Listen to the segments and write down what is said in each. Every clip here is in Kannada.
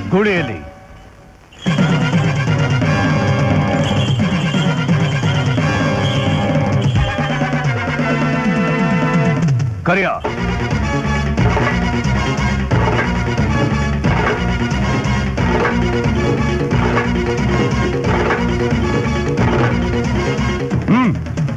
ಗುಳಿಯಲ್ಲಿ ಕರಿಯ ಹ್ಮ್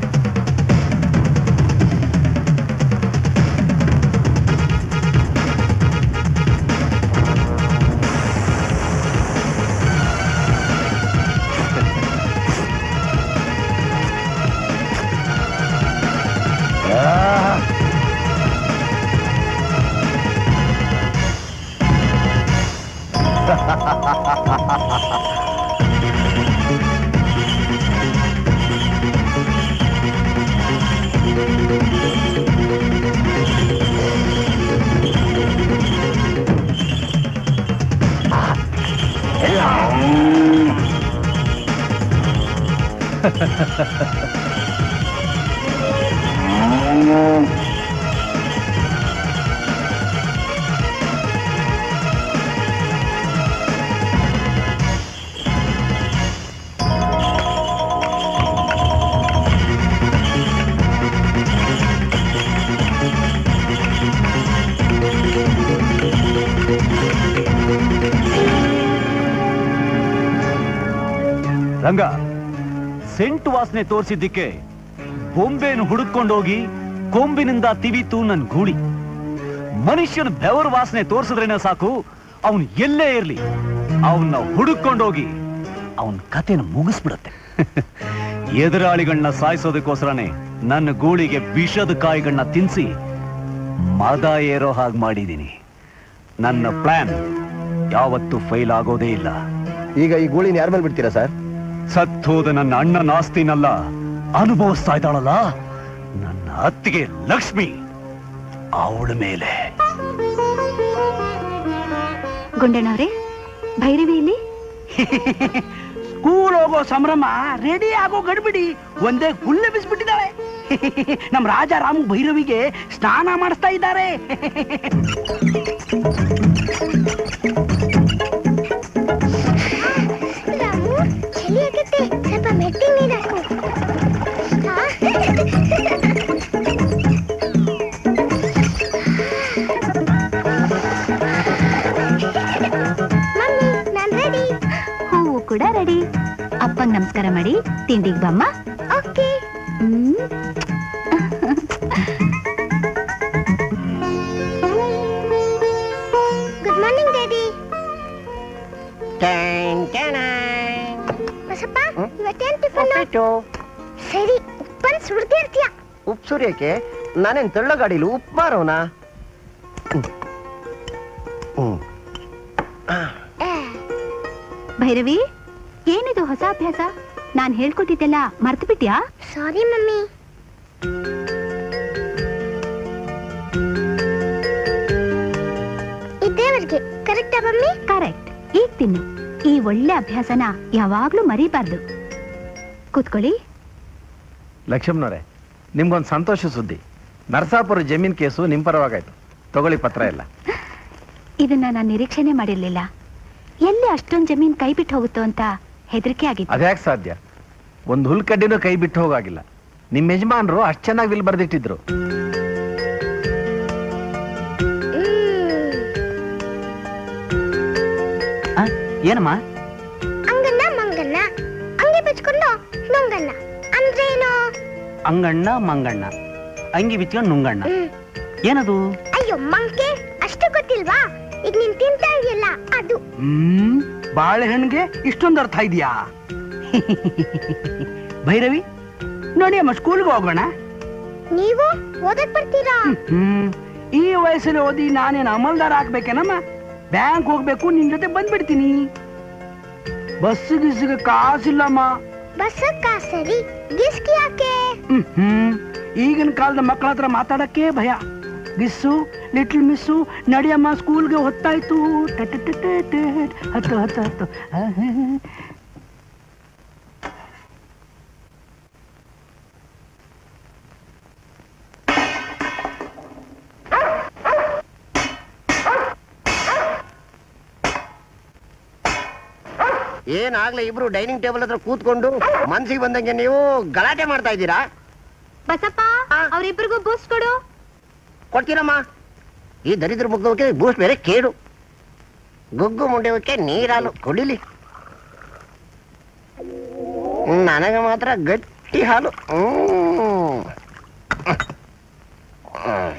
ರಂಗ ಸೆಂಟ್ ವಾಸನೆ ತೋರಿಸಿದ್ದಕ್ಕೆ ಬೊಂಬೆಯನ್ನು ಹುಡುಕೊಂಡೋಗಿ ಕೊಂಬಿನಿಂದ ತಿವಿತು ನನ್ ಗೂಳಿ ಮನುಷ್ಯನ ಬೆವರು ವಾಸನೆ ತೋರಿಸಿದ್ರೇನೆ ಸಾಕು ಅವನು ಎಲ್ಲೇ ಇರ್ಲಿ ಅವನ್ನ ಹುಡುಕೊಂಡೋಗಿ ಅವನ್ ಕತೆನ ಮುಗಿಸ್ಬಿಡತ್ತೆ ಎದುರಾಳಿಗಳನ್ನ ಸಾಯಿಸೋದಕ್ಕೋಸ್ಕರನೇ ನನ್ನ ಗೂಳಿಗೆ ವಿಷದ ಕಾಯಿಗಳನ್ನ ತಿನ್ಸಿ ಮದ ಏರೋ ಹಾಗೆ ಮಾಡಿದ್ದೀನಿ ನನ್ನ ಪ್ಲಾನ್ ಯಾವತ್ತೂ ಫೈಲ್ ಆಗೋದೇ ಇಲ್ಲ ಈಗ ಈ ಗೂಳಿನ ಯಾರ ಮೇಲೆ ಬಿಡ್ತೀರಾ ಸರ್ ಸತ್ತೋದ ನನ್ನ ಅಣ್ಣನ ಆಸ್ತಿನಲ್ಲ ಅನುಭವಿಸ್ತಾ ಇದ್ದಾಳಲ್ಲ ನನ್ನ ಅತ್ತಿಗೆ ಲಕ್ಷ್ಮಿ ಅವಳ ಮೇಲೆ ಗುಂಡಣ್ಣವ್ರೆ ಭೈರವಿ ಇಲ್ಲಿ ಸ್ಕೂಲ್ ಹೋಗೋ ಸಂಭ್ರಮ ರೆಡಿ ಆಗೋ ಗಡ್ಬಿಡಿ ಒಂದೇ ಗುಲ್ಲೆ ಬಿಸ್ಬಿಟ್ಟಿದ್ದಾಳೆ ನಮ್ ರಾಜ ರಾಮು ಭೈರವಿಗೆ ಸ್ನಾನ ಮಾಡಿಸ್ತಾ ಇದ್ದಾರೆ ರಾಮು ಚಳಿ ಆಗತ್ತೆ ಸ್ವಲ್ಪ ಮೆಟ್ಟಿ ನೀರು ಹಾಕು ಮಮ್ಮಿ ನಾನ್ ರೆಡಿ ಹೂವು ಕೂಡ ರೆಡಿ ಅಪ್ಪಂಗ್ ನಮಸ್ಕಾರ ಮಾಡಿ ತಿಂಡಿಗ್ ಬಮ್ಮ okay hmm good morning daddy Basappa ಇವತ್ತೇನ್ ಟಿಫನ್ ಸರಿ ಉಪ್ಪನ್ ಸುಡ್ದಿರ್ತೀಯ ಉಪ್ಪು ಸುರಿಯಕ್ಕೆ ನಾನೇನ್ ತೆಳ್ಳ ಗಾಡಿಲಿ ಉಪ್ಪು ಮಾರೋನಾ ಹ್ಮ್ ಭೈರವಿ ಏನಿದು ಹೊಸ ಅಭ್ಯಾಸ ನಾನ್ ಹೇಳ್ಕೊಟ್ಟಿದ್ದೆಲ್ಲ ಮರ್ತು ಬಿಟ್ಯಾ ಸಾರಿ ಮಮ್ಮಿ ಇದೇವರೆಗೆ ಕರೆಕ್ಟಾ ಮಮ್ಮಿ ಕರೆಕ್ಟ್ ಈಗ ತಿನ್ನು ಈ ಒಳ್ಳೆ ಅಭ್ಯಾಸನ ಯಾವಾಗ್ಲೂ ಮರಿಬಾರ್ದು ಕೂತ್ಕೊಳ್ಳಿ ಲಕ್ಷ್ಮಣವ್ರೆ ನಿಮ್ಗೊಂದು ಸಂತೋಷ ಸುದ್ದಿ ನರಸಾಪುರ ಜಮೀನ್ ಕೇಸು ನಿಮ್ ಪರವಾಗಾಯ್ತು ತಗೊಳ್ಳಿ ಪತ್ರ ಎಲ್ಲ ಇದನ್ನ ನಾನು ನಿರೀಕ್ಷೆನೆ ಮಾಡಿರ್ಲಿಲ್ಲ ಎಲ್ಲಿ ಅಷ್ಟೊಂದ್ ಜಮೀನ್ ಕೈ ಬಿಟ್ಟು ಹೋಗುತ್ತೋ ಅಂತ ಹೆದರಿಕೆ ಆಗಿತ್ತು ಅದ್ಯಾಕ್ ಸಾಧ್ಯ ಒಂದು ಹುಲ್ಕಡ್ಡಿನೂ ಕೈ ಬಿಟ್ಟು ಹೋಗಾಗಿಲ್ಲ ನಿಮ್ ಯಜಮಾನ್ರು ಅಷ್ಟ್ ಚೆನ್ನಾಗಿ ವಿಲ್ ಬರ್ದಿಟ್ಟಿದ್ರು ಏನಮ್ಮ ಅಂಗನ್ನ ಮಂಗನ್ನ ಅಂಗಿ ಬಿಚ್ಕೊಂಡು ನುಂಗನ್ನ ಅಂದ್ರೇನು ಅಂಗಣ್ಣ ಮಂಗಣ್ಣ ಅಂಗಿ ಬಿಚ್ಕೊಂಡು ನುಂಗಣ್ಣ ಹ್ಮ್. ಏನದು ಅಯ್ಯೋ ಮಂಕೆ ಅಷ್ಟು ಗೊತ್ತಿಲ್ವಾ ಈಗ ನೀನ್ ತಿಂತಾ ಇದೆಯಲ್ಲ ಅದು ಹ್ಮ್ ಬಾಳೆಹಣ್ಣಿಗೆ ಇಷ್ಟೊಂದು ಅರ್ಥ ಇದೆಯಾ ಭೈರವಿ ನೋಡಿ ಅಮ್ಮ ಸ್ಕೂಲ್ಗೆ ಹೋಗೋಣ ನೀವು ಓದಕ್ ಬರ್ತೀರಾ ಹ್ಮ್ ಈ ವಯಸ್ಸಲ್ಲಿ ಓದಿ ನಾನೇನು ಅಮಲ್ದಾರ ಆಗ್ಬೇಕೇನಮ್ಮ ಬ್ಯಾಂಕ್ ಹೋಗ್ಬೇಕು ನಿನ್ ಜೊತೆ ಬಂದ್ಬಿಡ್ತೀನಿ ಬಸ್ ಗಿಸ್ಗೆ ಕಾಸಿಲ್ಲಮ್ಮ ಬಸ್ ಸರಿ ಗಿಸ್ಕಿ ಯಾಕೆ ಹ್ಮ್ ಹ್ಮ್ ಈಗಿನ ಕಾಲದ ಮಕ್ಕಳ ಹತ್ರ ಮಾತಾಡಕ್ಕೆ ಭಯ ಗಿಸ್ಸು ಲಿಟ್ಲ್ ಮಿಸ್ಸು ನಡಿಯಮ್ಮ ಸ್ಕೂಲ್ಗೆ ಹೊತ್ತಾಯ್ತು ಟಟ್ ಟಟ್ ಟಟ್ ಟಟ್. ಹತ್ತು ಹತ್ತು ಹತ್ತು ಆಹ್. ಏನಾಗ್ಲೇ ಇಬ್ರು ಡೈನಿಂಗ್ ಟೇಬಲ್ ಹತ್ರ ಕೂತ್ಕೊಂಡು ಮನ್ಸಿಗೆ ಬಂದಂಗೆ ನೀವು ಗಲಾಟೆ ಮಾಡ್ತಾ ಇದ್ದೀರಾ ಬಸಪ್ಪ ಆ. ಅವ್ರಿಬ್ರಿಗೂ ಬೂಸ್ಟ್ ಕೊಡು ಕೊಡ್ತೀರಮ್ಮ ಈ ದರಿದ್ರ ಮುಖಕ್ಕೆ ಬೂಸ್ಟ್ ಬೇರೆ ಕೇಡು ಗುಗ್ಗು ಮುಂಡೆವಕ್ಕೆ ನೀರಾಲು ಕುಡಿಲಿ ನನಗೆ ಮಾತ್ರ ಗಟ್ಟಿ ಹಾಲು ಹ್ಮ್. ಹ್ಮ್.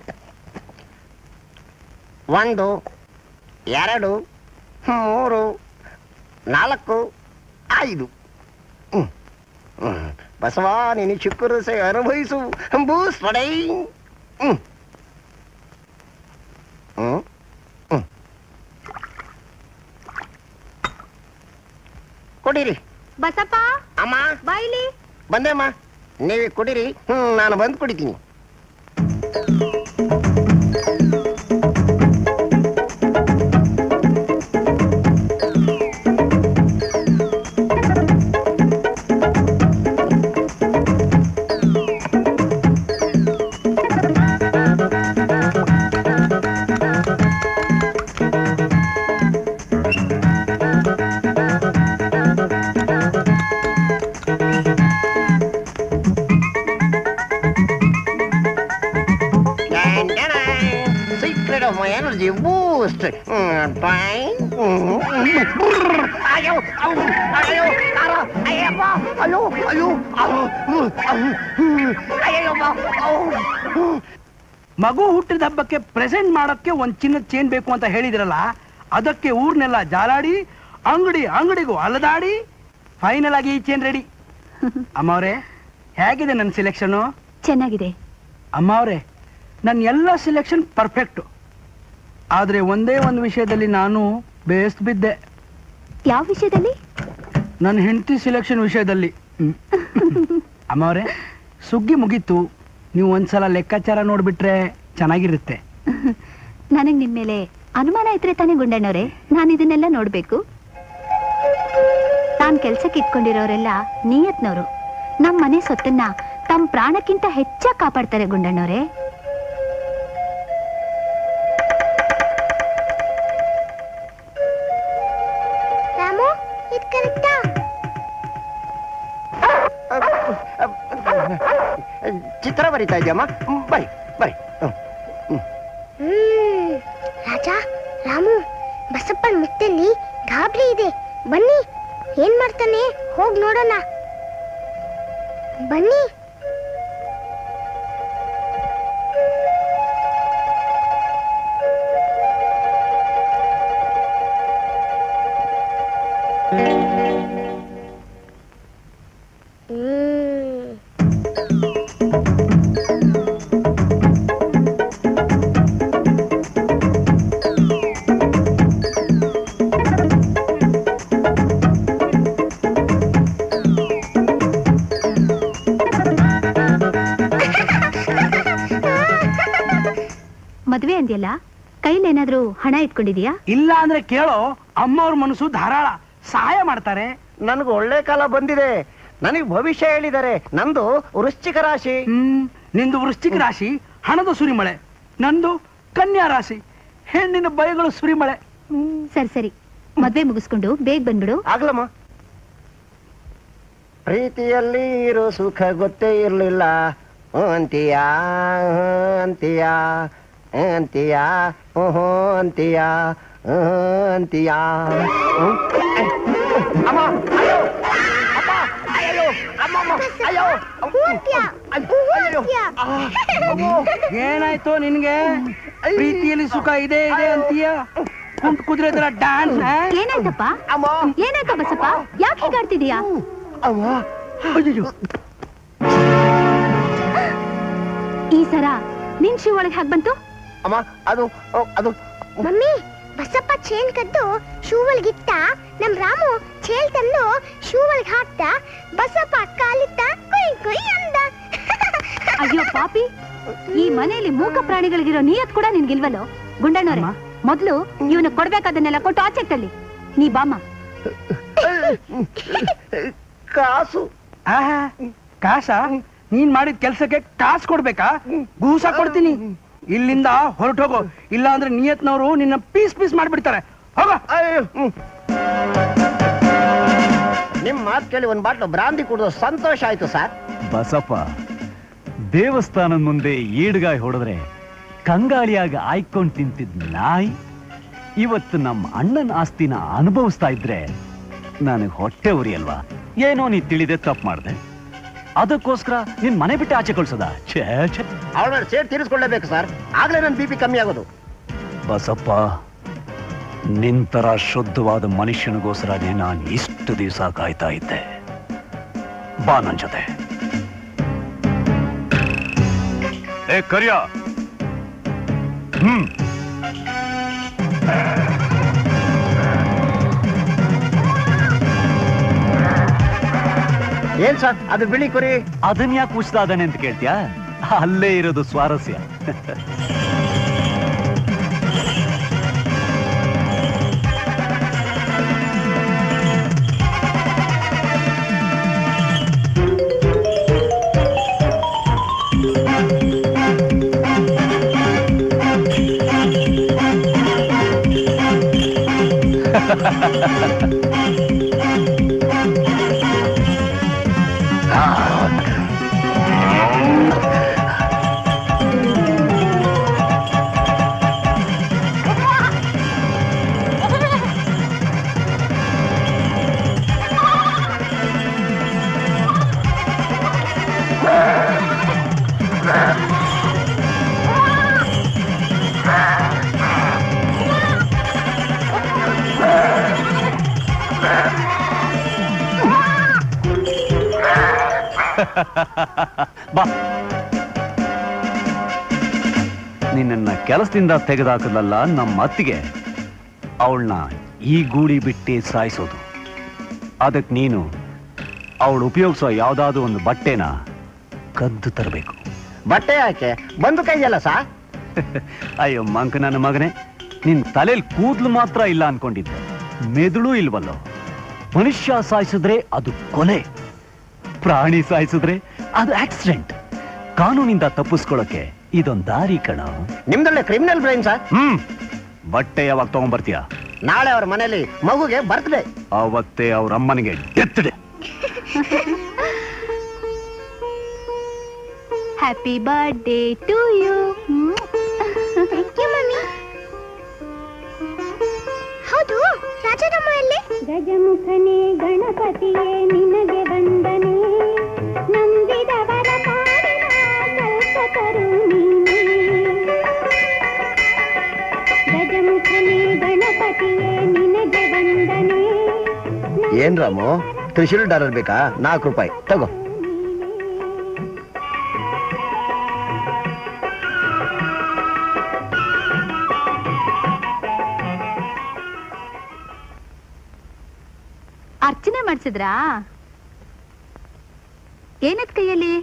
ಒಂದು ಎರಡು ಮೂರು ನಾಲ್ಕು ಐದು ಹ್ಮ್. ಹ್ಮ್. ಬಸವ ನೀನು ಚಿಕ್ಕರು ಸೇ ಅನುಭವಿಸು ಬೂಸ್ ಪಡೈ ಹ್ಮ್ ಹ್ಮ್ ಹ್ಮ್. ಕುಡೀರಿ ಬಸಪ್ಪ ಅಮ್ಮ ಬಾಯ್ಲಿ ಬಂದೆಮ್ಮ ನೀವೇ ಕುಡೀರಿ ಹ್ಮ್ ನಾನು ಬಂದು ಕುಡಿತೀನಿ secret of my energy boost ಅಯ್ಯೋ ಅಯ್ಯೋ ಅಯ್ಯೋ ಅರೋ, ಅಯ್ಯಪ್ಪ ಅಯ್ಯೋ ಅಯ್ಯೋ ಅರೋ, ಅಯ್ಯಯ್ಯಪ್ಪ ಔ. ಮಗು ಹುಟ್ಟಿದ ಹಬ್ಬಕ್ಕೆ ಪ್ರೆಸೆಂಟ್ ಮಾಡೋಕ್ಕೆ ಒಂದ್ ಚಿನ್ನದ ಚೇನ್ ಬೇಕು ಅಂತ ಹೇಳಿದ್ರಲ್ಲ ಅದಕ್ಕೆ ಊರ್ನೆಲ್ಲ ಜಾಲಾಡಿ ಅಂಗಡಿ ಅಂಗಡಿಗೂ ಅಲದಾಡಿ ಫೈನಲ್ ಆಗಿ ಈ ಚೇನ್ ರೆಡಿ ಅಮ್ಮವ್ರೆ ಹೇಗಿದೆ ನನ್ನ ಸೆಲೆಕ್ಷನ್ ಚೆನ್ನಾಗಿದೆ ಅಮ್ಮವ್ರೆ ನನ್ನ ಎಲ್ಲ ಸೆಲೆಕ್ಷನ್ ಪರ್ಫೆಕ್ಟು ಆದ್ರೆ ಒಂದೇ ಒಂದು ವಿಷಯದಲ್ಲಿ ನಾನು ಬೇಸ್ ಬಿದ್ದೆ ಯಾವ ವಿಷಯದಲ್ಲಿ ನನ್ನ ಹೆಂಡತಿ ಸೆಲೆಕ್ಷನ್ ವಿಷಯದಲ್ಲಿ ಹ್ಮ್. ಅಮ್ಮವ್ರೆ ಸುಗ್ಗಿ ಮುಗೀತು ನೀವು ಒಂದ್ಸಲ ಲೆಕ್ಕಾಚಾರ ನೋಡ್ಬಿಟ್ರೆ ಚೆನ್ನಾಗಿರುತ್ತೆ ನನಗ್ ನಿಮ್ ಮೇಲೆ ಅನುಮಾನ ಇದ್ರೆ ತಾನೇ ಗುಂಡಣ್ಣವ್ರೆ ನಾನು ಇದನ್ನೆಲ್ಲ ನೋಡ್ಬೇಕು ನಾನ್ ಕೆಲ್ಸಕ್ಕೆ ಇಟ್ಕೊಂಡಿರೋರೆಲ್ಲ ನಿಯತ್ನವ್ರು ನಮ್ ಮನೆ ಸೊತ್ತನ್ನ ತಮ್ಮ ಪ್ರಾಣಕ್ಕಿಂತ ಹೆಚ್ಚಾಗಿ ಕಾಪಾಡ್ತಾರೆ ಗುಂಡಣ್ಣವ್ರೆ ರಾಮು ಇದು ಕರೆಕ್ಟಾ ಚಿತ್ರ ಬರಿತಾ ಇದೆಯಮ್ಮ ಬರಿ ಬರಿ ಹ್ಮ್. ಹ್ಮ್ ರಾಜ ರಾಮು ಬಸಪ್ಪನ್ ಮುತ್ತಲ್ಲಿ ಗಾಬರಿ ಇದೆ ಬನ್ನಿ ಏನ್ ಮಾಡ್ತಾನೆ ಹೋಗ್ ನೋಡೋಣ ಬನ್ನಿ ಹ್ಮ್ ಮದ್ವೆ ಅಂದ್ಯಲ್ಲ ಕೈಲೇನಾದ್ರೂ ಹಣ ಇಟ್ಕೊಂಡಿದ್ಯಾ ಇಲ್ಲ ಅಂದ್ರೆ ಕೇಳೋ ಅಮ್ಮವ್ರ ಮನಸ್ಸು ಧಾರಾಳ ಸಹಾಯ ಮಾಡ್ತಾರೆ ನನಗೆ ಒಳ್ಳೆ ಕಾಲ ಬಂದಿದೆ ನನಗೆ ಭವಿಷ್ಯ ಹೇಳಿದ್ದಾರೆ ನಂದು ವೃಶ್ಚಿಕ ರಾಶಿ ಹ್ಮ್ ನಿಂದು ವೃಶ್ಚಿಕ ರಾಶಿ ಹಣದ ಸುರಿಮಳೆ ನಂದು ಕನ್ಯಾ ರಾಶಿ ಹೆಣ್ಣಿನ ಬಯಗಳು ಸುರಿಮಳೆ ಸರಿ ಸರಿ ಮದ್ವೆ ಮುಗಿಸ್ಕೊಂಡು ಬೇಗ ಬಂದ್ಬಿಡು ಆಗ್ಲಮ್ಮ ಪ್ರೀತಿಯಲ್ಲಿ ಇರೋ ಸುಖ ಗೊತ್ತೇ ಇರ್ಲಿಲ್ಲ ಹ್ಞೂ ಅಂತೀಯಾ ಹ್ಞೂ ಅಂತೀಯಾ ಹ್ಞೂ ಅಂತೀಯಾ ಹ್ಞೂ ಅಂತೀಯಾ ಹ್ಞೂ ಅಂತೀಯಾ ಹ್ಮ್? ಅಮ್ಮ ಅಯ್ಯೋ ಅಮ್ಮ ಅಯ್ಯೋ ಅಮ್ಮಮ್ಮ ಅಯ್ಯೋ ಹೂವಂತ್ಯ, ಹೂವಂತ್ಯ. ಆ, ಅಮ್ಮೋ. ಏನಾಯ್ತು ನಿನ್ಗೆ ಪ್ರೀತಿಯಲ್ಲಿ ಸುಖ ಇದೆ ಇದೆ ಅಂತೀಯ ಕುಂಟ್ ಕುದುರೆ ತರ ಡ್ಯಾನ್ಸ್ ಏನಾಯ್ತಪ್ಪ ಅಮ್ಮ ಏನಾಯ್ತ ಬಸಪ್ಪ ಯಾಕೆ ಹೀಗಾಡ್ತಿದೀಯಾ ಅಮ್ಮ ಅಯ್ಯೋ ಈ ಸರ ನಿನ್ ಶಿವ ಒಳಗೆ ಹಾಕ್ ಬಂತು ಅಮ್ಮ ಅದು ಅದು ಮಮ್ಮಿ ಬಸಪ್ಪ ಚೇಲ್ ಕದ್ದು ಶೂ ಒಳಗಿಟ್ಟ ನಮ್ ರಾಮು ಚೇಲ್ ತಂದು ಶೂ ಒಳಗ್ ಹಾಕ್ತ ಬಸಪ್ಪ ಕಾಲಿಟ್ಟ ಕುಯ್ ಕುಯ್ ಅಂದ ಅಯ್ಯೋ ಪಾಪಿ ಈ ಮನೆಯಲ್ಲಿ ಮೂಕ ಪ್ರಾಣಿಗಳಿಗಿರೋ ನಿಯತ್ ಕೂಡ ನಿನ್ಗಿಲ್ವಲ್ಲೋ ಗುಂಡಣ್ಣವ್ರೆ ಅಮ್ಮ. ಮೊದ್ಲು ಇವನು ಕೊಡ್ಬೇಕಾದನ್ನೆಲ್ಲ ಕೊಟ್ಟು ಆಚೆ ತಳ್ಳಿ ನೀ ಬಾಮ್ಮ ಕಾಸು ಆಹಾ ಕಾಸ ನೀನ್ ಮಾಡಿದ ಕೆಲ್ಸಕ್ಕೆ ಕಾಸು ಕೊಡ್ಬೇಕಾ ಗೂಸ ಕೊಡ್ತೀನಿ ಇಲ್ಲಿಂದ ಹೊರಟೋಗು ಇಲ್ಲ ಅಂದ್ರೆ ನಿಯತ್ನವರು ನಿನ್ನ ಪೀಸ್ ಪೀಸ್ ಮಾಡ್ಬಿಡ್ತಾರೆ ಹೋಗ ಅಯ್ಯೋ ಹ್ಮ್. ನಿಮ್ ಮಾತು ಕೇಳಿ ಒಂದ್ ಬಾಟ್ಲು ಬ್ರಾಂದಿ ಕುಡಿದು ಸಂತೋಷ ಆಯ್ತು ಸರ್ ಬಸಪ್ಪ ದೇವಸ್ಥಾನದ ಮುಂದೆ ಈಡ್ಗಾಯಿ ಹೊಡೆದ್ರೆ ಕಂಗಾಳಿಯಾಗಿ ಆಯ್ಕೊಂಡ್ ತಿಂತಿದ್ ನಾಯಿ ಇವತ್ತು ನಮ್ಮ ಅಣ್ಣನ ಆಸ್ತಿನ ಅನುಭವಿಸ್ತಾ ಇದ್ರೆ ನನಗೆ ಹೊಟ್ಟೆ ಉರಿ ಅಲ್ವಾ ಏನೋ ನೀ ತಿಳಿದೆ ತಪ್ಪು ಮಾಡ್ದೆ ಅದಕ್ಕೋಸ್ಕರ ನಿನ್ ಮನೆ ಬಿಟ್ಟು ಆಚೆ ಕಳ್ಸದ ಛೇ ಛೇ ಅವಳ ಮೇಲೆ ಸೇರ್ ತೀರಿಸ್ಕೊಳ್ಳೇಬೇಕು ಸರ್ ಆಗ್ಲೇ ನನ್ ಬಿ ಪಿ ಕಮ್ಮಿ ಆಗೋದು ಬಸಪ್ಪ ನಿಂತರ ಶುದ್ಧವಾದ ಮನುಷ್ಯನಿಗೋಸ್ಕರನೇ ನಾನು ಇಷ್ಟು ದಿವಸ ಕಾಯ್ತಾ ಇದ್ದೆ ಬಾ ನನ್ ಜೊತೆ ಏ ಕರಿಯ ಹ್ಮ್ ಏನ್ ಸರ್ ಅದು ಬಿಳಿ ಕುರಿ ಅದನ್ ಯಾಕೆ ಉಚ್ತಾದಾನೆ ಅಂತ ಕೇಳ್ತ್ಯಾ ಅಲ್ಲೇ ಇರೋದು ಸ್ವಾರಸ್ಯ ಬಾ ನಿನ್ನನ್ನ ಕೆಲಸದಿಂದ ತೆಗೆದಾಕದಲ್ಲ ನಮ್ಮ ಅತ್ತಿಗೆ ಅವಳನ್ನ ಈ ಗೂಡಿ ಬಿಟ್ಟು ಸಾಯಿಸೋದು ಅದಕ್ಕೆ ನೀನು ಅವಳು ಉಪಯೋಗಿಸೋ ಯಾವ್ದಾದ್ರು ಒಂದು ಬಟ್ಟೆನ ಕದ್ದು ತರಬೇಕು ಬಟ್ಟೆ ಯಾಕೆ ಬಂದು ಕೈಯಲ್ಲ ಸಾ ಅಯ್ಯೋ ಮಂಕ ನನ್ನ ಮಗನೇ ನಿನ್ ತಲೆಯಲ್ಲಿ ಕೂದ್ಲು ಮಾತ್ರ ಇಲ್ಲ ಅನ್ಕೊಂಡಿದ್ದೆ ಮೆದುಳು ಇಲ್ವಲ್ಲೋ ಮನುಷ್ಯ ಸಾಯಿಸಿದ್ರೆ ಅದು ಕೊಲೆ ಪ್ರಾಣಿ ಸಾಯಿಸಿದ್ರೆ ಅದು ಆಕ್ಸಿಡೆಂಟ್ ಕಾನೂನಿಂದ ತಪ್ಪಿಸ್ಕೊಳ್ಳೋಕೆ ಇದೊಂದ್ ದಾರಿ ಕಣ ನಿಮ್ದಲ್ಲೇ ಕ್ರಿಮಿನಲ್ ಬ್ರೈನ್ ಸರ್ ಹ್ಮ್ ಬಟ್ಟೆ ಯಾವಾಗ ತಗೊಂಡ್ಬರ್ತೀಯ ನಾಳೆ ಅವ್ರ ಮನೇಲಿ ಮಗುಗೆ ಬರ್ತ್ಡೇ ಅವತ್ತೇ ಅವ್ರ ಅಮ್ಮನಿಗೆ death day happy birthday to you thank you mummy ಹೌದು ರಾಜಾರಾಮ ಎಲ್ಲಿ ಗಜಮುಖನೇ ಗಣಪತಿಯೇ ನಿನಗೆ ವಂದನೆ ನಂಬಿದವರ ಪಾಲಿನ ಕಲ್ಪತರು ನೀನೇ ಗಜಮುಖನೇ ಗಣಪತಿಯೇ ನಿನಗೆ ವಂದನೆ ಏನ್ ರಾಮು ತ್ರಿಶೂಲ್ ಡಾಲರ್ ಬೇಕಾ ನಾಲ್ಕು ರೂಪಾಯಿ ತಗೋ ಅರ್ಚನೆ ಮಾಡ್ಸಿದ್ರಾ ಏನದ್ ಕೈಯಲ್ಲಿ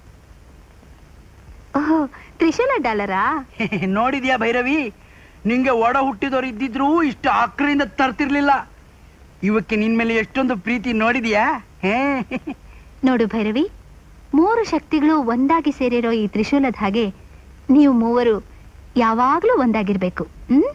ಓಹ್ ತ್ರಿಶೂಲ ಡಾಲರಾ ನೋಡಿದ್ಯಾ ಭೈರವಿ ನಿಂಗೆ ಒಡ ಹುಟ್ಟಿದವ್ರು ಇದ್ದಿದ್ರು ಇಷ್ಟು ಆಕ್ರಿಂದ ತರ್ತಿರ್ಲಿಲ್ಲ ಇವಕ್ಕೆ ನಿನ್ ಮೇಲೆ ಎಷ್ಟೊಂದು ಪ್ರೀತಿ ನೋಡಿದ್ಯಾ ಹೇ ನೋಡು ಭೈರವಿ ಮೂರು ಶಕ್ತಿಗಳು ಒಂದಾಗಿ ಸೇರಿರೋ ಈ ತ್ರಿಶೂಲದ ಹಾಗೆ ನೀವು ಮೂವರು ಯಾವಾಗ್ಲೂ ಒಂದಾಗಿರ್ಬೇಕು ಹ್ಮ್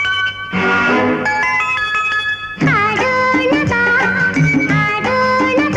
ಹಾಡೋಣ ಬಾ ಹಾಡೋಣ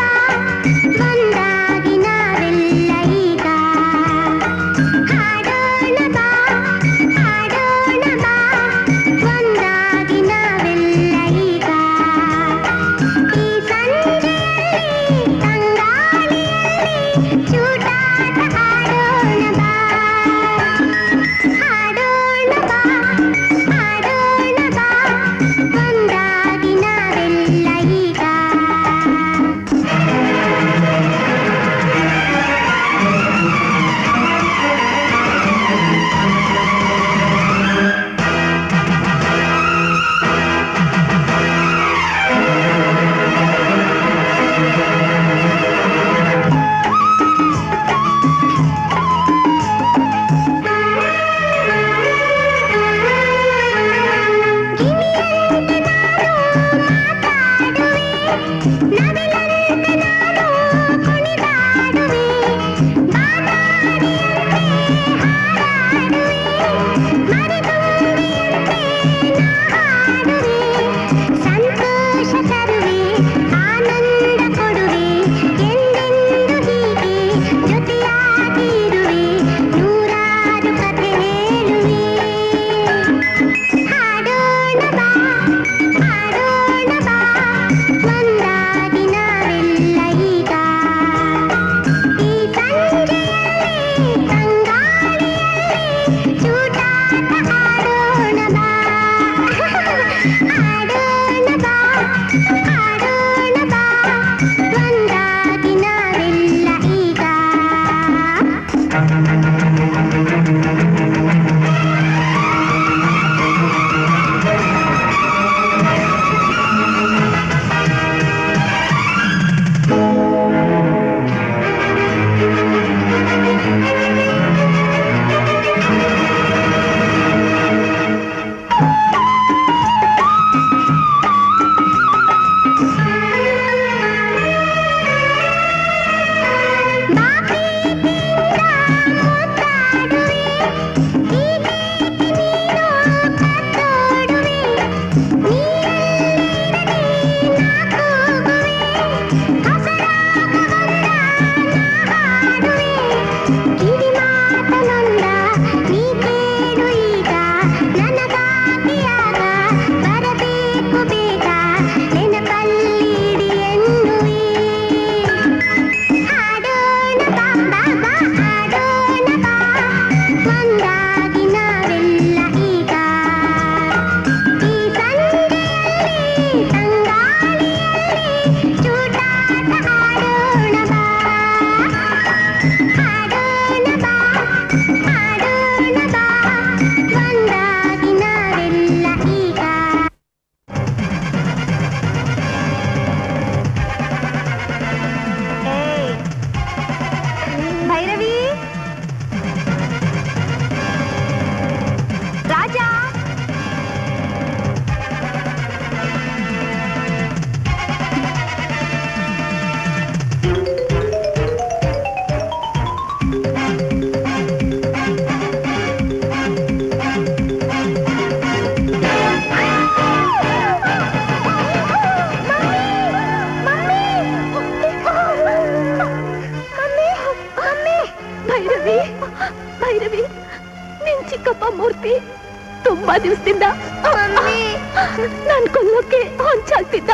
ಯಾಕಪ್ಪ ಮೂರ್ತಿ ತುಂಬಾ ದಿವಸದಿಂದ ನಾನ್ ಕೊಲ್ಲೋಕೆ ಹೊಂಚಾಗ್ತಿದ್ದ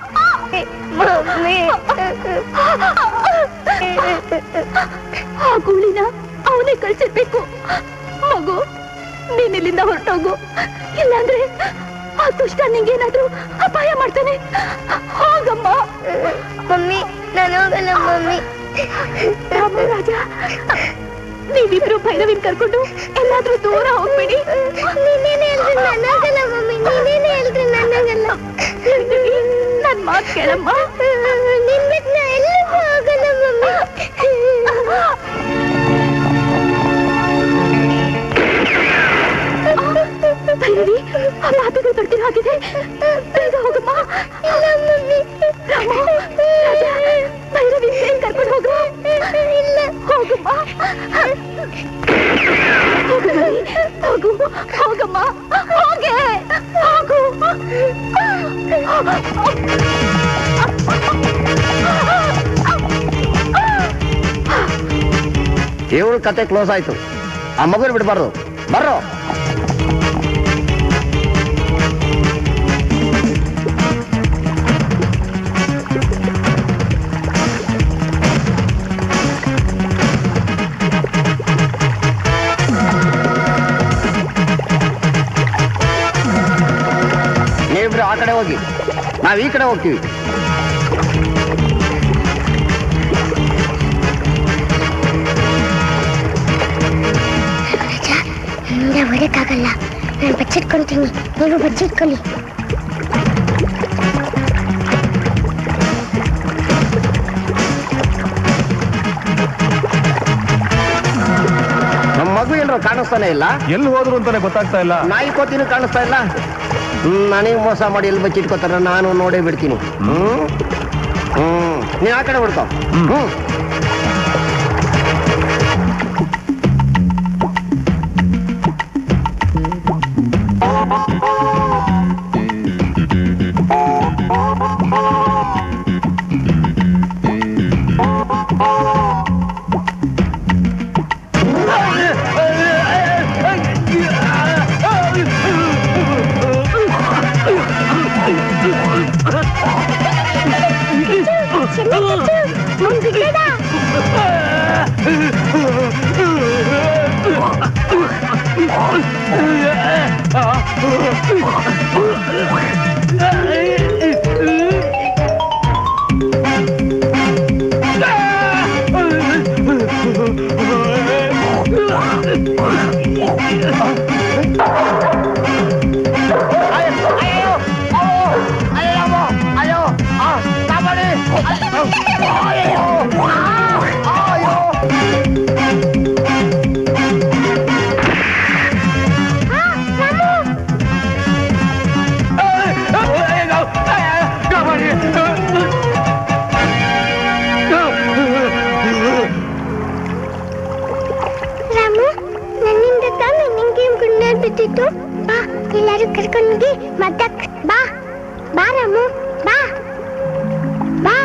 ಆ ಗೂಳಿನ ಅವನೇ ಕಳ್ಸಿರ್ಬೇಕು ಮಗು ನೀನ್ ಇಲ್ಲಿಂದ ಹೊರಟೋಗು ಇಲ್ಲಾಂದ್ರೆ ಆ ದುಷ್ಟ ನಿಂಗೇನಾದ್ರೂ ಅಪಾಯ ಮಾಡ್ತಾನೆ ಹೋಗಮ್ಮ ಮಮ್ಮಿ ನಾನು ಹೋಗಲ್ಲ ಮಮ್ಮಿ ರಾಮ ರಾಜ ನೀವಿಬ್ರು ಭೈರವಿನ್ ಕರ್ಕೊಂಡು ಎಲ್ಲಾದ್ರೂ ದೂರ ಹೋಗ್ಬೇಡಿ ನೀನೇನೇ ಹೇಳಿದ್ರೆ ನಾನು ಹೋಗಲ್ಲ ಮಮ್ಮಿ ನೀನೇನೇ ಹೇಳಿದ್ರೆ ನಾನು ಹೋಗಲ್ಲ ನನ್ ಮಾತ್ ಕೇಳಮ್ಮ ನಿನ್ ಬಿಟ್ಟು ನಾ ಎಲ್ಲೂ ಹೋಗಲ್ಲ ಮಮ್ಮಿ ಭೈರವಿ ಆ ಮಾತುಗಳು ಬರ್ತಿರೋ ಹಾಗಿದೆ ಬೇಗ ಹೋಗಮ್ಮ ಇಲ್ಲ ಮಮ್ಮಿ ರಾಮ, ರಾಜ, ಭೈರವಿ ಏನ್ ಕರ್ಕೊಂಡು ಹೋಗು ಇಲ್ಲ ಹೋಗಮ್ಮ ಹೋಗು ಭೈರವಿ, ಹೋಗು ಹೋಗಮ್ಮ ಹೋಗೆ ಹೋಗು ಇವಳು ಕತೆ ಕ್ಲೋಸ್ ಆಯ್ತು ಆ ಮಗುನ ಬಿಡಬಾರ್ದು ಬರ್ರೋ ನೀವಿಬ್ರು ಆ ಕಡೆ ಹೋಗಿ ನಾವ್ ಈ ಕಡೆ ಹೋಗ್ತೀವಿ ನನ್ನಿಂದ ಹೊಡಕ್ಕಾಗಲ್ಲ ನಾನು ಬಚ್ಚಿಟ್ಕೊಂತೀನಿ ನೀವು ಬಚ್ಚಿಟ್ಕೊಳ್ಳಿ ನಮ್ಮ ಮಗು ಎಲ್ಲರೂ ಕಾಣಿಸ್ತಾನೆ ಇಲ್ಲ ಎಲ್ಲಿ ಹೋದ್ರು ಅಂತಾನೆ ಗೊತ್ತಾಗ್ತಾ ಇಲ್ಲ ನಾಯಿ ಕೋತಿನೂ ಕಾಣಿಸ್ತಾ ಇಲ್ಲ ಹ್ಮ್, ನನಗೆ ಮೋಸ ಮಾಡಿ ಎಲ್ಲಿ ಬಚ್ಚಿಟ್ಕೋತಾರ ನಾನು ನೋಡೇ ಬಿಡ್ತೀನಿ ಹ್ಮ್ ಹ್ಮ್ ನೀನ್ ಆ ಕಡೆ ಬಿಡ್ಕೋ ಹ್ಮ್ ಮುಂದಿಗಡ ರಾಮು ನನ್ನಿಂದ ತಾನೇ ನಿಂಗೆ ಗುಂಡೆ ಬಿದ್ದಿತ್ತು ಬಾ ಎಲ್ಲರೂ ಕರ್ಕೊಂಡೋಗಿ ಮದ್ದಕ್ ಬಾ ಬಾ ರಾಮು ಬಾ ಬಾ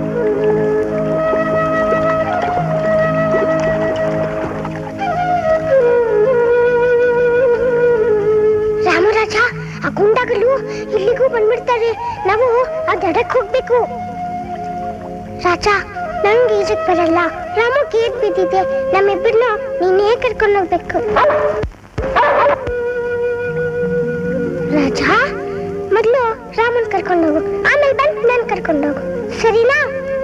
ರಾಮರಾಜ ಆ ಗುಂಡಗಳು ಇಲ್ಲಿಗೂ ಬಂದ್ಬಿಡ್ತಾರೆ ನಾವು ಆ ದಡಕ್ ಹೋಗ್ಬೇಕು ರಾಜ ನಂಗೆ ಈಜಕ್ ಬರಲ್ಲ ರಾಮು ಗೇಟ್ ಬಿದ್ದಿದೆ ನಮ್ಮಿಬ್ಬರನ್ನ ನೀನೇ ಕರ್ಕೊಂಡು ಹೋಗ್ಬೇಕು ರಾಜ ಮೊದ್ಲು ರಾಮನ್ ಕರ್ಕೊಂಡು ಹೋಗು ಆಮೇಲೆ ಬಂದು ನಾನು ಕರ್ಕೊಂಡು ಹೋಗು ಸರಿನಾ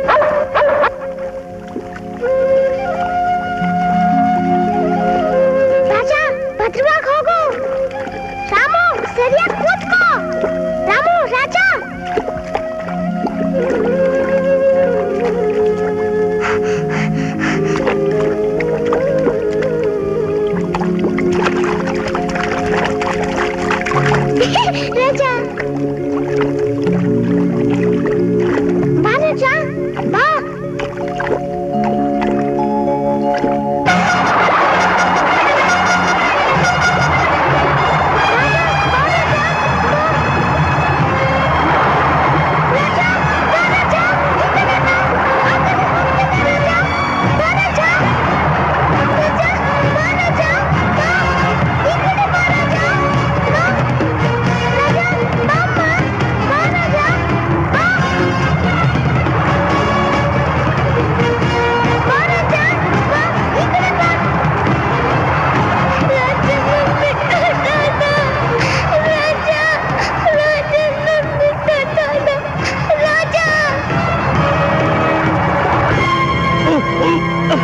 ರಾಜ ಭದ್ರವಾಗಿ ಹೋಗು ರಾಮು ಸರಿಯಾಗಿ ಕೂತ್ಕೋ ರಾಮು ರಾಜ ರಾಜ ಬಾ ರಾಜ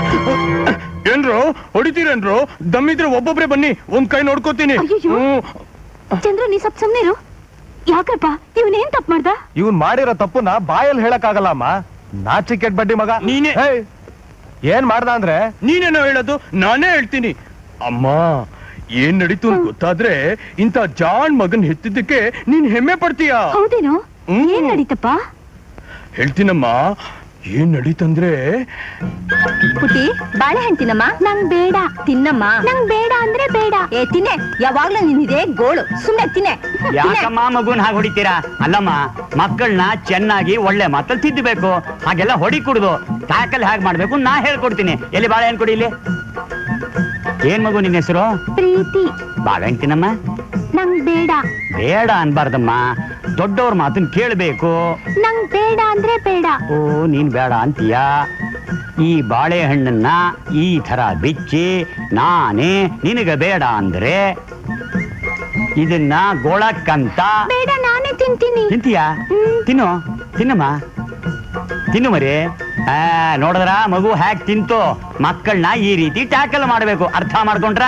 ಏನ್ರು ಹೊಡಿತೀರೇನ್ರು ದಮ್ಮಿದ್ರೆ ಒಬ್ಬೊಬ್ರೆ ಬನ್ನಿ ಒಂದ್ ಕೈ ನೋಡ್ಕೋತೀನಿ ಅಯ್ಯಯ್ಯೋ. ಹ್ಮ್. ಚಂದ್ರು ನೀ ಸ್ವಲ್ಪ ಸುಮ್ನಿರು ಯಾಕಪ್ಪ ಇವನೇನ್ ತಪ್ಪು ಮಾಡ್ದ ಇವ್ನ್ ಮಾಡಿರೋ ತಪ್ಪನ್ನ ಬಾಯಲ್ಲಿ ಹೇಳಕ್ಕಾಗಲ್ಲ ಅಮ್ಮ ನಾಚಿಕೆಟ್ ಬಡ್ಡಿ ಮಗ ನೀನೇ. ಹೇಯ್, ಏನ್ ಮಾಡ್ದ ಅಂದ್ರೆ ನೀನೇನೋ ಹೇಳೋದು ನಾನೇ ಹೇಳ್ತೀನಿ ಅಮ್ಮ ಏನ್ ನಡೀತು ಅಂತ ಗೊತ್ತಾದ್ರೆ ಇಂಥ ಜಾಣ್ ಮಗನ್ ಹೆತ್ತಿದ್ದಕ್ಕೆ ನೀನ್ ಹೆಮ್ಮೆ ಪಡ್ತೀಯ ಹೌದೇನೋ ಹ್ಮ್. ಏನ್ ನಡೀತಪ್ಪ ಹೇಳ್ತೀನಮ್ಮ ಏನ್ ನಡೀತಂದ್ರೆ ಪುಟಿ ಬಾಳೆಹಣ್ಣು ತಿನ್ನಮ್ಮ ನಂಗ್ ಬೇಡ ತಿನ್ನಮ್ಮ ನಂಗ್ ಬೇಡ ಅಂದ್ರೆ ಬೇಡ ಏ ತಿನ್ನೆ ಯಾವಾಗ್ಲೂ ನಿನ್ನಿದೆ ಗೋಳು ಸುಮ್ನೆ ತಿನ್ನೆ ಯಾಕಮ್ಮ ಮಗುನ್ ಹಾಗೆ ಹೊಡಿತೀರಾ ಅಲ್ಲಮ್ಮ ಮಕ್ಕಳನ್ನ ಚೆನ್ನಾಗಿ ಒಳ್ಳೆ ಮಾತಲ್ಲಿ ತಿದ್ದಬೇಕು ಹಾಗೆಲ್ಲ ಹೊಡಿ ಕುಡ್ದು ಟ್ಯಾಕಲ್ ಹೇಗೆ ಮಾಡ್ಬೇಕು ನಾ ಹೇಳ್ಕೊಡ್ತೀನಿ ಎಲ್ಲಿ ಬಾಳೆಹಣ್ಣು ಕೊಡಿ ಇಲ್ಲಿ ಏನ್ ಮಗು ನಿನ್ನ ಹೆಸರು ಪ್ರೀತಿ ಬಾಳೆಹಣ್ಣು ತಿನ್ನಮ್ಮ ನಂಗ್ ಬೇಡ ಬೇಡ ಅನ್ಬಾರ್ದಮ್ಮ ದೊಡ್ಡವ್ರ ಮಾತನ್ನ ಕೇಳಬೇಕು ನಂಗ್ ಬೇಡ ಅಂದ್ರೆ ಬೇಡ ಓ ನೀನ್ ಬೇಡ ಅಂತೀಯ ಈ ಬಾಳೆಹಣ್ಣನ್ನ ಈ ತರ ಬಿಚ್ಚಿ ನಾನೇ ನಿನಗೆ ಬೇಡ ಅಂದ್ರೆ ಇದನ್ನ ಗೊಳಕ್ಕಂತ ಬೇಡ ನಾನೇ ತಿಂತೀನಿ ತಿಂತೀಯಾ ತಿನ್ನು ತಿನ್ನಮ್ಮ ತಿನ್ನು ಮರಿ ಆ ನೋಡಿದ್ರ ಮಗು ಹ್ಯಾಕ್ ತಿಂತು ಮಕ್ಕಳನ್ನ ಈ ರೀತಿ ಟ್ಯಾಕಲ್ ಮಾಡ್ಬೇಕು ಅರ್ಥ ಮಾಡ್ಕೊಂಡ್ರ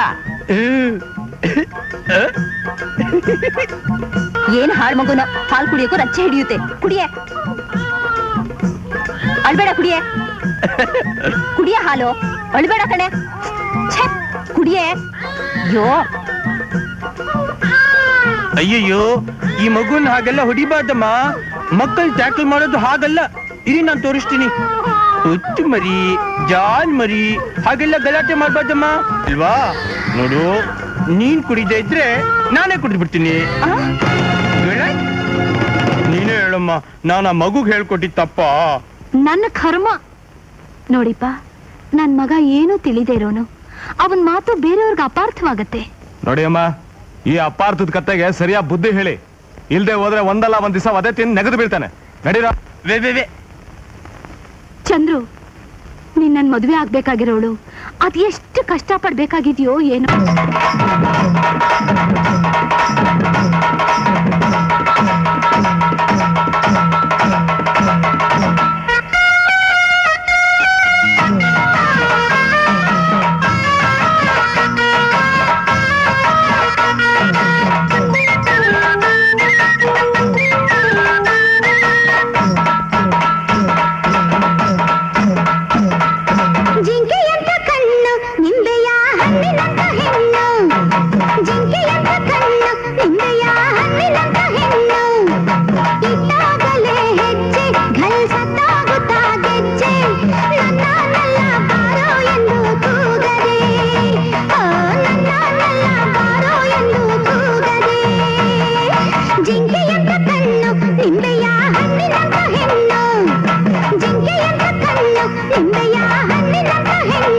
ಏನ್ ಹಾಳ್ ಮಗುನ ಹಾಲ್ ಕುಡಿಯೋಕು ರಚ್ಚೆ ಹಿಡಿಯುತ್ತೆ ಕುಡಿಯೆ ಅಳ್ಬೇಡ ಕುಡಿಯೆ ಕುಡಿಯ ಹಾಲು ಅಳ್ಬೇಡ ಕಣೆ ಛೆ, ಕುಡಿಯೆ ಯೋ ಅಯ್ಯಯ್ಯೋ ಈ ಮಗುನ್ ಹಾಗೆಲ್ಲ ಹೊಡಿಬಾರ್ದಮ್ಮ ಮಕ್ಕಳು ಟ್ಯಾಕಲ್ ಮಾಡೋದು ಹಾಗಲ್ಲ ಇರಿ ನಾನು ತೋರಿಸ್ತೀನಿ ಹುಚ್ಚು ಮರಿ ಜಾನ್ ಮರಿ ಹಾಗೆಲ್ಲ ಗಲಾಟೆ ಮಾಡ್ಬಾರ್ದಮ್ಮ ಅಲ್ವಾ ನೋಡು ನೀನ್ ಕುಡಿದೇ ಇದ್ರೆ ನಾನೇ ಕುಡಿದು ಬಿಡ್ತೀನಿ ನೀನೇ ಹೇಳಮ್ಮ ನಾನು ಆ ಮಗುಗ್ ಹೇಳ್ಕೊಟ್ಟಿದ್ ತಪ್ಪ ನನ್ನ ಕರ್ಮ ನೋಡಿಪ್ಪ ನನ್ ಮಗ ಏನೂ ತಿಳಿದೇ ಇರೋನು ಅವನ್ ಮಾತು ಬೇರೆಯವ್ರಿಗೆ ಅಪಾರ್ಥವಾಗತ್ತೆ ನೋಡಿ ಅಮ್ಮ ಈ ಅಪಾರ್ಥದ ಕತ್ತೆಗೆ ಸರಿಯಾಗಿ ಬುದ್ಧಿ ಹೇಳಿ ಇಲ್ದೆ ಹೋದ್ರೆ ಒಂದಲ್ಲ ಒಂದ್ ದಿವಸ ಅದೇ ತಿಂದು ನೆಗೆದು ಬೀಳ್ತಾನೆ ನಡೀರ ವೇ ವೇ ವೇ ಚಂದ್ರು ನೀನ್ ನನ್ ಮದ್ವೆ ಆಗ್ಬೇಕಾಗಿರೋಳು ಅದ್ ಎಷ್ಟು ಕಷ್ಟ ಪಡ್ಬೇಕಾಗಿದ್ಯೋ ಏನೋ ಜಿಂಕೆಯಂತ ಕಣ್ಣು ನಿಂಬೆಯ ಹಣ್ಣಿನಂತ ಹೆಣ್ಣು ಜಿಂಕೆಯಂತ ಕಣ್ಣು ನಿಂಬೆಯ ಹಣ್ಣಿನಂತ ಹೆಣ್ಣು ಇಟ್ಟಾಗಲೇ ಹೆಜ್ಜೆ ಘಲ್ ಸತ್ತಾಗುತ್ತಾ ಗೆಜ್ಜೆ ನನ್ನ ನಲ್ಲ ಬಾರೋ ಎಂದು ಕೂಗದೆ ಆ, ನನ್ನ ನಲ್ಲ ಬಾರೋ ಎಂದು ಕೂಗದೆ ಜಿಂಕೆಯಂತ ಕಣ್ಣು ನಿಂಬೆಯ ಹಣ್ಣಿನಂತ ಹೆಣ್ಣು ಜಿಂಕೆಯಂತ ಕಣ್ಣು ನಿಂಬೆಯ ಹಣ್ಣಿನಂತ ಹೆಣ್ಣು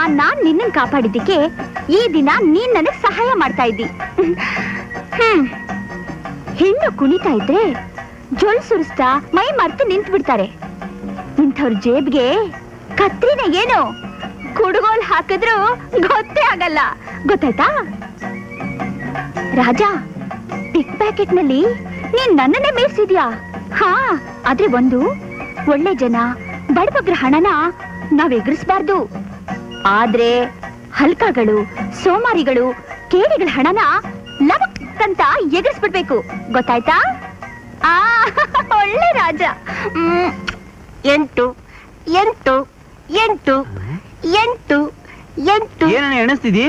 ನಾನ್ ನಿನ್ನನ್ ಕಾಪಾಡಿದ್ದಕ್ಕೆ ಈ ದಿನ ನೀನ್ ನನಗ್ ಸಹಾಯ ಮಾಡ್ತಾ ಇದ್ದಿ ಹ್ಮ್ ಹೆಣ್ಣು ಕುಣಿತಾ ಇದ್ರೆ ಜೊಲ್ ಸುರಿಸ್ತಾ ಮೈ ಮರ್ತು ನಿಂತು ಬಿಡ್ತಾರೆ ಇಂಥವ್ರ ಜೇಬ್ಗೆ ಕತ್ರಿನ ಏನು ಕುಡುಗೋಲ್ ಹಾಕಿದ್ರು ಗೊತ್ತೇ ಆಗಲ್ಲ ಗೊತ್ತಾಯ್ತಾ ರಾಜ ಪಿಕ್ ಪ್ಯಾಕೆಟ್ ನಲ್ಲಿ ನೀನ್ ನನ್ನನ್ನೇ ಮೇಯಿಸಿದ್ಯಾ ಹಾ ಆದ್ರೆ ಒಂದು ಒಳ್ಳೆ ಜನ ಬಡಬಗ್ರ ಹಣನ ನಾವ್ ಎಗರಿಸ್ಬಾರ್ದು ಆದ್ರೆ ಹಲ್ಕಗಳು ಸೋಮಾರಿಗಳು ಕೇಡಿಗಳ ಹಣನ ಲವಕ್ ಅಂತ ಎಗರಿಸ್ಬಿಡ್ಬೇಕು ಗೊತ್ತಾಯ್ತಾ ಆ ಒಳ್ಳೆ ರಾಜ ಹ್ಮ್ ಎಂಟು ಎಂಟು ಎಂಟು ಎಂಟು ಎಂಟು ಏನನ್ನ ಎಣಿಸ್ತಿದಿ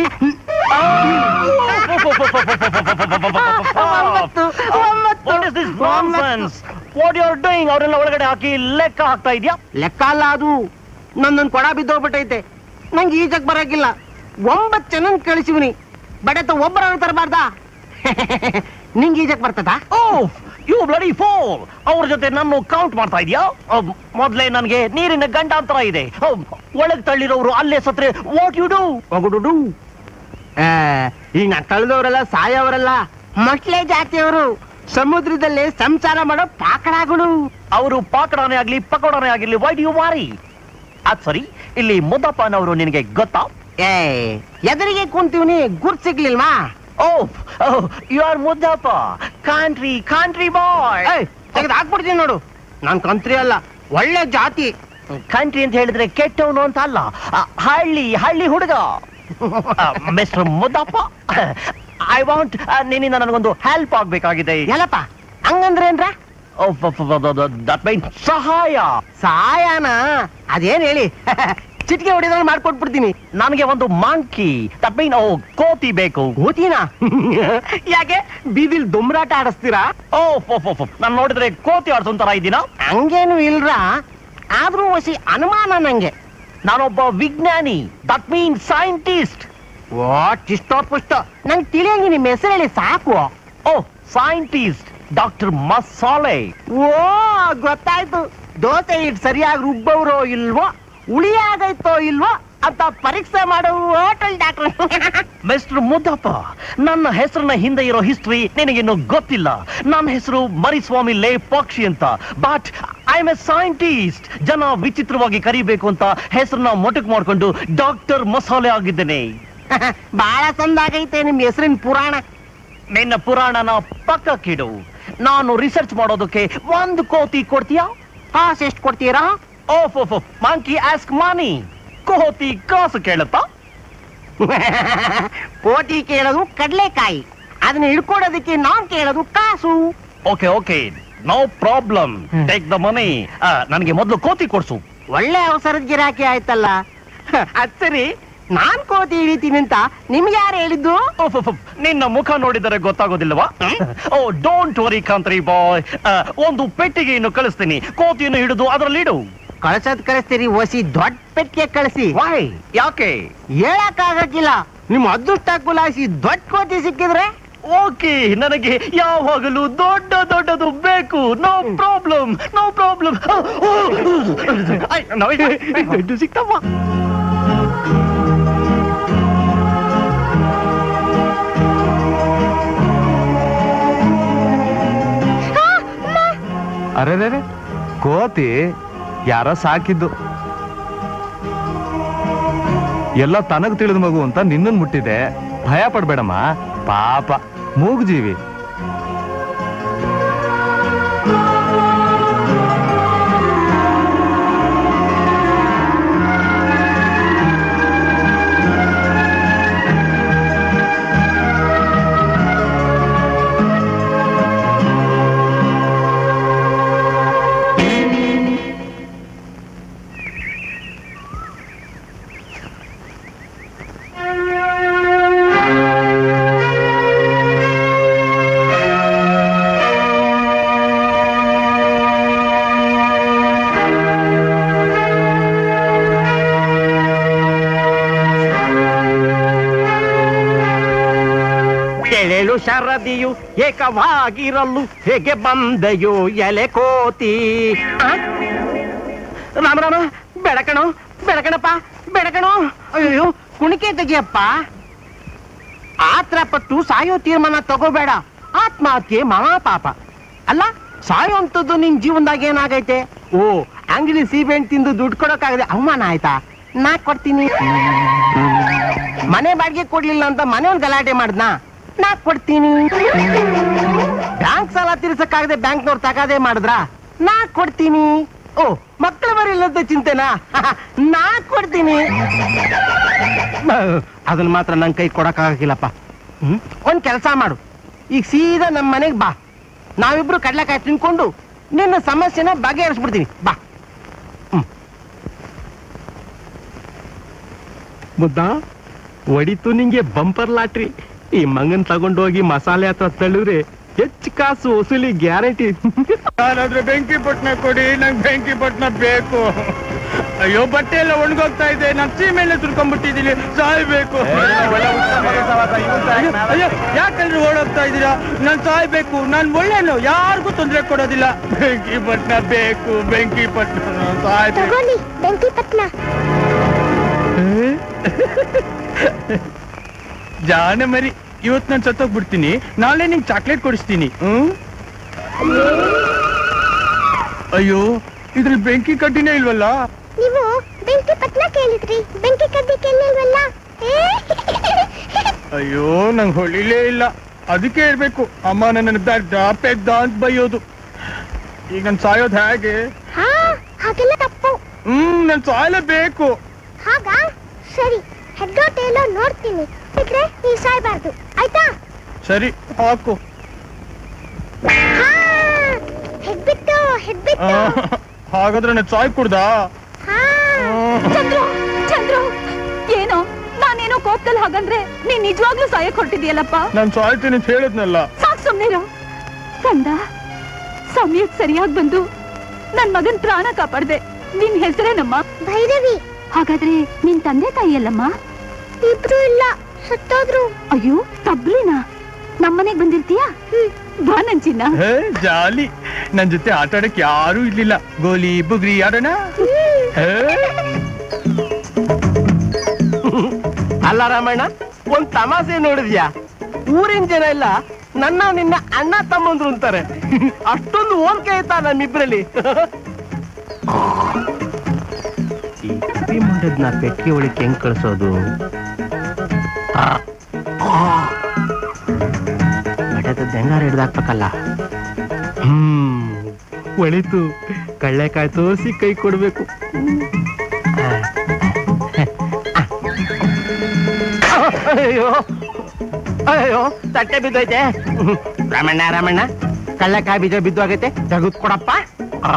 ಒಂಬತ್ತು ಒಂಬತ್ತು ವಾಟ್ ಯು ಆರ್ ಡೂಯಿಂಗ್ ಅವರೆಲ್ಲ ಒಳಗಡೆ ಹಾಕಿ ಲೆಕ್ಕ ಹಾಕ್ತಾ ಇದೆಯಾ ಲೆಕ್ಕ ಅಲ್ಲ ಅದು ನನ್ನೊಂದು ಕೊಡ ಬಿದ್ದೋಗ್ಬಿಟ್ಟೈತೆ ನಂಗೆ ಈಜಕ್ ಬರಕಿಲ್ಲ ಒಂಬತ್ತು ಜನ ಕಳಿಸಿವ್ನಿ ಬಡತ ಒಬ್ಬರ ತರಬಾರ್ದಾ ನಿಂಗೆ ಈಜಕ್ ಬರ್ತದಾ ಓ ಯು ಬ್ಲಡಿ ಫೋಲ್ ಅವ್ರ ಜೊತೆ ನಾನು ಕೌಂಟ್ ಮಾಡ್ತಾ ಇದೀಯಾ ಅಹ್, ಮೊದ್ಲೇ ನನಗೆ ನೀರಿನ ಗಂಡಾಂತರ ಇದೆ ಅಹ್, ಒಳಗ್ ತಳ್ಳಿರೋರು ಅಲ್ಲೇ ಸತ್ರೆ ವಾಟ್ ಯು ಡೂ ಹೋಗುಡು ಈಗ ನಾ ಕಳೆದವರೆಲ್ಲ ಸಾಯೋವರೆಲ್ಲ ಮಟ್ಲೆ ಜಾತಿಯವರು ಸಮುದ್ರದಲ್ಲಿ ಸಂಸಾರ ಮಾಡೋ ಪಾಕಡಾಗಳು ಅವರು ಪಾಕಡಾನೆ ಆಗ್ಲಿ ಪಕೋಡಾನೆ ಆಗಿರ್ಲಿ ವೈ ಯು ವಾರಿ ಅದ್ ಸರಿ ಇಲ್ಲಿ ಮುದ್ದಪ್ಪನವರು ನಿನಗೆ ಗೊತ್ತಾ ಏ ಎದುರಿಗೆ ಕುಂತೀವ್ನಿ ಗುರ್ತ್ ಸಿಗ್ಲಿಲ್ವಾ oh you are Muddappa country country ಬಾಯ್ ತೆಗೆದು ಹಾಕ್ಬಿಡ್ತೀನಿ ನೋಡು ನಾನ್ ಕಂತ್ರಿ ಅಲ್ಲ ಒಳ್ಳೆ ಜಾತಿ ಕಂಟ್ರಿ ಅಂತ ಹೇಳಿದ್ರೆ ಕೆಟ್ಟವನು ಅಂತ ಅಲ್ಲ ಆ, ಹಳ್ಳಿ ಹಳ್ಳಿ ಹುಡುಗ ಮಿಸ್ಟರ್ ಮುದ್ದಪ್ಪ ಐ ವಾಂಟ್ ನಿನ್ನಿಂದ ನನಗೊಂದು ಹೆಲ್ಪ್ ಆಗ್ಬೇಕಾಗಿದೆ ಎಲ್ಲಪ್ಪ ಹಂಗಂದ್ರೇನ್ರ ದಟ್ ಮೀನ್ ಸಹಾಯ ಸಾಯನ ಅದೇನ್ ಹೇಳಿ ಚಿಟಿಕೆ ಹೊಡಿದ್ರೆ ಮಾಡ್ಕೊಟ್ಬಿಡ್ತೀನಿ ನನಗೆ ಒಂದು ಮಾಂಕಿ ದಟ್ ಮೀನ್ ಓ ಕೋತಿ ಬೇಕು ಓದಿನ ಯಾಕೆ ಬೀದಿಲ್ ದುಮ್ರಾಟ ಆಡಿಸ್ತೀರಾ ಓ ನಾನು ನೋಡಿದ್ರೆ ಕೋತಿ ಆಡ್ಸೋ ತರ ಇದ್ದೀನ ಹಂಗೇನು ಇಲ್ರ ಆದ್ರೂ ಹೊಸಿ ಅನುಮಾನ ನಂಗೆ ನಾನೊಬ್ಬ ವಿಜ್ಞಾನಿ ದಟ್ ಮೀನ್ ಸೈಂಟಿಸ್ಟ್ ವಾಟ್ ಇಷ್ಟೋ ಪುಷ್ಟ ನಂಗೆ ತಿಳಿಯಂಗಿ ನಿಮ್ ಹೆಸರು ಹೇಳಿ ಸಾಕು ಓ ಸೈಂಟಿಸ್ಟ್ ಡಾಕ್ಟರ್ ಮಸಾಲೆ ಓ ಗೊತ್ತಾಯ್ತು ದೋಸೆ ಇಟ್ ಸರಿಯಾಗಿ ರುಬ್ಬವ್ರೋ ಇಲ್ವೋ ಉಳಿಯಾಗೈತೋ ಇಲ್ವೋ ಅಂತ ಪರೀಕ್ಷೆ ಮಾಡೋ ಹೋಟೆಲ್ ಡಾಕ್ಟರ್ ಮಿಸ್ಟರ್ ಮುದ್ದಪ್ಪ ನನ್ನ ಹೆಸರಿನ ಹಿಂದೆ ಇರೋ ಹಿಸ್ಟ್ರಿ ನಿನಗಿನ್ನು ಗೊತ್ತಿಲ್ಲ ನನ್ನ ಹೆಸರು ಮರಿಸ್ವಾಮಿ ಲೇ ಪಕ್ಷಿ ಅಂತ but I am a scientist ಜನ ವಿಚಿತ್ರವಾಗಿ ಕರಿಬೇಕು ಅಂತ ಹೆಸರನ್ನ ಮೊಟಕ್ ಮಾಡ್ಕೊಂಡು ಡಾಕ್ಟರ್ ಮಸಾಲೆ ಆಗಿದ್ದೇನೆ ಬಹಳ ಚಂದಾಗೈತೆ ನಿಮ್ ಹೆಸರಿನ ಪುರಾಣ ನಿನ್ನ ಪುರಾಣನ ಪಕ್ಕಕ್ಕಿಡು ನಾನು ರಿಸರ್ಚ್ ಮಾಡೋದಕ್ಕೆ ಒಂದು ಕೋತಿ ಕೊಡ್ತೀಯಾ ಕಾಸು ಎಷ್ಟು ಕೊಡ್ತೀರಾ ಓಫ್ ಓಫ್ ಮಾಂಕಿ ಆಸ್ಕ್ ಮಾನಿ ಕೋತಿ ಕಾಸು ಕೇಳುತ್ತಾ ಕೋಟಿ ಕೇಳೋದು ಕಡ್ಲೆಕಾಯಿ ಅದನ್ನ ಹಿಡ್ಕೊಡೋದಕ್ಕೆ ನಾನ್ ಕೇಳೋದು ಕಾಸು okay okay no problem take the money ನನಗೆ ಮೊದಲು ಕೋತಿ ಕೊಡ್ಸು ಒಳ್ಳೆ ಅವಸರದ ಗಿರಾಕಿ ಆಯ್ತಲ್ಲ ಅದ್ ಸರಿ ನಾನ್ ಕೋತಿ ಹಿಡಿತೀನಿ ಅಂತ ನಿಮ್ಗೆ ಯಾರು ಹೇಳಿದ್ದು ಓಫ್ ಓಫ್, ಓಫ್. ನಿನ್ನ ಮುಖ ನೋಡಿದರೆ ಗೊತ್ತಾಗೋದಿಲ್ವಾ ಓ ಡೋಂಟ್ ವರಿ ಕಾಂತ್ರಿ ಬಾಯ್ ಒಂದು ಪೆಟ್ಟಿಗೆಯನ್ನು ಕಳಿಸ್ತೀನಿ ಕೋತಿಯನ್ನು ಹಿಡಿದು ಅದರಲ್ಲಿ ಇಡು ಕಳ್ಸದ್ ಕಳಿಸ್ತೀರಿ ಒಸಿ ದೊಡ್ಡ ಪೆಟ್ಟಿಗೆ ಕಳಿಸಿ ವೈ ಯಾಕೆ ಹೇಳಕ್ ಆಗಕ್ಕಿಲ್ಲ ನಿಮ್ ಅದೃಷ್ಟ ಕುಲಾಯಿಸಿ ದೊಡ್ಡ ಕೋತಿ ಸಿಕ್ಕಿದ್ರೆ ಓಕೆ ನನಗೆ ಯಾವಾಗಲೂ ದೊಡ್ಡ ದೊಡ್ಡದು ಬೇಕು ನೋ ಪ್ರಾಬ್ಲಮ್ ನೋ ಪ್ರಾಬ್ಲಮ್ ದೊಡ್ಡ ಸಿಕ್ತಮ್ಮ ಅರೆ ಕೋತಿ ಯಾರೋ ಸಾಕಿದ್ದು ಎಲ್ಲ ತನಗ್ ತಿಳಿದ ಮಗು ಅಂತ ನಿನ್ನನ್ ಮುಟ್ಟಿದೆ ಭಯ ಪಡ್ಬೇಡಮ್ಮ ಪಾಪ ಮೂಗ್ಜೀವಿ ಎಳೆಳು ಶರದಿಯು ಏಕವಾಗಿರಲು ಹೇಗೆ ಬಂದೆಯೋ ಎಲೆ ಕೋತಿ ಆ? ರಾಮ ರಾಮ ಬೆಳಕಣು ಬೆಳಕಣಪ್ಪ ಬೇಡ ಕಣೋ ಅಯ್ಯೋ ಕುಣಿಕೆ ತೆಗಿಯಪ್ಪ ಆತ್ರ ಪಟ್ಟು ಸಾಯೋ ತೀರ್ಮಾನ ತಗೋಬೇಡ ಆತ್ಮಹತ್ಯೆ ಮಹಾ ಪಾಪ ಅಲ್ಲ ಸಾಯೋ ಅಂತದ್ದು ನಿನ್ ಜೀವನದಾಗ ಏನಾಗೈತೆ ಓ ಅಂಗಡಿ ಸೀಬೆಹಣ್ಣು ತಿಂದು ದುಡ್ಡು ಕೊಡೋಕ್ಕಾಗದೆ ಅವಮಾನ ಆಯ್ತಾ ನಾ ಕೊಡ್ತೀನಿ ಮನೆ ಬಾಡಿಗೆ ಕೊಡ್ಲಿಲ್ಲ ಅಂತ ಮನೆಯವ್ನ್ ಗಲಾಟೆ ಮಾಡ್ದ್ನಾ ನಾ ಕೊಡ್ತೀನಿ ಬ್ಯಾಂಕ್ ಸಾಲ ತೀರ್ಸಕ್ಕಾಗದೆ ಬ್ಯಾಂಕ್ನವ್ರು ತಗಾದೆ ಮಾಡಿದ್ರ ನಾ ಕೊಡ್ತೀನಿ ಓ ಮಕ್ಕಳ ಮರಿ ಇಲ್ಲದ ಚಿಂತೆನಾ ನಾ ಕೊಡ್ತೀನಿ ಅದನ್ನ ಮಾತ್ರ ನನ್ ಕೈ ಕೊಡಕ್ಕಾಗಿಲ್ಲಪ್ಪ ಹ್ಮ್ ಒಂದ್ ಕೆಲಸ ಮಾಡು ಈಗ ಸೀದಾ ನಮ್ಮ ಮನೆಗೆ ಬಾ ನಾವಿಬ್ರು ಕಡ್ಲೆಕಾಯಿ ತಿನ್ಕೊಂಡು ನಿನ್ನ ಸಮಸ್ಯೆನ ಬಗೆಹರಿಸ್ಬಿಡ್ತೀನಿ ಬಾ ಮುದ್ದ ಒಡಿತು ನಿಂಗೆ ಬಂಪರ್ ಲಾಟ್ರಿ ಈ ಮಂಗನ್ ತಗೊಂಡೋಗಿ ಮಸಾಲೆ ಹತ್ರ ತಳ್ಳಿದ್ರೆ ಹೆಚ್ಚು ಕಾಸು ವಸೂಲಿ ಗ್ಯಾರಂಟಿ ಯಾರಾದ್ರೂ ಬೆಂಕಿ ಪಟ್ನ ಕೊಡಿ ನಂಗೆ ಬೆಂಕಿ ಪಟ್ನ ಬೇಕು ಅಯ್ಯೋ ಬಟ್ಟೆ ಎಲ್ಲ ಒಣಗೋಗ್ತಾ ಇದೆ ನಾನು ಸೀಮೆಣ್ಣೆ ತುರ್ಕೊಂಡ್ಬಿಟ್ಟಿದ್ದೀನಿ ಸಾಯ್ಬೇಕು ಅಯ್ಯೋ ಯಾಕಂದ್ರೆ ಓಡೋಗ್ತಾ ಇದ್ದೀರಾ ನಾನು ಸಾಯ್ಬೇಕು ನಾನು ಒಳ್ಳೆನು ಯಾರಿಗೂ ತೊಂದರೆ ಕೊಡೋದಿಲ್ಲ ಬೆಂಕಿ ಪಟ್ನ ಬೇಕು ಬೆಂಕಿ ಪಟ್ನ ನಾನ್ ಸಾಯ್ಬೇಕು ತಗೊಳ್ಳಿ ಬೆಂಕಿ ಪಟ್ನ ಜಾಣ ಮರಿ ಇವತ್ತು ನಾನು ಸತ್ತೋಗ್ಬಿಡ್ತೀನಿ ನಾಳೆ ನಿಂಗೆ ಚಾಕ್ಲೇಟ್ ಕೊಡಿಸ್ತೀನಿ ಹ್ಮ್ ಅಯ್ಯೋ ಇದ್ರಲ್ಲಿ ಬೆಂಕಿ ಕಡ್ಡಿನೇ ಇಲ್ವಲ್ಲ ನೀವು ಬೆಂಕಿ ಪಟ್ನ ಕೇಳಿದ್ರಿ ಬೆಂಕಿ ಕಡ್ಡಿ ಕೇಳಿಲ್ವಲ್ಲ ಏ? ಅಯ್ಯೋ ನಂಗೆ ಹೊಳಿಲೇ ಇಲ್ಲ ಅದಕ್ಕೆ ಇರ್ಬೇಕು ಅಮ್ಮ ನನ್ನ ದಡ್ಡ ಪೆದ್ದ ಅಂತ ಬೈಯೋದು ಈಗ ನನ್ ಸಾಯೋದು ಹೇಗೆ ಹಾ ಹಾಗೆಲ್ಲ ತಪ್ಪು ಹ್ಮ್ ನನ್ ಸಾಯಲೇಬೇಕು ಹಾಗ ಸರಿ ಹೆಡ್ಡೋ ಟೇಲೋ ನೋಡ್ತೀನಿ ಬಿಟ್ರೆ ನೀವು ಸಾಯ್ಬಾರ್ದು ಆಯ್ತಾ ಸರಿ ಹಾಕು ಹಾ ಹೆಡ್ಬಿಟ್ಟು ಆ, ಹೆಡ್ಬಿಟ್ಟು ಹಾಗಾದ್ರೆ ನಾನು ಸಾಯ್ ಕುಡ್ದಾ ಹಾ ಚಂದ್ರು ಚಂದ್ರು ಏನೋ ನಾನೇನೋ ಕೋಪದಲ್ಲಿ ಹಾಗಂದ್ರೆ ನೀನ್ ನಿಜವಾಗ್ಲೂ ಸಾಯಕ್ ಹೊರಟಿದ್ಯಲ್ಲಪ್ಪ ನಾನು ಸಾಯ್ತೀನಿ ಅಂತ ಹೇಳಿದ್ನಲ್ಲ ಸಾಕ್ ಸುಮ್ನಿರು ಕಂದ ಸಮಯಕ್ ಸರಿಯಾಗಿ ಬಂದು ನನ್ ಮಗನ್ ಪ್ರಾಣ ಕಾಪಾಡ್ದೆ ನಿನ್ ಹೆಸರೇನಮ್ಮ ಭೈರವಿ ಹಾಗಾದ್ರೆ ನಿನ್ ತಂದೆ ತಾಯಿ ಅಲ್ಲಮ್ಮ ಇಬ್ರು ಇಲ್ಲ ಸತ್ತೋದ್ರು ಅಯ್ಯೋ ತಬ್ಲಿನಾ ನಮ್ಮನೆಗ್ ಬಂದಿರ್ತೀಯಾ ಬಾ ನನ್ ಚಿನ್ನ ಹೇ ಜಾಲಿ ನನ್ ಜೊತೆ ಆಟ ಆಡಕ್ ಯಾರೂ ಇರ್ಲಿಲ್ಲ ಗೋಲಿ ಬುಗ್ರಿ ಆಡೋಣ ಹೇ ಅಲ್ಲ ರಾಮಣ್ಣ ಒಂದ್ ತಮಾಷೆ ನೋಡಿದ್ಯಾ ಊರಿನ ಜನ ಎಲ್ಲ ನನ್ನ ನಿನ್ನ ಅಣ್ಣ ತಮ್ಮಂದ್ರು ಅಂತಾರೆ ಅಷ್ಟೊಂದು ಹೋಲ್ಕೆ ಆಯ್ತಾ ನಮ್ಮಿಬ್ರಲ್ಲಿ ಈ ಕಪಿ ಮುಂಡದ್ನ ಪೆಟ್ಟಿ ಒಳಗೆ ಹೆಂಗ್ ಕಳ್ಸೋದು ಬಡದ ಬೆಂಗಾರ ಹಿಡ್ದಾಕ್ಬೇಕಲ್ಲ ಹ್ಮ್ ಒಳಿತು ಕಳ್ಳೆಕಾಯಿ ತೋರಿಸಿ ಕೈ ಕೊಡ್ಬೇಕು ಅಯ್ಯೋ ಅಯ್ಯೋ ತಟ್ಟೆ ಬಿದ್ದೈತೆ ರಾಮಣ್ಣ ರಾಮಣ್ಣ ಕಳ್ಳಕಾಯಿ ಬೀಜ ಬಿದ್ದು ಆಗೈತೆ ತೆಗೆದು ಕೊಡಪ್ಪ ಆ.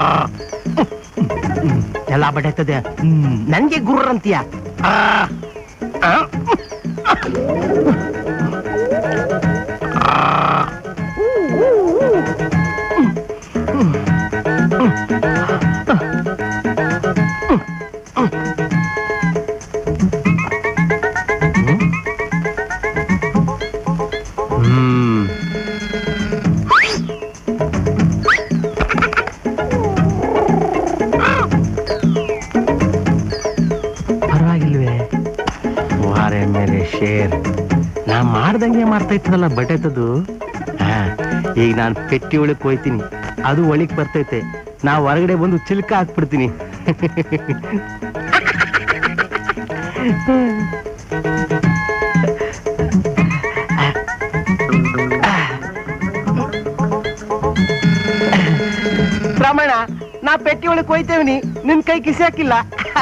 ಎಲ್ಲ ಬಡೈತದೆ ಹ್ಮ್ ನನ್ಗೆ ಗುರ್ರ ಅಂತೀಯ ಆ. ಆ. ಹ್ಮ್ ಪರವಾಗಿಲ್ವೇ ವಾರೆ ಮೇಲೆ ಶೇರ್ ನಾ ಮಾಡ್ದಂಗೆ ಮಾಡ್ತಾ ಇತ್ತಲ್ಲ ಬಟೆತದು ಹಾ ಈಗ ನಾನು ಪೆಟ್ಟಿ ಒಳಕ್ ಹೋಯ್ತೀನಿ ಅದು ಒಳಗ್ ಬರ್ತೈತೆ ನಾ ಹೊರಗಡೆ ಬಂದು ಚಿಲ್ಕ ಹಾಕ್ಬಿಡ್ತೀನಿ ರಮಣ ನಾ ಪೆಟ್ಟಿ ಒಳಕ್ ಹೋಯ್ತೇವನಿ ನಿನ್ ಕೈ ಕಿಸಿ ಹಾಕಿಲ್ಲ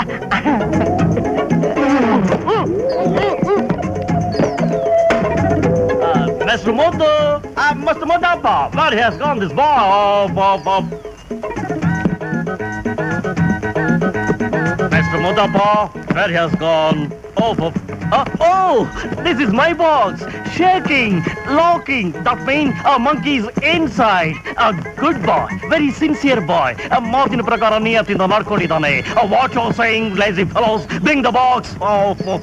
Mr. Moto, uh, Mr. Modapa, where has gone this boy? Oh, oh, oh. Mr. Modapa, where has gone? Oh, oh, uh, oh, this is my box. Shaking, locking. That means a monkey is inside. A good boy, very sincere boy. A ಮಾತಿನ ಪ್ರಕಾರ ನಿಯತ್ತಿಂದ ನಡ್ಕೊಂಡಿದ್ದಾನೆ. A watch all saying, lazy fellows, bring the box. Oh, oh.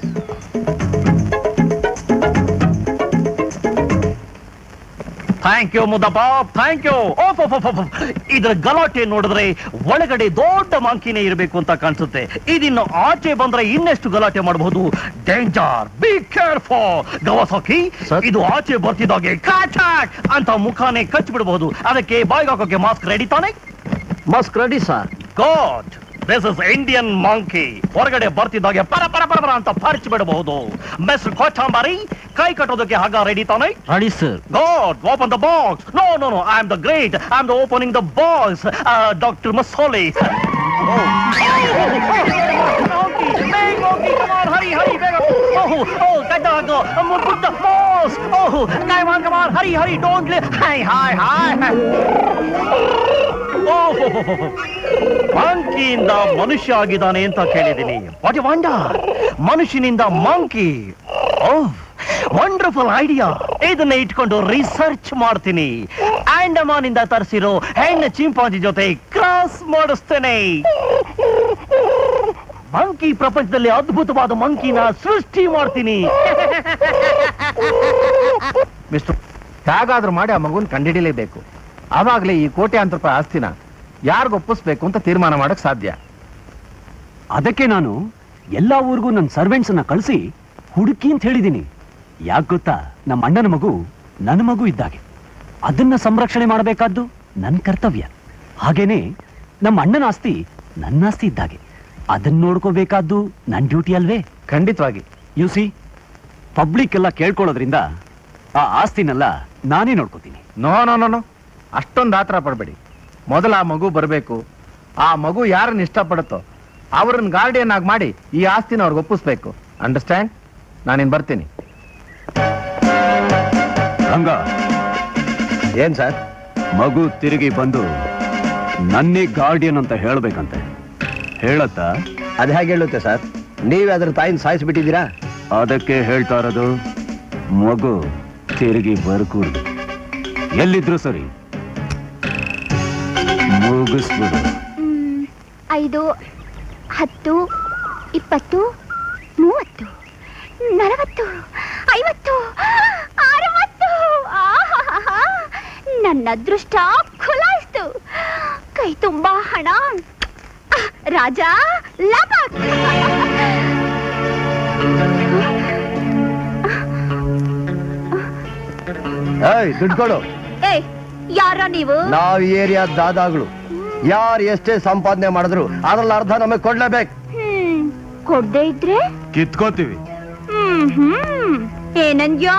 Thank you Muddappa thank you ಇದ್ರ ಗಲಾಟೆ ನೋಡಿದ್ರೆ ಒಳಗಡೆ ದೊಡ್ಡ ಮಾಂಕಿನೇ ಇರಬೇಕು ಅಂತ ಕಾಣಿಸುತ್ತೆ ಇದಿನ್ನು ಆಚೆ ಬಂದ್ರೆ ಇನ್ನೆಷ್ಟು ಗಲಾಟೆ ಮಾಡಬಹುದು ಡೇಂಜರ್ ಬಿ ಕೇರ್ಫುಲ್ ಗವಾಸೋಕಿ ಇದು ಆಚೆ ಬರ್ತಿದ್ದಾಗೆ ಕಾಟಾಕ್ ಅಂತ ಮುಖಾನೇ ಕಚ್ಚಿಬಿಡಬಹುದು ಅದಕ್ಕೆ ಬಾಯ್ಗೆ ಹಾಕೋಕೆ ಮಾಸ್ಕ್ ರೆಡಿ ತಾನೆ mask ready sir God this is Indian monkey ಹೊರಗಡೆ ಬರ್ತಿದ್ದಾಗೆ ಪರ ಪರ ಪರ ಪರ ಅಂತ ಪರ್ಚಿ ಬಿಡಬಹುದು ಮಿಸ್ಟರ್ ಕೊಚಾಂಬಾರಿ ಕೈ ಕಟ್ಟೋದಕ್ಕೆ ಹಗ್ಗ ರೆಡಿ ತಾನೆ ready sir God, open the box. No, no, no. I'm the great. I'm the opening the box. Uh, Dr. Masoli. Oh. Monkey, big monkey, come on, hurry, hurry, big. Oh, oh, get the go. Um, put the boss. Oh, come on, come on, hurry, hurry, don't let. Hi, hi, hi. Oh, ಮಂಕಿಯಿಂದ ಮನುಷ್ಯ ಆಗಿದ್ದಾನೆ ಅಂತ ಕೇಳಿದ್ದೀನಿ ವಾಟ್ ವಾಂಡ ಮನುಷ್ಯನಿಂದ ಮಂಕಿ ಓಹ್ ವಂಡರ್ಫುಲ್ ಐಡಿಯಾ ಇದನ್ನ ಇಟ್ಕೊಂಡು ರಿಸರ್ಚ್ ಮಾಡ್ತೀನಿ ಆಂಡಮಾನ್ ಇಂದ ತರಿಸಿರೋ ಹೆಣ್ಣು ಚಿಂಪಾಂಜಿ ಜೊತೆ ಕ್ರಾಸ್ ಮಾಡಿಸ್ತೇನೆ ಮಂಕಿ ಪ್ರಪಂಚದಲ್ಲಿ ಅದ್ಭುತವಾದ ಮಂಕಿನ ಸೃಷ್ಟಿ ಮಾಡ್ತೀನಿ ಮಿಸ್ಟರ್ ಹೇಗಾದ್ರೂ ಮಾಡಿ ಆ ಮಗುನ್ ಕಂಡಿಡಿಲೇಬೇಕು ಆವಾಗಲೇ ಈ ಕೋಟ್ಯಾಂತರ ರೂಪಾಯಿ ಆಸ್ತಿನ ಯಾರಿಗ ಒಪ್ಪಿಸ್ಬೇಕು ಅಂತ ತೀರ್ಮಾನ ಮಾಡಕ್ ಸಾಧ್ಯ ಅದಕ್ಕೆ ನಾನು ಎಲ್ಲಾ ಊರಿಗೂ ನನ್ನ ಸರ್ವೆಂಟ್ಸ್ ಅನ್ನ ಕಳಿಸಿ ಹುಡುಕಿ ಅಂತ ಹೇಳಿದ್ದೀನಿ ಯಾಕೆ ಗೊತ್ತಾ ನಮ್ಮ ಅಣ್ಣನ ಮಗು ನನ್ನ ಮಗು ಇದ್ದಾಗೆ ಅದನ್ನ ಸಂರಕ್ಷಣೆ ಮಾಡಬೇಕಾದ್ದು ನನ್ನ ಕರ್ತವ್ಯ ಹಾಗೇನೆ ನಮ್ಮ ಅಣ್ಣನ ಆಸ್ತಿ ನನ್ನ ಆಸ್ತಿ ಇದ್ದಾಗೆ ಅದನ್ನ ನೋಡ್ಕೋಬೇಕಾದ್ದು ನನ್ನ ಡ್ಯೂಟಿ ಅಲ್ವೇ ಖಂಡಿತವಾಗಿ ಯು ಸಿ ಪಬ್ಲಿಕ್ ಎಲ್ಲ ಕೇಳ್ಕೊಳ್ಳೋದ್ರಿಂದ ಆ ಆಸ್ತಿನೆಲ್ಲ ನಾನೇ ನೋಡ್ಕೋತೀನಿ ನೋ ನೋ ನೋ ನೋ ಅಷ್ಟೊಂದು ಆತರ ಪಡಬೇಡಿ ಮೊದಲು ಆ ಮಗು ಬರಬೇಕು ಆ ಮಗು ಯಾರನ್ನ ಇಷ್ಟಪಡುತ್ತೋ ಅವ್ರನ್ನ ಗಾರ್ಡಿಯನ್ ಆಗಿ ಮಾಡಿ ಈ ಆಸ್ತಿನ ಅವ್ರಿಗೆ ಒಪ್ಪಿಸ್ಬೇಕು ಅಂಡರ್ಸ್ಟ್ಯಾಂಡ್ ನಾನಿನ್ ಬರ್ತೀನಿ ರಂಗ ಏನ್ ಸರ್ ಮಗು ತಿರುಗಿ ಬಂದು ನನ್ನೇ ಗಾರ್ಡಿಯನ್ ಅಂತ ಹೇಳ್ಬೇಕಂತೆ ಹೇಳತ್ತಾ ಅದು ಹೇಗೆ ಹೇಳುತ್ತೆ ಸರ್ ನೀವೇ ಅದ್ರ ತಾಯಿನ ಸಾಯಿಸ್ಬಿಟ್ಟಿದ್ದೀರಾ ಅದಕ್ಕೆ ಹೇಳ್ತಾ ಇರೋದು ಮಗು ತಿರುಗಿ ಬರ್ಕೂಡ್ದು ಎಲ್ಲಿದ್ರು ಸರಿ ಮುಗಿಸ್ಬಿಡು ಮ್, ಐದು ಹತ್ತು ಇಪ್ಪತ್ತು ಮೂವತ್ತು ನಲವತ್ತು ಐವತ್ತು ಅರವತ್ತು ಆಹಾಹಾಹಾ. ನನ್ನ ಅದೃಷ್ಟ ಖುಲಾಯಿಸ್ತು ಕೈ ತುಂಬಾ ಹಣ ಆಹ್, ರಾಜ ಲಬಕ್ ಏಯ್ ದುಡ್ಡು ಕೊಡು ಏಯ್ ಯಾರ ನೀವು ನಾವ್ ಈ ಏರಿಯಾ ದಾದಾಗಳು ಯಾರು ಎಷ್ಟೇ ಸಂಪಾದನೆ ಮಾಡಿದ್ರು ಅದ್ರಲ್ಲಿ ಅರ್ಧ ನಮಗೆ ಕೊಡ್ಲೇಬೇಕು ಹ್ಮ್ ಕೊಡ್ದೇ ಇದ್ರೆ ಕಿತ್ಕೋತೀವಿ ಹ್ಮ್ ಹ್ಮ್ ಏನಂದ್ಯೋ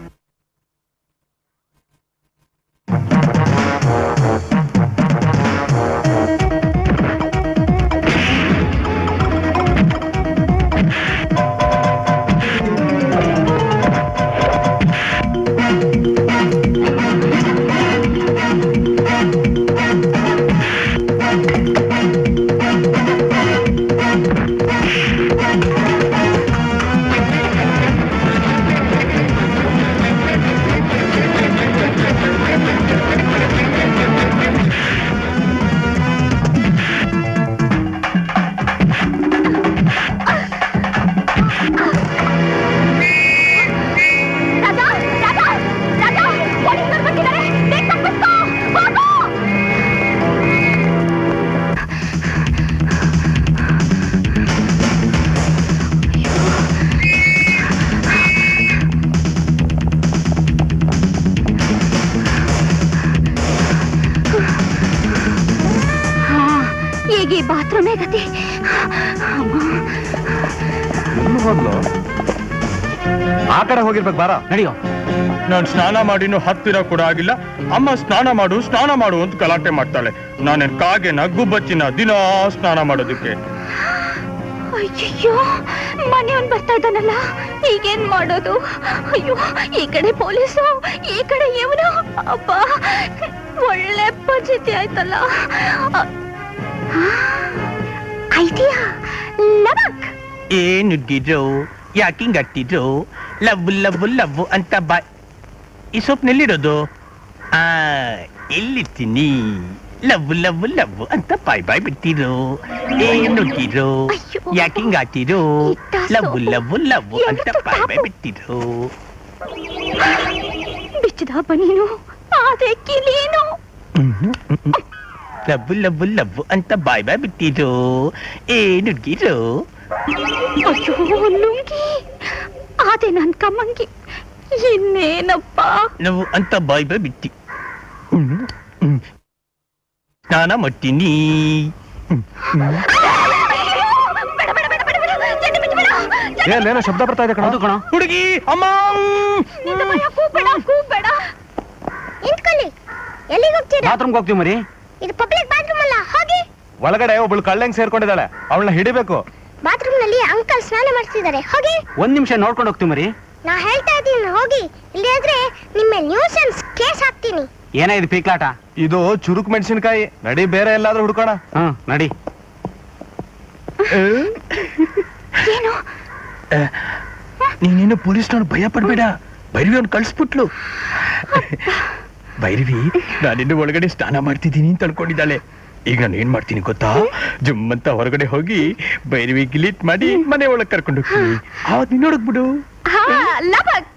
ರಾಜಾ ರಾಜಾ ರಾಜಾ ಪೊಲೀಸರು ಬಂದಿದ್ದಾರೆ ಬೇಗ ತಪ್ಪಿಸ್ಕೋ ಹೋಗು ಹಾ, ಈಗ ಈ ಬಾತ್ರೂಮೇ ಗತಿ ಎಲ್ಲಿ ಹೋದ್ಲು ಆ ಕಡೆ ಹೋಗಿರ್ಬೇಕು ಬಾರ ನಡೆಯೋ ನಾನ್ ಸ್ನಾನ ಮಾಡಿನೂ ಹತ್ತು ದಿನ ಕೂಡ ಆಗಿಲ್ಲ ಅಮ್ಮ ಸ್ನಾನ ಮಾಡು ಸ್ನಾನ ಮಾಡು ಅಂತ ಗಲಾಟೆ ಮಾಡ್ತಾಳೆ ನಾನೇನ್ ಕಾಗೆನ ಗುಬ್ಬಚ್ಚಿನ ದಿನ ಸ್ನಾನ ಮಾಡೋದಕ್ಕೆ ಅಯ್ಯಯ್ಯೋ ಮನೆಯವನ್ ಬರ್ತಾ ಇದ್ದಾನಲ್ಲ ಈಗೇನ್ ಮಾಡೋದು ಅಯ್ಯೋ ಈ ಕಡೆ ಪೊಲೀಸು ಈ ಕಡೆ ಇವನು ಅಪ್ಪ ಒಳ್ಳೆ ಪಜಿತಿ ಆಯ್ತಲ್ಲ ಐಡಿಯಾ ಲಬಕ್ ಏನು ಗಿರೋ ಯಾಕಿಂಗ್ ಅಟ್ಟಿದ್ರು ಲವ್ ಲವ್ ಲವ್ ಅಂತ ಬಾ ಈ ಸೊಪ್ನೆಲ್ಲಿರೋದು ಆ ಎಲ್ಲಿರ್ತೀನಿ ಲವ್ ಲವ್ ಲವ್ ಅಂತ ಬಾಯ್ ಬಾಯ್ ಬಿಟ್ಟಿರು ಏನು ಗಿರೋ ಅಯ್ಯೋ. ಯಾಕಿಂಗ್ ಆಟಿರು ಇತ್ತ ಲವ್ ಸೊಪ್ಪು. ಲವ್ ಲವ್ ಅಂತ ಎಲ್ರು ಬಾಯ್ ಬಾಯ್ ಪಾಪು. ಬಿಟ್ಟಿರು ಬಿಚ್ಚದ ಬನೀನು ಆ ಅದೇ ಕಿಲೀನು ಲವ್ವು ಲವ್ವು ಲವ್ವು ಅಂತ ಬಾಯ್ ಬಾಯ್ ಬಿಟ್ಟಿದ್ರು ಏನು ಹುಡ್ಗಿರು ಅಯ್ಯೋ ಲುಂಗಿ ಅದೇ ನನ್ ಕಮ್ಮಂಗಿ ಇನ್ನೇನಪ್ಪ ನಾವು ಅಂತ ಬಾಯ್ ಬಾಯ್ ಬಿಟ್ಟಿ ಹ್ಮ್, ಹ್ಮ್. ಸ್ನಾನ ಮಾಡ್ತೀನಿ ಹ್ಮ್, ಹ್ಮ್. ಬೇಡ ಬೇಡ ಬೇಡ ಬೇಡ ಬೇಡ ಜಲ್ದಿ ಬಿಟ್ಟು ಬೇಡ ಏನೇನೋ ಶಬ್ದ ಬರ್ತಾ ಇದೆ ಕಣ ಕಣ ಹುಡುಗಿ ಅಮ್ಮ ನಿನ್ನ ಭಯ ಕೂಬೇಡ ಕೂಬೇಡ ನಿಂತ್ಕೊಳ್ಳಿ ಎಲ್ಲಿಗೆ ಹೋಗ್ತೀರಾ ಬಾತ್ರೂಮ್ಗೆ ಹೋಗ್ತೀವಿ ಮರಿ ಇದು ಪಬ್ಲಿಕ್ ಬಾತ್ರೂಮ್ ಅಲ್ಲ ಹೋಗಿ ಒಳಗಡೆ ಒಬ್ಳು ಕಳ್ಳಂಗ್ ಸೇರ್ಕೊಂಡಿದ್ದಾಳೆ ಅವಳನ್ನ ಹಿಡಿಬೇಕು ಬಾತ್ರೂಮ್ ನಲ್ಲಿ ಅಂಕಲ್ ಸ್ನಾನ ಮಾಡ್ತಿದ್ದಾರೆ ಹೋಗಿ ಒಂದ್ ನಿಮಿಷ ನೋಡ್ಕೊಂಡು ಹೋಗ್ತೀವಿ ಮರಿ ನಾ ಹೇಳ್ತಾ ಇದ್ದೀನಿ ಹೋಗಿ ಇಲ್ಲದ್ರೆ ನಿಮ್ಮ ನ್ಯೂಸೆನ್ಸ್ ಕೇಸ್ ಹಾಕ್ತೀನಿ ಏನ ಇದು ಪೀಕ್ಲಾಟ ಇದು ಚುರುಕ್ ಮೆಣಸಿನಕಾಯಿ ನಡಿ ಬೇರೆ ಎಲ್ಲಾದ್ರೂ ಹುಡ್ಕೋಣ ಹ್ಮ್ ನಡಿ ಏನು ನೀನೇನು ಪೊಲೀಸ್ನವ್ರು ಭಯ ಪಡ್ಬೇಡ ಭೈರವಿ ಅವ್ನು ಕಳ್ಸ್ಬಿಟ್ಲು ಭೈರವಿ ನಾನಿನ್ನು ಒಳಗಡೆ ಸ್ನಾನ ಮಾಡ್ತಿದ್ದೀನಿ ಅಂತ ಅನ್ಕೊಂಡಿದ್ದಾಳೆ ಈಗ ನಾನು ಏನ್ ಮಾಡ್ತೀನಿ ಗೊತ್ತಾ ಜುಮ್ ಅಂತ ಹೊರಗಡೆ ಹೋಗಿ ಭೈರವಿ ಗಿಲೀಟ್ ಮಾಡಿ ಮನೆ ಒಳಗೆ ಕರ್ಕೊಂಡು ಹೋಗ್ತೀನಿ ಆವತ್ ನೀನ್ ನೋಡಕ್ ಬಿಡು ಹಾ ಲಬಕ್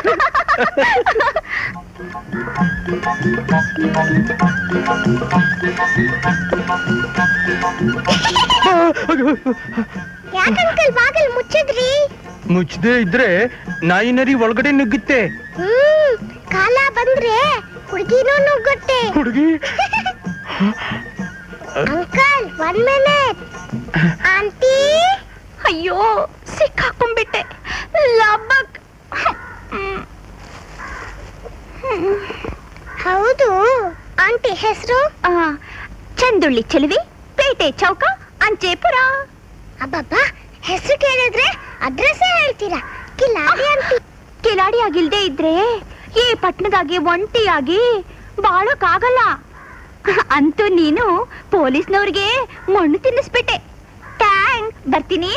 ಯಾಕೆ ಅಂಕಲ್ ಬಾಗಲ್ ಮುಚ್ಚಿದ್ರಿ ಮುಚ್ಚದೆ ಇದ್ರೆ ನಾಯಿನರಿ ಒಳಗಡೆ ನುಗ್ಗುತ್ತೆ ಹ್ಮ್ ಕಾಲ ಬಂದ್ರೆ ಹುಡುಗಿನೂ ನುಗ್ಗುತ್ತೆ ಹುಡುಗಿ ಅಂಕಲ್ ಒನ್ ಮಿನಿಟ್ ಆಂಟಿ ಅಯ್ಯೋ ಸಿಕ್ಕಾಕೊಂಡ್ಬಿಟ್ಟೆ ಲಬಕ್ ಹೌದು ಆಂಟಿ ಹೆಸರು ಆ, ಚಂದುಳ್ಳಿ ಚೆಲುವಿ ಪೇಟೆ ಚೌಕ ಅಂಚೆಪುರ ಅಬ್ಬಬ್ಬಾ ಹೆಸರು ಕೇಳಿದ್ರೆ ಅಡ್ರೆಸ್ ಹೇಳ್ತೀರಾ ಕಿಲಾಡಿ ಆಂಟಿ ಕಿಲಾಡಿ ಆಗಿಲ್ದೇ ಇದ್ರೆ ಈ ಪಟ್ಟಣದಾಗಿ ಒಂಟಿಯಾಗಿ ಬಾಳಕ್ಕಾಗಲ್ಲ ಅಂತೂ ನೀನು ಪೊಲೀಸ್ನವ್ರಿಗೆ ಮಣ್ಣು ತಿನ್ನಿಸ್ಬಿಟ್ಟೆ ಟ್ಯಾಂಕ್ ಬರ್ತೀನಿ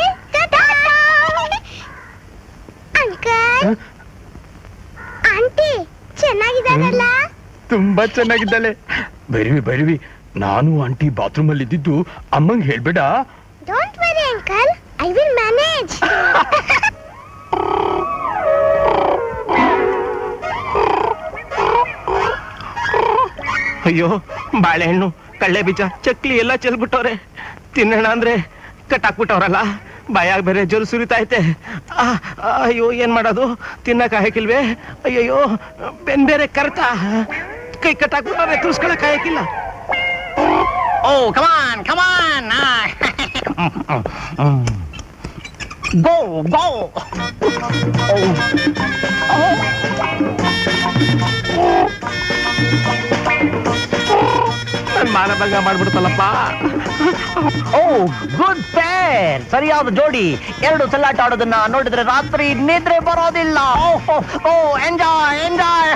ಅಂಕಲ್ ಆಂಟಿ ಚೆನ್ನಾಗಿದ್ದಾರಲ್ಲ ತುಂಬಾ ಚೆನ್ನಾಗಿದ್ದಾಳೆ ಭೈರವಿ ಭೈರವಿ ನಾನು ಆಂಟಿ ಬಾತ್ರೂಮ್ ಅಲ್ಲಿ ಇದ್ದಿದ್ದು ಅಮ್ಮಂಗ್ ಹೇಳ್ಬೇಡ don't worry uncle I will manage ಅಯ್ಯೋ ಬಾಳೆಹಣ್ಣು ಕಳ್ಳೆ ಬೀಜ ಚಕ್ಲಿ ಎಲ್ಲ ಚೆಲ್ಬಿಟ್ಟವ್ರೆ ತಿನ್ನೋಣ ಅಂದ್ರೆ ಕಟ್ಟಾಕ್ಬಿಟ್ಟವ್ರಲ್ಲ ಬಾಯಾಗ ಬೇರೆ ಜೋರು ಸುರಿತಾ ಐತೆ ಆ, ಆ, ಅಯ್ಯೋ ಏನ್ ಮಾಡೋದು ತಿನ್ನಕ್ ಹಾಕಿಲ್ವೇ ಅಯ್ಯಯ್ಯೋ ಬೆನ್ ಬೇರೆ ಕರ್ತ ಕೈ ಕಟ್ಟಾಕ್ಬಿಟ್ಟವ್ರೆ ತುರ್ಸ್ಕೊಳಕ್ ಹಾಕಿಲ್ಲ ಓ ಕಮಾನ್ ಕಮಾನ್ ಗೋ ಗೋ ನನ್ ಮಾನಭಂಗ ಮಾಡ್ಬಿಡ್ತಲ್ಲಪ್ಪ ಓ ಗುಡ್ ಪೇರ್ ಸರಿಯಾದ ಜೋಡಿ ಎರಡು ಸಲ್ಲಾಟ ಆಡೋದನ್ನ ನೋಡಿದ್ರೆ ರಾತ್ರಿ ನಿದ್ರೆ ಬರೋದಿಲ್ಲ oh enjoy enjoy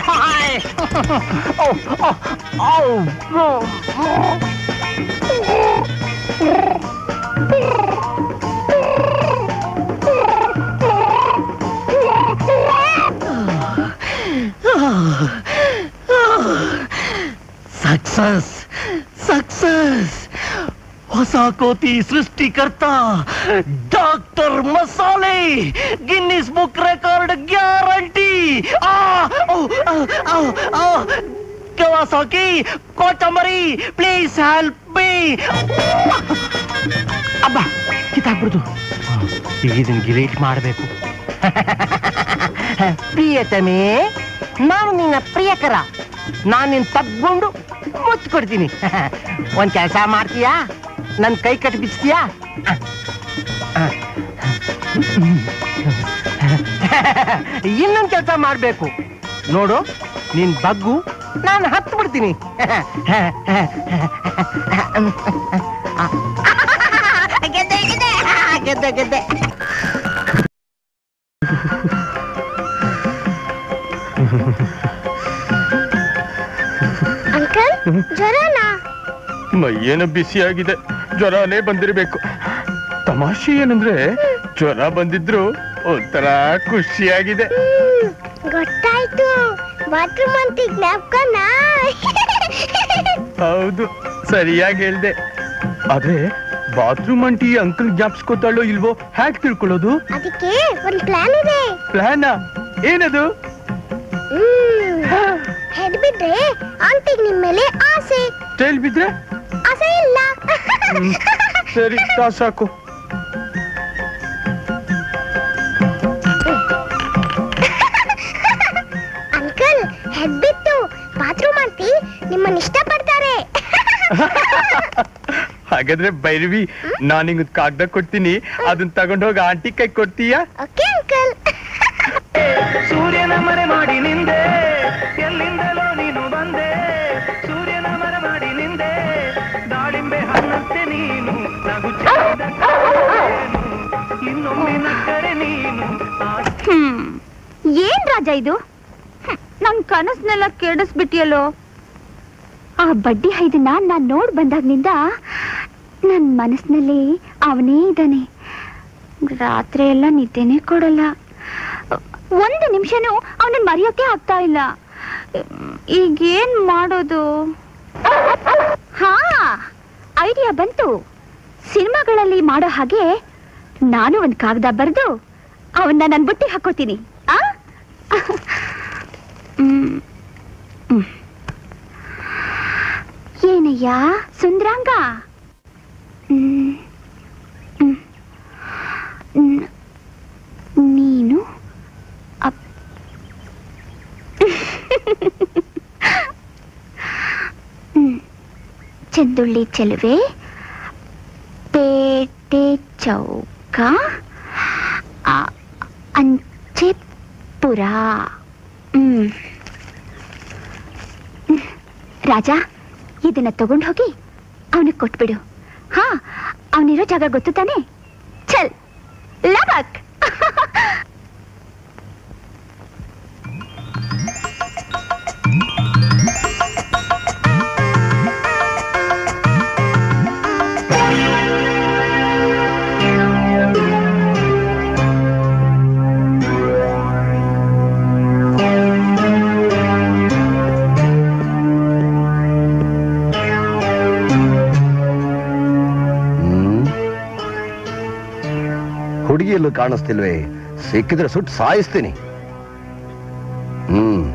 success success ಹೊಸ ಕೋತಿ ಸೃಷ್ಟಿಕರ್ತ ಡಾಕ್ಟರ್ ಮಸಾಲೆ ಗಿನ್ನಿಸ್ ಬುಕ್ ರೆಕಾರ್ಡ್ ಗ್ಯಾರಂಟಿ ಆ ಓ, ಆ, ಆ, ಆ. ಕವಾಸಾಕಿ ಕೊತ್ತಂಬರಿ ಪ್ಲೀಸ್ ಹೆಲ್ಪ್ ಮೀ ಅಬ್ಬ ಕಿತ್ತಾಕ್ಬಿಡ್ತು ಈಗ ಇದನ್ನ ಗಿಲೇಟ್ ಮಾಡಬೇಕು ಪ್ರಿಯತಮೇ ನಾನು ನಿನ್ನ ಪ್ರಿಯಕರ ನಾನು ನಿನ್ ತಗ್ಕೊಂಡು ಮುಚ್ಕೊಡ್ತೀನಿ ಒಂದ್ ಕೆಲಸ ಮಾಡ್ತೀಯಾ ನನ್ ಕೈ ಕಟ್ಟಿ ಬಿಚ್ತೀಯಾ ಇನ್ನೊಂದ್ ಕೆಲಸ ಮಾಡ್ಬೇಕು ನೋಡು ನಿನ್ ಬಗ್ಗು ನಾನು ಹತ್ತು ಬಿಡ್ತೀನಿ ಗೆದ್ದೆ ಗೆದ್ದೆ ಗೆದ್ದೆ ಗೆದ್ದೆ ಅಂಕಲ್ ಜ್ವರನಾ ಮೈಯೇನ ಬಿಸಿಯಾಗಿದೆ ಜ್ವರನೇ ಬಂದಿರಬೇಕು ತಮಾಷೆ ಏನಂದ್ರೆ ಜ್ವರ ಬಂದಿದ್ರು ಒಂಥರ ಖುಷಿಯಾಗಿದೆ ಹ್ಮ್, ಗೊತ್ತಾಯ್ತು ಬಾತ್ರೂಮ್ ಅಂತ ಜ್ಞಾಪಕನ ಹೌದು ಸರಿಯಾಗಿ ಹೇಳ್ದೆ ಆದ್ರೆ ಬಾತ್ರೂಮ್ ಅಂಟಿ ಅಂಕಲ್ ಜ್ಞಾಪಿಸ್ಕೊತಾಳೋ ಇಲ್ವೋ ಹ್ಯಾಕ್ ತಿಳ್ಕೊಳ್ಳೋದು ಅದಕ್ಕೆ ಒಂದ್ ಪ್ಲಾನ್ ಇದೆ ಪ್ಲಾನ ಏನದು ಹ್ಮ್ ಹೆಡ್ ಬಿದ್ದ ಬಿಟ್ರೆ ಆಂಟಿಗ್ ನಿಮ್ ಮೇಲೆ ಆಸೆ ಸ್ಟೈಲ್ ಬಿದ್ರೆ ಆಸೆ ಇಲ್ಲ ಸರಿ ಕಾಸು ಸಾಕು ಅಂಕಲ್ ಹೆದ್ಬಿತ್ತು ಬಾತ್ರೂಮ್ ಆಂಟಿ ನಿಮ್ಮನ್ನ ಇಷ್ಟಪಡ್ತಾರೆ ಹಾಗಾದ್ರೆ ಭೈರವಿ ನಾನು ಹಿಂಗ್ ಕಾಗ್ದ ಕೊಡ್ತೀನಿ ಅದನ್ನ ತಗೊಂಡೋಗಿ ಆಂಟಿ ಕೈ ಕೊಡ್ತೀಯಾ ಓಕೆ ಅಂಕಲ್ ಸೂರ್ಯನ ಮರೆ ಮಾಡಿ ನಿಂದೆ ಎಲ್ಲಿಂದಲೋ ನೀನು ಬಂದೆ ಸೂರ್ಯನ ಮರೆ ಮಾಡಿ ನಿಂದೆ ದಾಳಿಂಬೆ ಹಣ್ಣಂತೆ ನೀನು ನಗು ಚೆಲ್ಲಿದ ಕಾಲೇನು, ಇನ್ನೊಮ್ಮೆ ನಕ್ಕರೆ ನೀನು ಆ ಹ್ಮ್ ಏನ್ ರಾಜ ಇದು ಹ್ಮ್, ನನ್ ಕನಸ್ನೆಲ್ಲ ಕೆಡಿಸ್ಬಿಟ್ಟಿಯಲ್ಲೋ ಆ ಬಡ್ಡಿ ಹೈದನ್ನ ನಾನ್ ನೋಡ್ ಬಂದಾಗ್ನಿಂದ ನನ್ ಮನಸ್ನಲ್ಲಿ ಅವನೇ ಇದ್ದಾನೆ ರಾತ್ರಿ ಎಲ್ಲ ನಿದ್ದೆನೆ ಕೊಡಲ್ಲ ಒಂದು ನಿಮಿಷನೂ ಅವನನ್ನ ಮರೆಯೋಕೆ ಆಗ್ತಾ ಇಲ್ಲ ಈಗೇನ್ ಮಾಡೋದು ಹಾ ಐಡಿಯಾ ಬಂತು ಸಿನಿಮಾಗಳಲ್ಲಿ ಮಾಡೋ ಹಾಗೆ ನಾನು ಒಂದ್ ಕಾಗದ ಬರೆದು ಅವನ್ನ ನನ್ ಬುಟ್ಟಿ ಹಾಕೋತೀನಿ ಆ ಹ್ಮ್. ಹ್ಮ್. ಏನಯ್ಯ ಸುಂದ್ರಾಂಗ ಹ್ಮ್. ಹ್ಮ್. ಹ್ಮ್. ನೀನು ಅಪ್- ಹ್ಮ್. ಚೆಂದುಳ್ಳಿ ಚೆಲುವೆ ಪೇಟೆ ಚೌಕ ಆ, ಅಂಚೆಪುರ ಹ್ಮ್ ರಾಜ ಇದನ್ನ ತಗೊಂಡು ಹೋಗಿ ಅವನಿಗೆ ಕೊಟ್ಬಿಡು ಹಾ ಅವನಿರೋ ಜಾಗ ಗೊತ್ತು ತಾನೆ ಚಲ್ ಲಬಕ್ ಹ್ಮ್ ಹುಡುಗಿಯಲ್ಲೂ ಕಾಣಿಸ್ತಿಲ್ವೇ ಸಿಕ್ಕಿದ್ರೆ ಸುಟ್ಟು ಸಾಯಿಸ್ತೀನಿ ಹ್ಮ್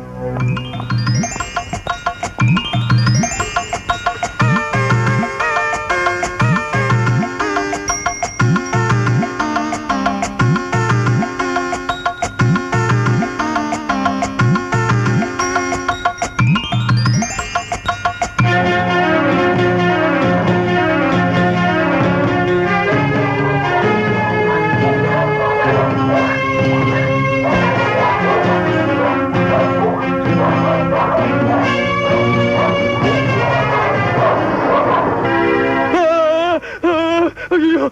ಅಯ್ಯೋ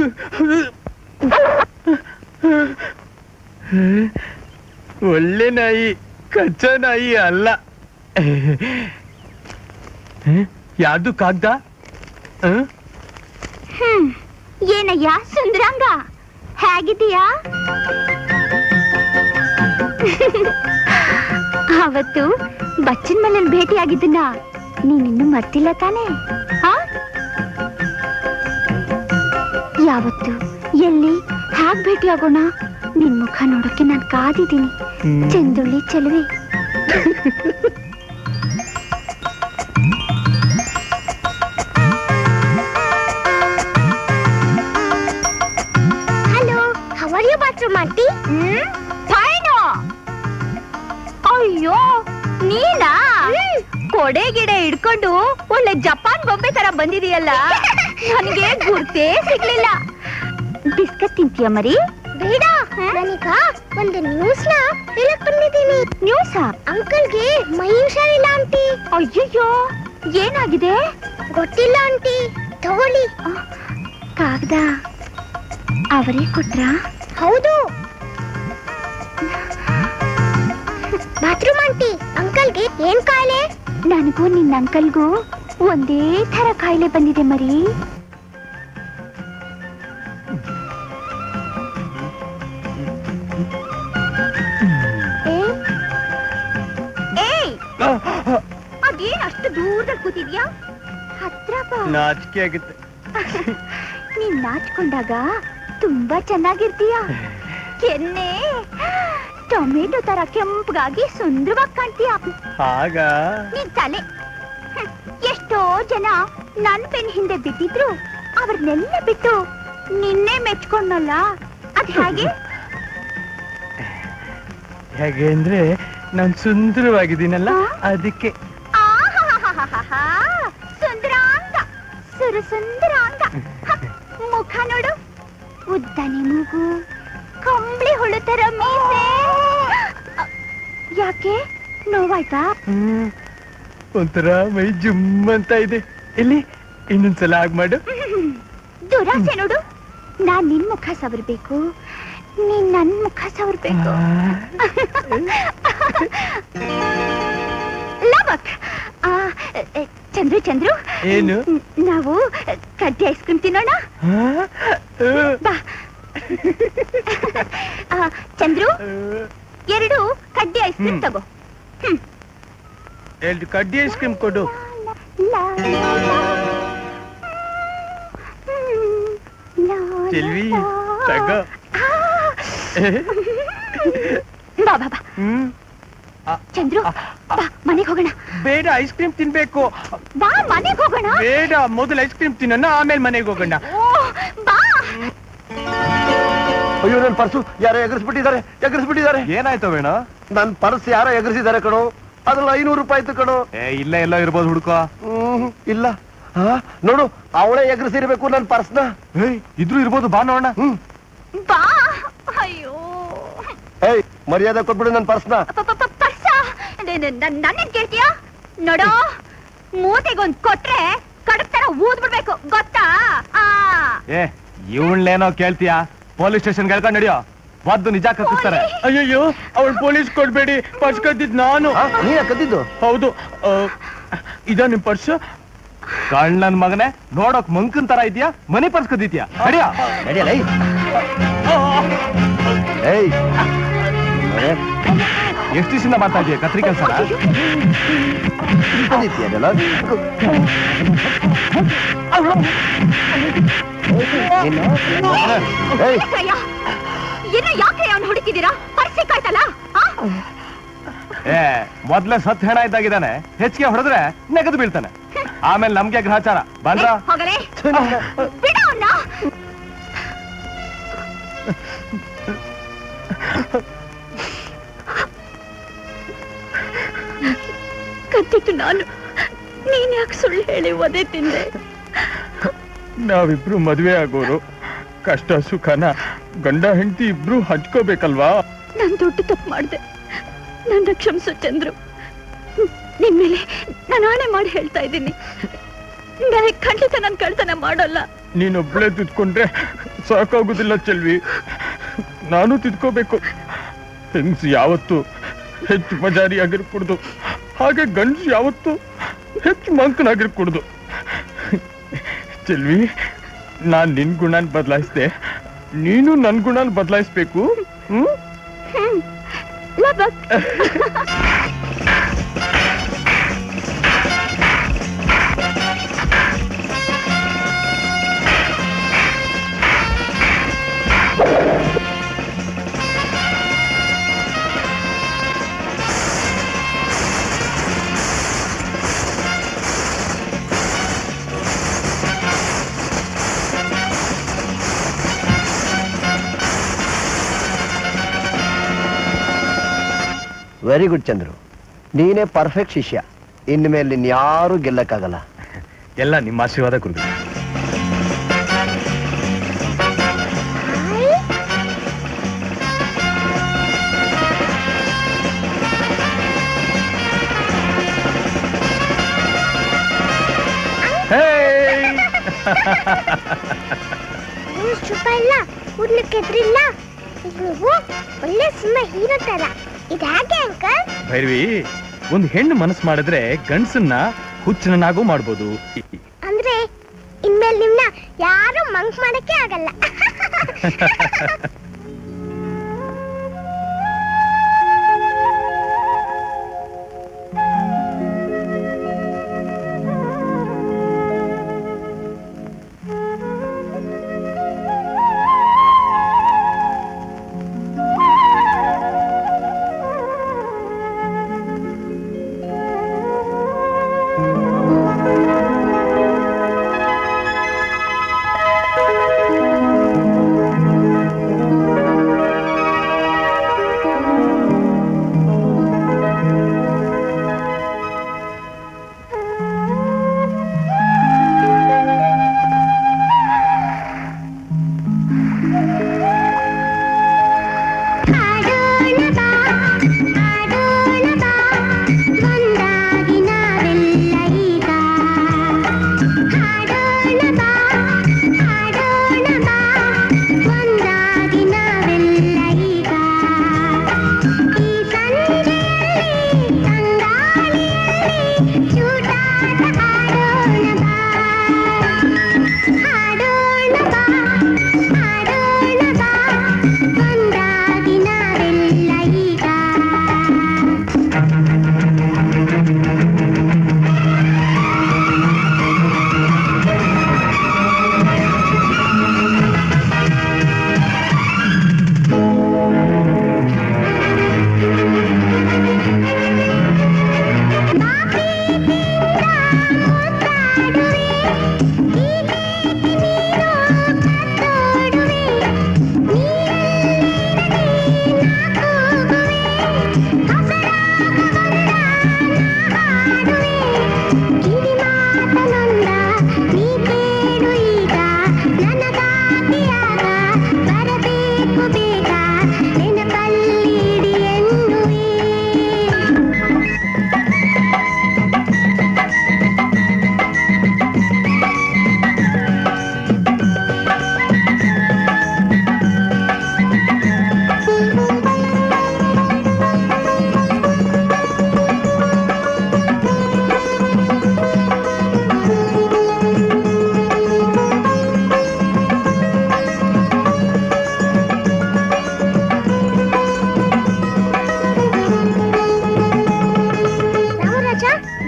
ಒಳ್ಳೆ ನಾಯಿ ಕಚ್ಚ ನಾಯಿ ಅಲ್ಲ ಯಾವ್ದು ಕಾಗ್ದ ಹ? ಹ್ಮ್ ಏನಯ್ಯ ಸುಂದ್ರಾಂಗ ಹೇಗಿದೀಯಾ ಅವತ್ತು ಬಚ್ಚನ್ ಮನೇಲಿ ಭೇಟಿಯಾಗಿದ್ದನ್ನ ನೀನಿನ್ನು ಮರ್ತಿಲ್ಲ ತಾನೇ ಆ? ಯಾವತ್ತು ಎಲ್ಲಿ ಹ್ಯಾಗ್ ಭೇಟಿಯಾಗೋಣ ನಿನ್ ಮುಖ ನೋಡೋಕೆ ನಾನ್ ಕಾದಿದ್ದೀನಿ ಚೆಂದುಳ್ಳಿ ಚೆಲುವೆ hello how are you bathroom aunty hmm fine ಅಯ್ಯೋ ನೀನಾ ಕೊಡೆ ಗಿಡೆ ಹಿಡ್ಕೊಂಡು ಒಳ್ಳೆ ಜಪಾನ್ ಗೊಂಬೆ ತರ ಬಂದಿದೀಯಲ್ಲ ನನಗೆ ಗುರ್ತೇ ಸಿಗ್ಲಿಲ್ಲ ಬಿಸ್ಕತ್ ತಿಂತೀಯ ಮರಿ ಬೇಡ ನಾನೀಗ ಒಂದು ನ್ಯೂಸ್ ನ ಹೇಳಕ್ ಬಂದಿದ್ದೀನಿ ನ್ಯೂಸ ಅಂಕಲ್ಗೆ ಮೈ ಹುಷಾರಿಲ್ಲ ಆಂಟಿ ಅಯ್ಯಯ್ಯೋ ಏನಾಗಿದೆ ಗೊತ್ತಿಲ್ಲ ಆಂಟಿ ತಗೊಳ್ಳಿ ಕಾಗ್ದ ಅವರೇ ಕೊಟ್ರಾ ಹೌದು ಬಾತ್ರೂಮ್ ಆಂಟಿ ಅಂಕಲ್ಗೆ ಏನ್ ಕಾಯಿಲೆ ನನಗೂ ನಿನ್ನ ಅಂಕಲ್ಗೂ ಒಂದೇ ತರ ಕಾಯಿಲೆ ಬಂದಿದೆ ಮರಿ ಏಯ್ ಅದೇನ್ ಅಷ್ಟು ದೂರದಲ್ಲಿ ಕೂತಿದ್ಯಾ ಹತ್ರ ಬಾ ನಾಚಿಕೆ ಆಗುತ್ತೆ ನೀನ್ ನಾಚ್ಕೊಂಡಾಗ ತುಂಬಾ ಚೆನ್ನಾಗಿರ್ತೀಯ ಕೆನ್ನೆ ಟೊಮೆಟೊ ತರ ಕೆಂಪಗಾಗಿ ಸುಂದರವಾಗಿ ಕಾಣ್ತೀಯ ಹಾಗ ನಿನ್ ತಲೆ ಹ್ಮ್. ಎಷ್ಟೋ ಜನ ನನ್ ಬೆನ್ ಹಿಂದೆ ಬಿದ್ದಿದ್ರು ಅವ್ರನ್ನೆಲ್ಲ ಬಿಟ್ಟು ನಿನ್ನೆ ಮೆಚ್ಕೊಂಡಲ್ಲ ಅದ್ ಹೇಗೆ ಹೇಗೆ ಅಂದ್ರೆ ನಾನ್ ಸುಂದರವಾಗಿದ್ದೀನಲ್ಲ ಅದಕ್ಕೆ ಆಹಾಹಾಹಾಹಾಹಾ. ಸುಂದರಾಂಗ ಸುರು ಸುಂದರಾಂಗ ಹ, ಮುಖ ನೋಡು ಉದ್ದನೆ ಮೂಗು ಕಂಬಳಿ ಹುಳು ತರ ಮೀಸೆ ಅ, ಯಾಕೆ ನೋವಾಯ್ತಾ ಒಂಥರ ಮೈ ಜುಮ್ ಅಂತ ಇದೆ ಎಲ್ಲಿ ಇನ್ನೊಂದ್ಸಲ ಆಗ್ ಮಾಡು ದುರಾಸೆ ನೋಡು ನಾನ್ ನಿನ್ ಮುಖ ಸವರ್ಬೇಕು ನೀನ್ ನನ್ ಮುಖ ಸವರ್ಬೇಕು ಲವಕ್ ಆ, ಎ, ಚಂದ್ರು ಚಂದ್ರು ಏನು ನಾವು ಕಡ್ಡಿ ಐಸ್ ಕ್ರೀಮ್ ತಿನ್ನೋಣ ಬಾ ಆ, ಚಂದ್ರು ಎರಡು ಕಡ್ಡಿ ಐಸ್ ಕ್ರೀಮ್ ತಗೋ ಎರಡು ಕಡ್ಡಿ ಐಸ್ ಕ್ರೀಮ್ ಕೊಡು ಲಾ, ಲಾ, ಲಾ. ಹ್ಮ್, ಲಾ, ಚೆಲ್ವಿ ಲಾ. ತಗೋ ಬಾ ಬಾ ಬಾ ಹ್ಮ್ ಚಂದ್ರು ಬಾ ಮನೆಗೆ ಹೋಗೋಣ ಬೇಡ ಐಸ್ ಕ್ರೀಮ್ ತಿನ್ಬೇಕು ಬಾ ಮನೆಗೆ ಹೋಗೋಣ ಬೇಡ ಮೊದಲು ಐಸ್ ಕ್ರೀಮ್ ತಿನ್ನೋಣ ಆಮೇಲೆ ಮನೆಗೆ ಹೋಗೋಣ ಓ, ಬಾ ಅಯ್ಯೋ ನನ್ನ ಪರ್ಸು ಯಾರೋ ಎಗರಿಸ್ಬಿಟ್ಟಿದ್ದಾರೆ ಎಗರಿಸ್ಬಿಟ್ಟಿದ್ದಾರೆ ಏನಾಯ್ತು ವೇಣ ನನ್ ಪರ್ಸ್ ಯಾರೋ ಎಗರಿಸಿದ್ದಾರೆ ಕಣೋ ಅದ್ರಲ್ಲಿ ಐನೂರು ರೂಪಾಯಿ ಇತ್ತು ಕಣೋ ಏ ಇಲ್ಲ ಎಲ್ಲೋ ಇರ್ಬೋದು ಹುಡುಕೋ ಹ್ಮ್ ಇಲ್ಲ ಹಾ ನೋಡು ಅವಳೇ ಎಗರಿಸಿರ್ಬೇಕು ನನ್ ಪರ್ಸ್ನ ಏಯ್ ಇದ್ರು ಇರ್ಬೋದು ಬಾ ನೋಡೋಣ ಹ್ಮ್ ಬಾ ಅಯ್ಯೋ ಏಯ್ ಮರ್ಯಾದೆ ಕೊಟ್ಬಿಡು ನನ್ ಪರ್ಸ್ನ ಪ- ಪ- ಪ- ಪರ್ಸ ನನ್ನೇನ್ ಕೇಳ್ತೀಯ ನೋಡೋ ಮೂತೆಗೊಂದ್ ಕೊಟ್ರೆ ಕಡಕ್ ತರ ಊದ್ ಬಿಡ್ಬೇಕು ಗೊತ್ತಾ ಆ ಏ ಇವಳ್ನೇನೋ ಕೇಳ್ತೀಯಾ ಪೊಲೀಸ್ ಸ್ಟೇಷನ್ ಹೇಳ್ಕೊಂಡ್ ನಡಿಯೋ ಬದ್ದು ನಿಜ ಕಕ್ಕಿಸ್ತಾರೆ ಅಯ್ಯಯ್ಯೋ ಅವಳು ಪೊಲೀಸ್ ಕೊಡ್ಬೇಡಿ ಪರ್ಸ್ ಕದ್ದಿದ್ ನಾನು ಹಾ, ನೀನೇ ಕದ್ದಿದ್ದು ಹೌದು ಆ, ಇದ ನಿಮ್ ಪರ್ಸ್ ಕಳ್ಳನ್ ಮಗನೇ ನೋಡೋಕ್ ಮಂಕನ್ ತರ ಇದೆಯಾ ಮನಿ ಪರ್ಸ್ ಕದ್ದಿದ್ಯಾ ನಡಿಯೋ ನಡಿಯಲ್ಲ ಏಯ್. ಏಯ್ ಮನೆ ಎಷ್ಟು ದಿವಸದಿಂದ ಮಾಡ್ತಾ ಇದೀಯ ಕತ್ರಿ ಕೆಲ್ಸನ ಬಂದಿದ್ಯಾ ಅದೆಲ್ಲ? ಏನು? ಏಯ್ ಏನಕ್ಕಯ್ಯ? ಇನ್ನು ಯಾಕೆ ಅವ್ನು ಹುಡುಕಿದ್ದೀರಾ ಪರ್ಸ್ ಸಿಕ್ಕಾಯ್ತಲ್ಲ ಆ? ಏ ಮೊದ್ಲೇ ಸತ್ ಹೆಣ ಇದ್ದಾಗಿದ್ದಾನೆ ಹೆಚ್ಚಿಗೆ ಹೊಡೆದ್ರೆ ನೆಗೆದು ಬೀಳ್ತಾನೆ ಆಮೇಲೆ ನಮ್ಗೆ ಗ್ರಹಚಾರ ಬಂದ್ರ ಏ, ಹೋಗಲೇ ಬಿಡು ಅವ್ನ ಕತ್ತಿತ್ತು ನಾನು ನೀನ್ ಯಾಕೆ ಸುಳ್ಳು ಹೇಳಿ ಒದೆ ತಿಂದೆ ನಾವಿಬ್ರು ಮದ್ವೆ ಆಗೋರು ಕಷ್ಟ ಸುಖನ ಗಂಡ ಹೆಂಡತಿ ಇಬ್ರು ಹಂಚ್ಕೋಬೇಕಲ್ವಾ ನಾನು ದೊಡ್ಡ ತಪ್ಪು ಮಾಡಿದೆ ನನ್ನ ಕ್ಷಮಿಸು ಚಂದ್ರು ನಿಮ್ ಮೇಲೆ ನಾನು ಆಣೆ ಮಾಡಿ ಹೇಳ್ತಾ ಇದ್ದೀನಿ ನನಗೆ ಖಂಡಿತ ನಾನು ಕಳ್ತನ ಮಾಡಲ್ಲ ನೀನೊಬ್ಳೆ ತಿದ್ಕೊಂಡ್ರೆ ಸಾಕಾಗುದಿಲ್ಲ ಚೆಲ್ವಿ ನಾನು ತಿದ್ಕೋಬೇಕು ಹೆಂಗ್ಸ್ ಯಾವತ್ತು ಹೆಚ್ಚು ಮಜಾರಿ ಆಗಿರ್ಕೂಡ್ದು ಹಾಗೆ ಗಂಡ್ಸ್ ಯಾವತ್ತು ಹೆಚ್ಚು ಮಂಕನಾಗಿರ್ಕೂಡ್ದು ಚೆಲ್ವಿ ನಾನ್ ನಿನ್ ಗುಣನ್ ಬದಲಾಯಿಸ್ದೆ ನೀನು ನನ್ ಗುಣನ್ ಬದಲಾಯಿಸ್ಬೇಕು ಹ್ಮ್ ಹ್ಮ್. ಲಬಕ್ ವೆರಿ ಗುಡ್ ಚಂದ್ರು ನೀನೇ ಪರ್ಫೆಕ್ಟ್ ಶಿಷ್ಯ ಇನ್ಮೇಲೆ ನಿನ್ ಯಾರು ಗೆಲ್ಲಕ್ಕಾಗಲ್ಲ ಎಲ್ಲ ನಿಮ್ಮ ಆಶೀರ್ವಾದ ಗುರು ರೂಲ್ಸ್ ಚುಪ್ಪ ಇಲ್ಲ ಕೂಡ್ಲಿಕ್ಕೆ ಎದ್ರಿಲ್ಲ ಈಗ ನೀವು ಒಳ್ಳೆ ಸಿನಿಮಾ ಹೀರೋ ತರ ಇದು ಹೇಗೆ ಅಂಕಲ್ ಭೈರವಿ ಒಂದು ಹೆಣ್ಣು ಮನಸ್ಸು ಮಾಡಿದ್ರೆ ಗಂಡಸನ್ನ ಹುಚ್ಚನನ್ನಾಗೂ ಮಾಡ್ಬೋದು ಅಂದ್ರೆ ಇನ್ಮೇಲೆ ನಿಮ್ನ ಯಾರು ಮಂಕ್ ಮಾಡಕ್ಕೆ ಆಗಲ್ಲ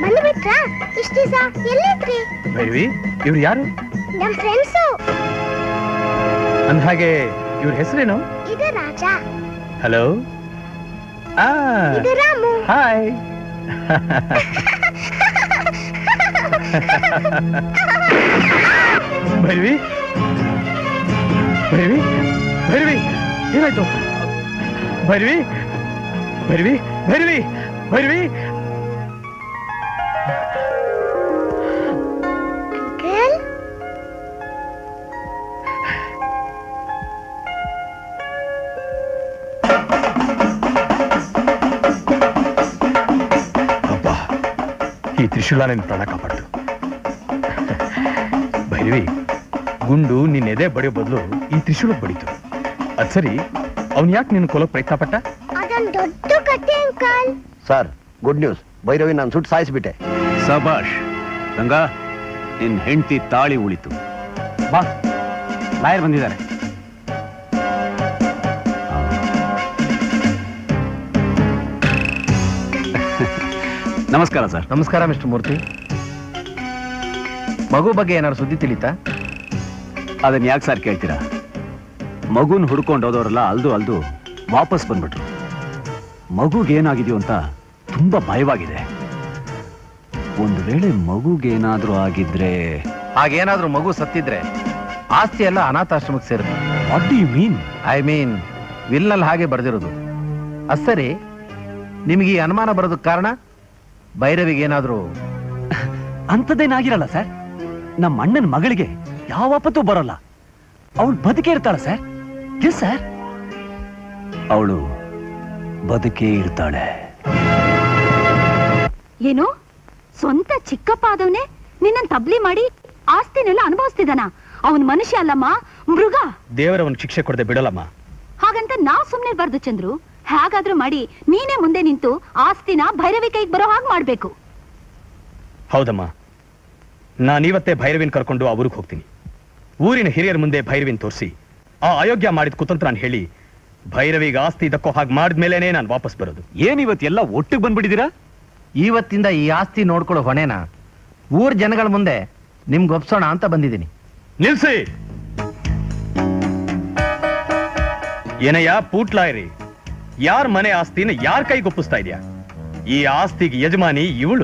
ಬಂದ್ಬಿಟ್ರಾ ಇಷ್ಟ ದಿವಸ ಎಲ್ಲಿದ್ರಿ ಭೈರವಿ ಇವ್ರು ಯಾರು ನಮ್ ಫ್ರೆಂಡ್ಸು ಅಂದ ಹಾಗೆ ಇವ್ರ ಹೆಸರೇನು ಇದು ರಾಜ ಹಲೋ ಆ ಇದು ರಾಮು ಹಾಯ್ ಭೈರವಿ ಭೈರವಿ ಭೈರವಿ ಏನಾಯ್ತು ಭೈರವಿ ಭೈರವಿ ಭೈರವಿ ಭೈರವಿ ಗರ್ಲ್ ಅಬ್ಬ ಈ ತ್ರಿಶೂಲ ನಿನ್ ಪ್ರಾಣ ಕಾಪಾಡ್ತು ಭೈರವಿ ಗುಂಡು ನಿನ್ನ ಎದೆ ಬಡಿಯೋ ಬದಲು ಈ ತ್ರಿಶೂಲ ಬಡಿತು ಅದ್ ಸರಿ ಅವ್ನ್ ಯಾಕೆ ನಿನ್ನ ಕೊಲೋ ಪ್ರಯತ್ನ ಪಟ್ಟ ಅದೊಂದ್ ದೊಡ್ಡ ಕತೆ uncle sir good news Bhairavi ನಾನು ಸುಟ್ಟು ಸಾಯಿಸ್ಬಿಟ್ಟೆ ಸಬಾಷ್ ರಂಗ ನಿನ್ ಹೆಂಡತಿ ತಾಳಿ ಉಳಿತು ಬಾ ಲಾಯರ್ ಬಂದಿದ್ದಾರೆ ನಮಸ್ಕಾರ ಸರ್ ನಮಸ್ಕಾರ ಮಿಸ್ಟರ್ ಮೂರ್ತಿ ಮಗು ಬಗ್ಗೆ ಏನಾದ್ರು ಸುದ್ದಿ ತಿಳಿತಾ ಅದನ್ನ ಯಾಕೆ ಸರ್ ಕೇಳ್ತೀರಾ ಮಗುನ್ ಹುಡ್ಕೊಂಡು ಹೋದವರೆಲ್ಲ ಅಲ್ದು ಅಲ್ದು ವಾಪಸ್ ಬಂದ್ಬಿಟ್ರು ಮಗುಗೇನಾಗಿದೆಯೋ ಅಂತ ತುಂಬಾ ಭಯವಾಗಿದೆ ಒಂದು ವೇಳೆ ಮಗುಗೇನಾದ್ರೂ ಆಗಿದ್ರೆ ಹಾಗೇನಾದ್ರೂ ಮಗು ಸತ್ತಿದ್ರೆ ಆಸ್ತಿ ಎಲ್ಲ ಅನಾಥಾಶ್ರಮಕ್ಕೆ ಸೇರುತ್ತೆ what do you mean I mean ವಿಲ್ನಲ್ಲಿ ಹಾಗೆ ಬರೆದಿರೋದು ಅದ್ ಸರಿ ನಿಮಗೆ ಈ ಅನುಮಾನ ಬರೋದಕ್ಕೆ ಕಾರಣ ಭೈರವಿಗೆ ಏನಾದ್ರೂ ಅಂಥದ್ದೇನಾಗಿರಲ್ಲ ಸರ್ ನಮ್ಮ ಅಣ್ಣನ ಮಗಳಿಗೆ ಯಾವತ್ತೂ ಬರೋಲ್ಲ ಅವಳು ಬದುಕೇ ಇರ್ತಾಳ ಸರ್ ಎಸ್ ಸರ್ ಅವಳು ಬದುಕೇ ಇರ್ತಾಳೆ ಏನು ಸ್ವಂತ ಚಿಕ್ಕಪ್ಪ ಆದವನೇ ನಿನ್ನ ತಬ್ಲಿ ಮಾಡಿ ಆಸ್ತಿನೆಲ್ಲ ಅನುಭವಿಸ್ತಿದ್ದಾನ ಅವನ್ ಮನುಷ್ಯ ಅಲ್ಲಮ್ಮ ಮೃಗ ದೇವರವನ್ ಶಿಕ್ಷೆ ಕೊಡದೆ ಬಿಡಲಮ್ಮ ಹಾಗಂತ ನಾವ್ ಸುಮ್ನೆ ಬರ್ದು ಚಂದ್ರು ಹೇಗಾದ್ರೂ ಮಾಡಿ ನೀನೇ ಮುಂದೆ ನಿಂತು ಆಸ್ತಿನ ಭೈರವಿ ಕೈಗೆ ಬರೋ ಹಾಗೆ ಮಾಡ್ಬೇಕು ಹೌದಮ್ಮ ನಾನಿವತ್ತೇ ಭೈರವಿನ್ ಕರ್ಕೊಂಡು ಆ ಊರಿಗೆ ಹೋಗ್ತೀನಿ ಊರಿನ ಹಿರಿಯರ ಮುಂದೆ ಭೈರವಿನ್ ತೋರಿಸಿ ಆ ಅಯೋಗ್ಯ ಮಾಡಿದ ಕುತಂತ್ರ ಹೇಳಿ ಭೈರವಿಗೆ ಆಸ್ತಿ ದಕ್ಕೋ ಹಾಗೆ ಮಾಡಿದ್ಮೇಲೆನೆ ನಾನು ವಾಪಸ್ ಬರೋದು ಏನ್ ಇವತ್ತೆಲ್ಲ ಒಟ್ಟಿಗೆ ಬಂದ್ಬಿಟ್ಟಿದ್ದೀರಾ ಇವತ್ತಿಂದ ಈ ಆಸ್ತಿ ನೋಡ್ಕೊಳ್ಳೋ ಹೊಣೆನ ಊರ್ ಜನಗಳ ಮುಂದೆ ನಿಮ್ಗೆ ಒಪ್ಸೋಣ ಅಂತ ಬಂದಿದ್ದೀನಿ ನಿಲ್ಸಿ ಏನಯ್ಯ ಪೂಟ್ಲಾಯರಿ ಯಾರ ಮನೆ ಆಸ್ತಿನ ಯಾರ ಕೈಗೆ ಒಪ್ಪಿಸ್ತಾ ಇದೆಯಾ ಈ ಆಸ್ತಿಗೆ ಯಜಮಾನಿ ಇವಳು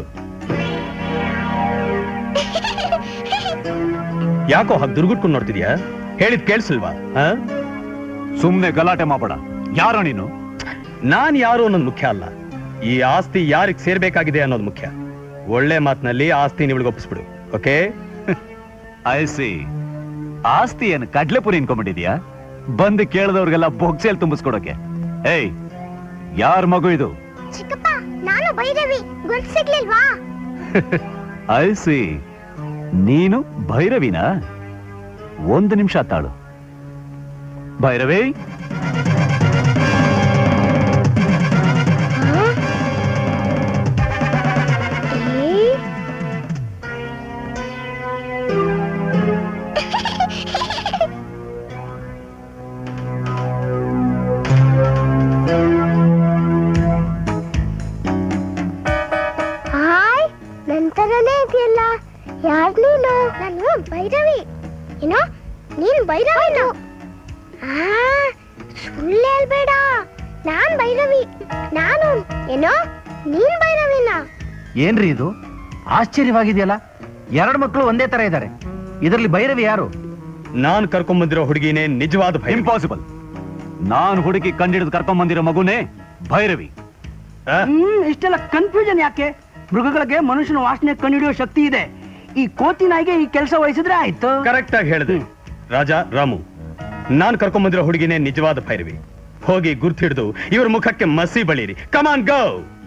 ಯಾಕೋ ಹಾಗೆ ದುರ್ಗುಟ್ಕೊಂಡು ನೋಡ್ತಿದ್ಯಾ ಹೇಳಿದ್ ಕೇಳಿಸಲ್ವಾ ಸುಮ್ನೆ ಗಲಾಟೆ ಮಾಡಬೇಡ ಯಾರೋ ನೀನು ನಾನ್ ಯಾರು ಅನ್ನೋದು ಮುಖ್ಯ ಅಲ್ಲ ಈ ಆಸ್ತಿ ಯಾರಿಗ್ ಸೇರ್ಬೇಕಾಗಿದೆ ಅನ್ನೋದು ಮುಖ್ಯ ಒಳ್ಳೆ ಮಾತಿನಲ್ಲಿ ಆಸ್ತಿ ನಿವಳಿಗೆ ಒಪ್ಪಿಸ್ಬಿಡು ಓಕೆ ಐಸಿ ಆಸ್ತಿ ಏನು ಕಡ್ಲೆಪುರಿ ಇನ್ಕೊಂಡ್ಬಿಟ್ಟಿದ್ಯಾ ಬಂದು ಕೇಳಿದವ್ರಿಗೆಲ್ಲ ಬೊಗ್ಸೆಲ್ ತುಂಬಿಸ್ಕೊಡಕ್ಕೆ ಏಯ್ ಯಾರ ಮಗು ಇದು ಚಿಕ್ಕಪ್ಪ ನಾನು ಭೈರವಿ ಗೊತ್ತು ಸಿಗ್ಲಿಲ್ವಾ ಐಸಿ ನೀನು ಭೈರವಿನ ಒಂದು ನಿಮಿಷ ತಾಳು ಭೈರವಿ ಏ? ಹಾಯ್ ನನ್ ತರನೇ ಇದೆಯಲ್ಲ ಯಾರ್ ನೀನು ನಾನು ಭೈರವಿ ಏನೋ ನೀನ್ ಭೈರವಿನ ಆ ಸುಳ್ಳು ಹೇಳ್ಬೇಡ ನಾನ್ ಭೈರವಿ ನಾನು ಏನೋ ನೀನ್ ಭೈರವಿನ ಏನ್ರಿ ಇದು ಆಶ್ಚರ್ಯವಾಗಿದೆಯಲ್ಲ ಎರಡು ಮಕ್ಕಳು ಒಂದೇ ತರ ಇದ್ದಾರೆ ಇದರಲ್ಲಿ ಭೈರವಿ ಯಾರು ನಾನ್ ಕರ್ಕೊಂಡ್ ಹುಡುಗಿನೇ ನಿಜವಾದ ಭಯ ಇಂಪಾಸಿಬಲ್ ನಾನು ಹುಡುಕಿ ಕಂಡಿಡಿದು ಕರ್ಕೊಂಡ್ ಬಂದಿರೋ ಮಗುನೇ ಭೈರವಿ ಹ್ಮ್ ಇಷ್ಟೆಲ್ಲ ಕನ್ಫ್ಯೂಷನ್ ಯಾಕೆ ಮೃಗಗಳಿಗೆ ಮನುಷ್ಯನ ವಾಸನೆ ಕಂಡುಹಿಡಿಯೋ ಶಕ್ತಿ ಇದೆ ಈ ಕೋತಿ ನಾಯಿಗೆ ಈ ಕೆಲಸ ವಹಿಸಿದ್ರೆ ಆಯ್ತು ಕರೆಕ್ಟ್ ಆಗಿ ಹೇಳಿದೆ ರಾಜ ರಾಮು ನಾನ್ ಕರ್ಕೊಂಡ್ ಬಂದಿರೋ ಹುಡುಗಿನೇ ನಿಜವಾದ ಭೈರವಿ ಹೋಗಿ ಗುರ್ತಿಡ್ದು ಇವ್ರ ಮುಖಕ್ಕೆ ಮಸಿ ಬಳಿರಿ ಕಮಾನ್ ಗೋ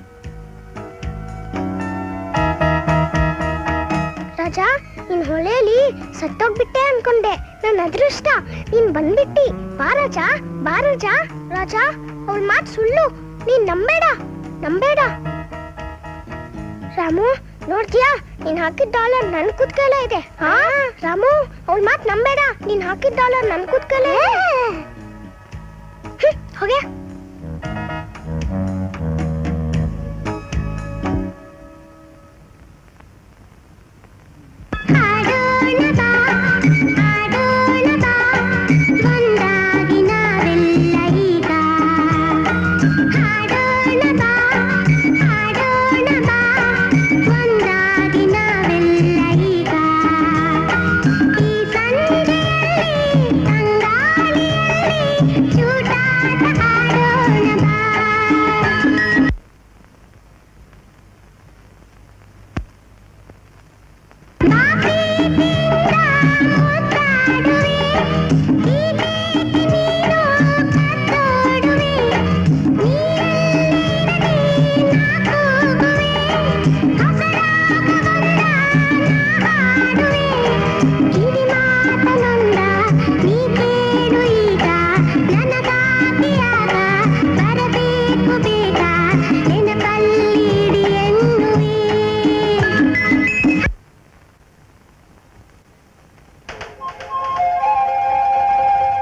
ರಾಜ ನೀನ್ ಹೊಳೆಯಲ್ಲಿ ಸತ್ತೋಗ್ಬಿಟ್ಟೆ ಅನ್ಕೊಂಡೆ ನನ್ನ ಅದೃಷ್ಟ ನೀನ್ ಬಂದ್ಬಿಟ್ಟಿ ಬಾ ರಾಜ ಬಾ ರಾಜ ರಾಜ ಅವಳ ಮಾತ್ ಸುಳ್ಳು ನೀನ್ ನಂಬೇಡ ನಂಬೇಡ ರಾಮು ನೋಡ್ತೀಯಾ ನೀನ್ ಹಾಕಿದ ಡಾಲರ್ ನನ್ ಕುತ್ಕಲ ಇದೆ ಹಾ ರಾಮು ಅವಳ ಮಾತ್ ನಂಬೇಡ ನೀನ್ ಹಾಕಿದ ಡಾಲರ್ ನನ್ ಕುತ್ಕಲ ಹೋಗ್ಯಾ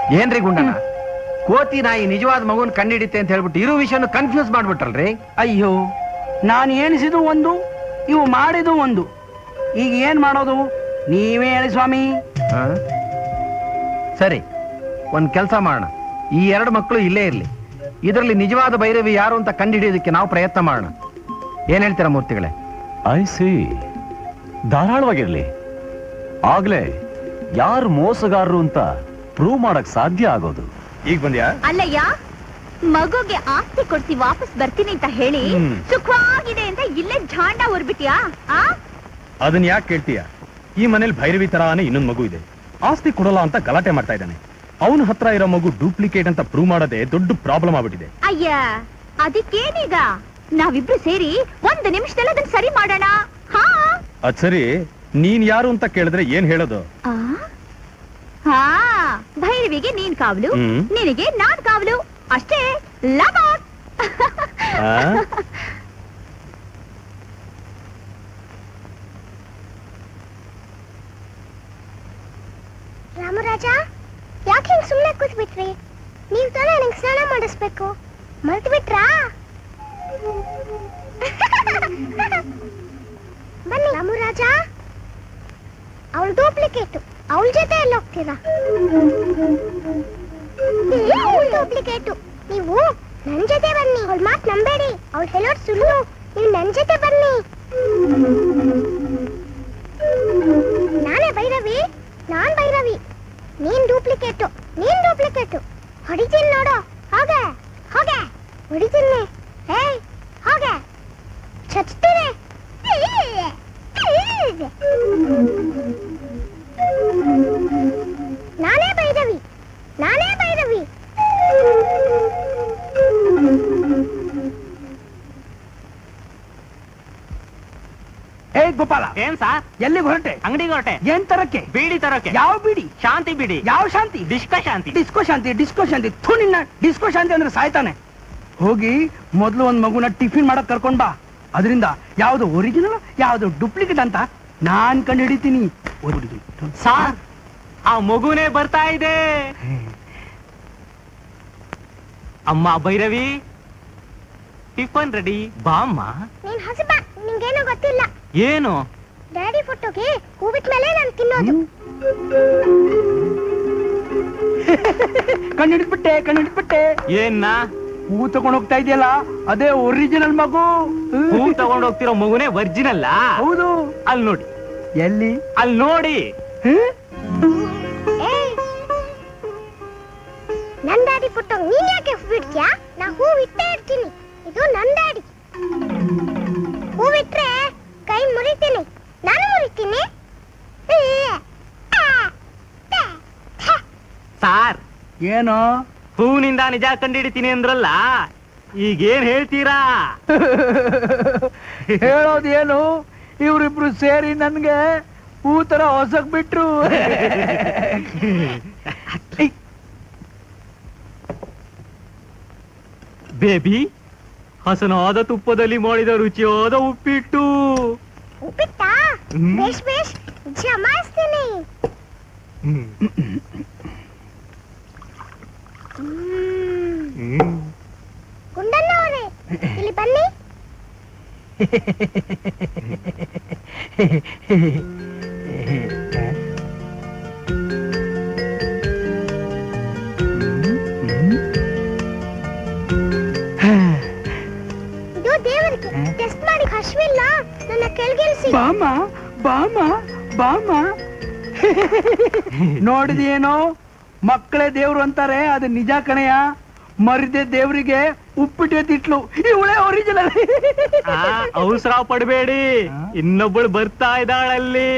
ಏನ್ರಿ ಗುಂಡಣ್ಣ ಕೋತಿ ನಾಯಿ ನಿಜವಾದ ಮಗುನ್ ಕಂಡಿಡಿತೆ ಅಂತ ಹೇಳ್ಬಿಟ್ಟು ಇರೋ ವಿಷಯನ ಕನ್ಫ್ಯೂಸ್ ಮಾಡ್ಬಿಟ್ರಲ್ರಿ ಅಯ್ಯೋ ನಾನು ಎಣಿಸಿದ್ದು ಒಂದು ಇವು ಮಾಡಿದ್ದು ಒಂದು ಈಗ ಏನ್ ಮಾಡೋದು ನೀವೇ ಹೇಳಿ ಸ್ವಾಮಿ ಆ? ಸರಿ ಒಂದ್ ಕೆಲಸ ಮಾಡೋಣ ಈ ಎರಡು ಮಕ್ಕಳು ಇಲ್ಲೇ ಇರ್ಲಿ ಇದರಲ್ಲಿ ನಿಜವಾದ ಭೈರವಿ ಯಾರು ಅಂತ ಕಂಡುಹಿಡಿಯೋದಕ್ಕೆ ನಾವು ಪ್ರಯತ್ನ ಮಾಡೋಣ ಏನ್ ಹೇಳ್ತೀರಾ ಮೂರ್ತಿಗಳೇ ಐ ಸಿ ಧಾರಾಳವಾಗಿರ್ಲಿ ಆಗ್ಲೇ ಯಾರು ಮೋಸಗಾರರು ಅಂತ ಪ್ರೂವ್ ಮಾಡಕ್ ಸಾಧ್ಯ ಆಗೋದು ಈಗ ಬಂದ್ಯಾ ಅಲ್ಲಯ್ಯ ಮಗುಗೆ ಆಸ್ತಿ ಕೊಡ್ಸಿ ವಾಪಸ್ ಬರ್ತೀನಿ ಅಂತ ಹೇಳಿ ಹ್ಮ್. ಸುಖವಾಗಿದೆ ಅಂತ ಇಲ್ಲೇ ಝಾಂಡ ಹೊರ್ಬಿಟ್ಯಾ ಆ ಅದನ್ನ ಯಾಕೆ ಕೇಳ್ತೀಯ ಈ ಮನೇಲಿ ಭೈರವಿ ತರಾನೇ ಇನ್ನೊಂದು ಮಗು ಇದೆ ಆಸ್ತಿ ಕೊಡಲ್ಲ ಅಂತ ಗಲಾಟೆ ಮಾಡ್ತಾ ಇದ್ದಾನೆ ಅವನ ಹತ್ರ ಇರೋ ಮಗು ಡೂಪ್ಲಿಕೇಟ್ ಅಂತ ಪ್ರೂವ್ ಮಾಡೋದೇ ದೊಡ್ಡ ಪ್ರಾಬ್ಲಮ್ ಆಗ್ಬಿಟ್ಟಿದೆ ಅಯ್ಯ ಅದಕ್ಕೇನೀಗ ನಾವಿಬ್ರು ಸೇರಿ ಒಂದು ನಿಮಿಷದಲ್ಲಿ ಅದನ್ನ ಸರಿ ಮಾಡೋಣ ಹಾ ಅದ್ ಸರಿ ನೀನ್ ಯಾರು ಅಂತ ಕೇಳಿದ್ರೆ ಏನ್ ಹೇಳೋದು ಆ? ಹಾ ಭೈರವಿಗೆ ನೀನ್ ಕಾವಲು ಹ್ಮ್. ನಿನಗೆ ನಾನ್ ಕಾವಲು ಅಷ್ಟೇ ಲವ ಆ? ರಾಮರಾಜ ಯಾಕೆ ಹಿಂಗ್ ಸುಮ್ನೆ ಕೂತ್ಬಿಟ್ರಿ ನೀವ್ ತಾನೇ ನಂಗೆ ಸ್ನಾನ ಮಾಡಿಸ್ಬೇಕು ಮರ್ತು ಬಿಟ್ರಾ ಬನ್ನಿ ರಾಮರಾಜ ಅವಳು ಡೂಪ್ಲಿಕೇಟ್ ಅವಳ ಜೊತೆ ಎಲ್ಲ ಹೋಗ್ತೀರಾ ಅವಳು ಡೂಪ್ಲಿಕೇಟು ನೀವು ನನ್ ಜೊತೆ ಬನ್ನಿ ಅವಳ ಮಾತ್ ನಂಬೇಡಿ ಅವಳು ಹೇಳೋದು ಸುಳ್ಳು ನೀವು ನನ್ ಜೊತೆ ಬನ್ನಿ ನಾನೇ ಭೈರವಿ ನಾನ್ ಭೈರವಿ ನೀನ್ ಡೂಪ್ಲಿಕೇಟು ನೀನ್ ಡೂಪ್ಲಿಕೇಟು ಹೊಡಿತೀನಿ ನೋಡು ಹೋಗೆ ಹೋಗೆ ಹೊಡಿತೀನಿ ಏಯ್ ಹೋಗೆ ಚಚ್ತೀನಿ ನಾನೇ ಭೈರವಿ ನಾನೇ ಭೈರವಿ ಏ ಗೋಪಾಲ ಏನ್ ಸಾರ್ ಎಲ್ಲಿಗೆ ಹೊರಟೆ ಅಂಗಡಿಗೆ ಹೊರಟೆ ಏನ್ ತರಕ್ಕೆ ಬೀಡಿ ತರಕ್ಕೆ ಯಾವ ಬಿಡಿ ಶಾಂತಿ ಬಿಡಿ ಯಾವ ಶಾಂತಿ ಡಿಸ್ಕ ಶಾಂತಿ ಡಿಸ್ಕೋ ಶಾಂತಿ ಡಿಸ್ಕೋ ಶಾಂತಿ ಥು ನಿನ್ನ ಡಿಸ್ಕೋ ಶಾಂತಿ ಅಂದ್ರೆ ಸಾಯ್ತಾನೆ ಹೋಗಿ ಮೊದಲು ಒಂದ್ ಮಗುನ ಟಿಫಿನ್ ಮಾಡಕ್ ಕರ್ಕೊಂಡ್ ಬಾ ಅದರಿಂದ ಯಾವ್ದು ಒರಿಜಿನಲ್ ಯಾವ್ದು ಡೂಪ್ಲಿಕೇಟ್ ಅಂತ ನಾನ್ ಕಂಡು ಹಿಡಿತೀನಿ ಸಾರ್ ಆ ಮಗುನೇ ಬರ್ತಾ ಇದೆ ಅಮ್ಮ ಭೈರವಿ ಟಿಫನ್ ರೆಡಿ ಬಾ ಅಮ್ಮ ನೀನ್ ಹಸಿಬ ನಿಂಗೇನೋ ಗೊತ್ತಿಲ್ಲ ಏನು ಡ್ಯಾಡಿ ಫೋಟೋಗೆ ಹೂವಿಟ್ ಮೇಲೆ ನಾನು ತಿನ್ನೋದು ಕಣ್ಣು ಹಿಡಿದ್ಬಿಟ್ಟೆ ಕಣ್ಣು ಹಿಡಿದ್ಬಿಟ್ಟೆ ಏನ್ನ ಹೂ ತಗೊಂಡ್ ಹೋಗ್ತಾ ಇದೆಯಲ್ಲ ಅದೇ ಒರಿಜಿನಲ್ ಮಗು ಹೂ ತಗೊಂಡ್ ಹೋಗ್ತಿರೋ ಮಗುನೇ ವರ್ಜಿನಲ್ಲ ಹೌದು ಅಲ್ಲಿ ನೋಡಿ ಎಲ್ಲಿ ಅಲ್ಲಿ ನೋಡಿ ಏಯ್ ನನ್ ಡ್ಯಾಡಿ ಫೋಟೋ ನೀನ್ ಯಾಕೆ ಹೂ ಇಡ್ತೀಯಾ ನಾ ಹೂ ಇಟ್ಟೇ ಇರ್ತೀನಿ ಇದು ನನ್ ಡ್ಯಾಡಿ ಹೂ ಇಟ್ರೆ ಕೈ ಮುರಿತೀನಿ ನಾನು ಮುರಿತೀನಿ ಸಾರ್ ಏನು ಹೂವಿನಿಂದ ನಿಜ ಕಂಡಿಡಿತೀನಿ ಅಂದ್ರಲ್ಲ ಈಗೇನ್ ಹೇಳ್ತೀರಾ ಹೇಳೋದೇನು ಇವ್ರಿಬ್ರು ಸೇರಿ ನನ್ಗೆ ಹೂ ತರ ಹೊಸಕ್ ಬಿಟ್ರು ಬೇಬಿ ಹಸನಾದ ತುಪ್ಪದಲ್ಲಿ ಮಾಡಿದ ರುಚಿಯಾದ ಉಪ್ಪಿಟ್ಟು ಉಪ್ಪಿಟ್ಟ ಹ್ಮ್. ಬೇಷ್ ಬೇಷ್ ಜಮಾಯಿಸ್ತೀನಿ ಗುಂಡಣ್ಣವರೇ ಇಲ್ಲಿ ಬನ್ನಿ ಇದು ದೇವರಿಗೆ ಟೆಸ್ಟ್ ಮಾಡಿ ಹಶ್ವಿಲ್ಲ ನನ್ನ ಕೆಳಗಿಳಿಸಿ ಬಾಮ ಬಾಮ ಬಾಮ ನೋಡಿದೇನೋ ಮಕ್ಕಳೇ ದೇವ್ರು ಅಂತಾರೆ ಅದು ನಿಜ ಕಣೆಯ ಮರಿದೆ ದೇವ್ರಿಗೆ ಉಪ್ಪಿಟ್ಟೆ ತಿಟ್ಲು ಇವಳೇ ಒರಿಜಿನಲ್ ಆ, ಅವಸರ ಪಡಬೇಡಿ ಇನ್ನೊಬ್ಬಳು ಬರ್ತಾ ಇದ್ದಾಳಲ್ಲಿ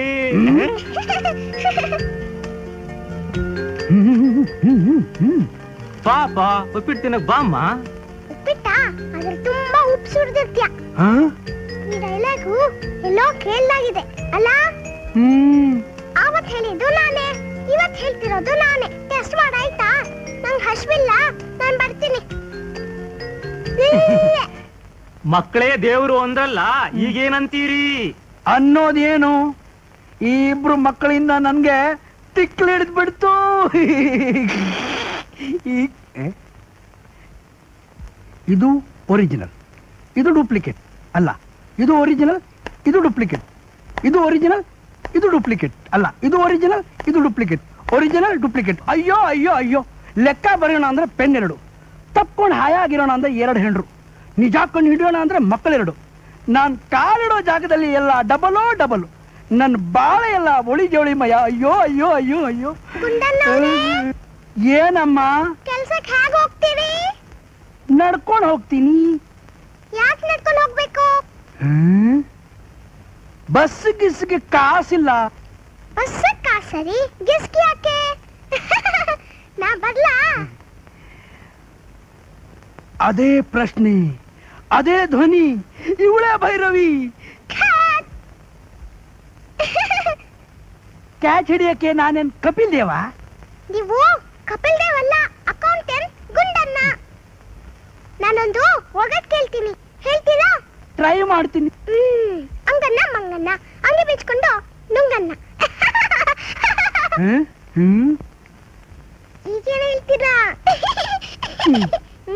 ಪಾಪ ಉಪ್ಪಿಟ್ಟು ತಿನ್ನಕ್ ಬಾಮ್ಮ ಉಪ್ಪಿಟ್ಟ ಅದ್ರಲ್ಲಿ ತುಂಬಾ ಉಪ್ಪು ಸುರಿದಿರ್ತೀಯ ಈ ಡೈಲಾಗು ಎಲ್ಲೋ ಕೇಳಲಾಗಿದೆ ಅಲ್ಲ ಹ್ಮ್ ಆವತ್ ಹೇಳಿದ್ದು ನಾನೇ ಇವತ್ ಹೇಳ್ತಿರೋದು ನಾನೇ ಟೆಸ್ಟ್ ಮಾಡಾಯ್ತಾ ನಂಗ್ ಹಶ್ವಿಲ್ಲ ನಾನ್ ಬರ್ತೀನಿ ಮಕ್ಕಳೇ ದೇವ್ರು ಅಂದ್ರಲ್ಲ ಈಗೇನಂತೀರಿ ಅನ್ನೋದೇನು ಈ ಇಬ್ರು ಮಕ್ಕಳಿಂದ ನನ್ಗೆ ತಿಕ್ಲು ಹಿಡಿದು ಬಿಡ್ತು ಈ- ಏ? ಇದು ಒರಿಜಿನಲ್ ಇದು ಡೂಪ್ಲಿಕೇಟ್ ಅಲ್ಲ ಇದು ಒರಿಜಿನಲ್ ಇದು ಡೂಪ್ಲಿಕೇಟ್ ಇದು ಒರಿಜಿನಲ್ ಇದು ಡೂಪ್ಲಿಕೇಟ್ ಅಲ್ಲ ಇದು ಒರಿಜಿನಲ್ ಇದು ಡೂಪ್ಲಿಕೇಟ್ ಒರಿಜಿನಲ್ ಡೂಪ್ಲಿಕೇಟ್ ಅಯ್ಯೋ ಅಯ್ಯೋ ಅಯ್ಯೋ ಲೆಕ್ಕ ಬರೆಯೋಣ ಅಂದ್ರೆ ಪೆನ್ ಎರಡು ತಪ್ಕೊಂಡು ಹಾಯಾಗಿರೋಣ ಅಂದ್ರೆ ಎರಡು ಹೆಂಡ್ರು ನಿಜ ಕಂಡು ಹಿಡಿಯೋಣ ಅಂದ್ರೆ ಮಕ್ಕಳೆರಡು ನಾನು ಕಾಲಿಡೋ ಜಾಗದಲ್ಲಿ ಎಲ್ಲ ಡಬಲೋ ಡಬಲ್ ನನ್ನ ಬಾಳೆ ಎಲ್ಲ ಒಳಿ ಜೋಳಿ ಮಯ ಅಯ್ಯೋ ಅಯ್ಯೋ ಅಯ್ಯೋ ಅಯ್ಯೋ ಏನಮ್ಮ ಕೆಲ್ಸಕ್ಕೆ ಹೇಗ್ ಹೋಗ್ತೀರಿ ನಡ್ಕೊಂಡು ಹೋಗ್ತೀನಿ ಯಾಕೆ ನಡ್ಕೊಂಡು ಹೋಗ್ಬೇಕು ಹ್ಮ್? ಬಸ್ ಗಿಸ್ಗೆ ಕಾಸಿಲ್ಲ ಬಸ್ ಸರಿ ಗಿಸ್ಕಿ ಯಾಕೆ ನಾ ಬರ್ಲಾ ಅದೇ ಪ್ರಶ್ನೆ ಅದೇ ಧ್ವನಿ ಇವಳೇ ಭೈರವಿ ಖಾತ್. ಕ್ಯಾಚ್ ಹಿಡಿಯಕ್ಕೆ ನಾನೇನ್ ಕಪಿಲ್ ದೇವ ನೀವು ಕಪಿಲ್ ದೇವ್ ಅಲ್ಲ ಅಕೌಂಟೆಂಟ್ ಗುಂಡನ್ನ ನಾನೊಂದು ಒಗಟ್ ಕೇಳ್ತೀನಿ ಹೇಳ್ತೀರಾ ಟ್ರೈ ಮಾಡ್ತೀನಿ ಹ್ಮ್ ಅಂಗನ್ನ ಮಂಗನ್ನ ಅಂಗಿ ಬಿಚ್ಕೊಂಡು ನುಂಗನ್ನ ಹ್ಮ್? ಹ್ಮ್ ಈಗೇನ್ ಹೇಳ್ತೀರಾ ಹ್ಮ್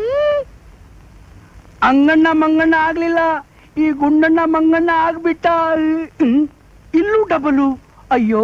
ಅಂಗಣ್ಣ ಮಂಗಣ್ಣ ಆಗ್ಲಿಲ್ಲ ಈ ಗುಂಡಣ್ಣ ಮಂಗಣ್ಣ ಆಗ್ಬಿಟ್ಟ ಹ್ಮ್. ಇಲ್ಲೂ ಡಬಲು ಅಯ್ಯೋ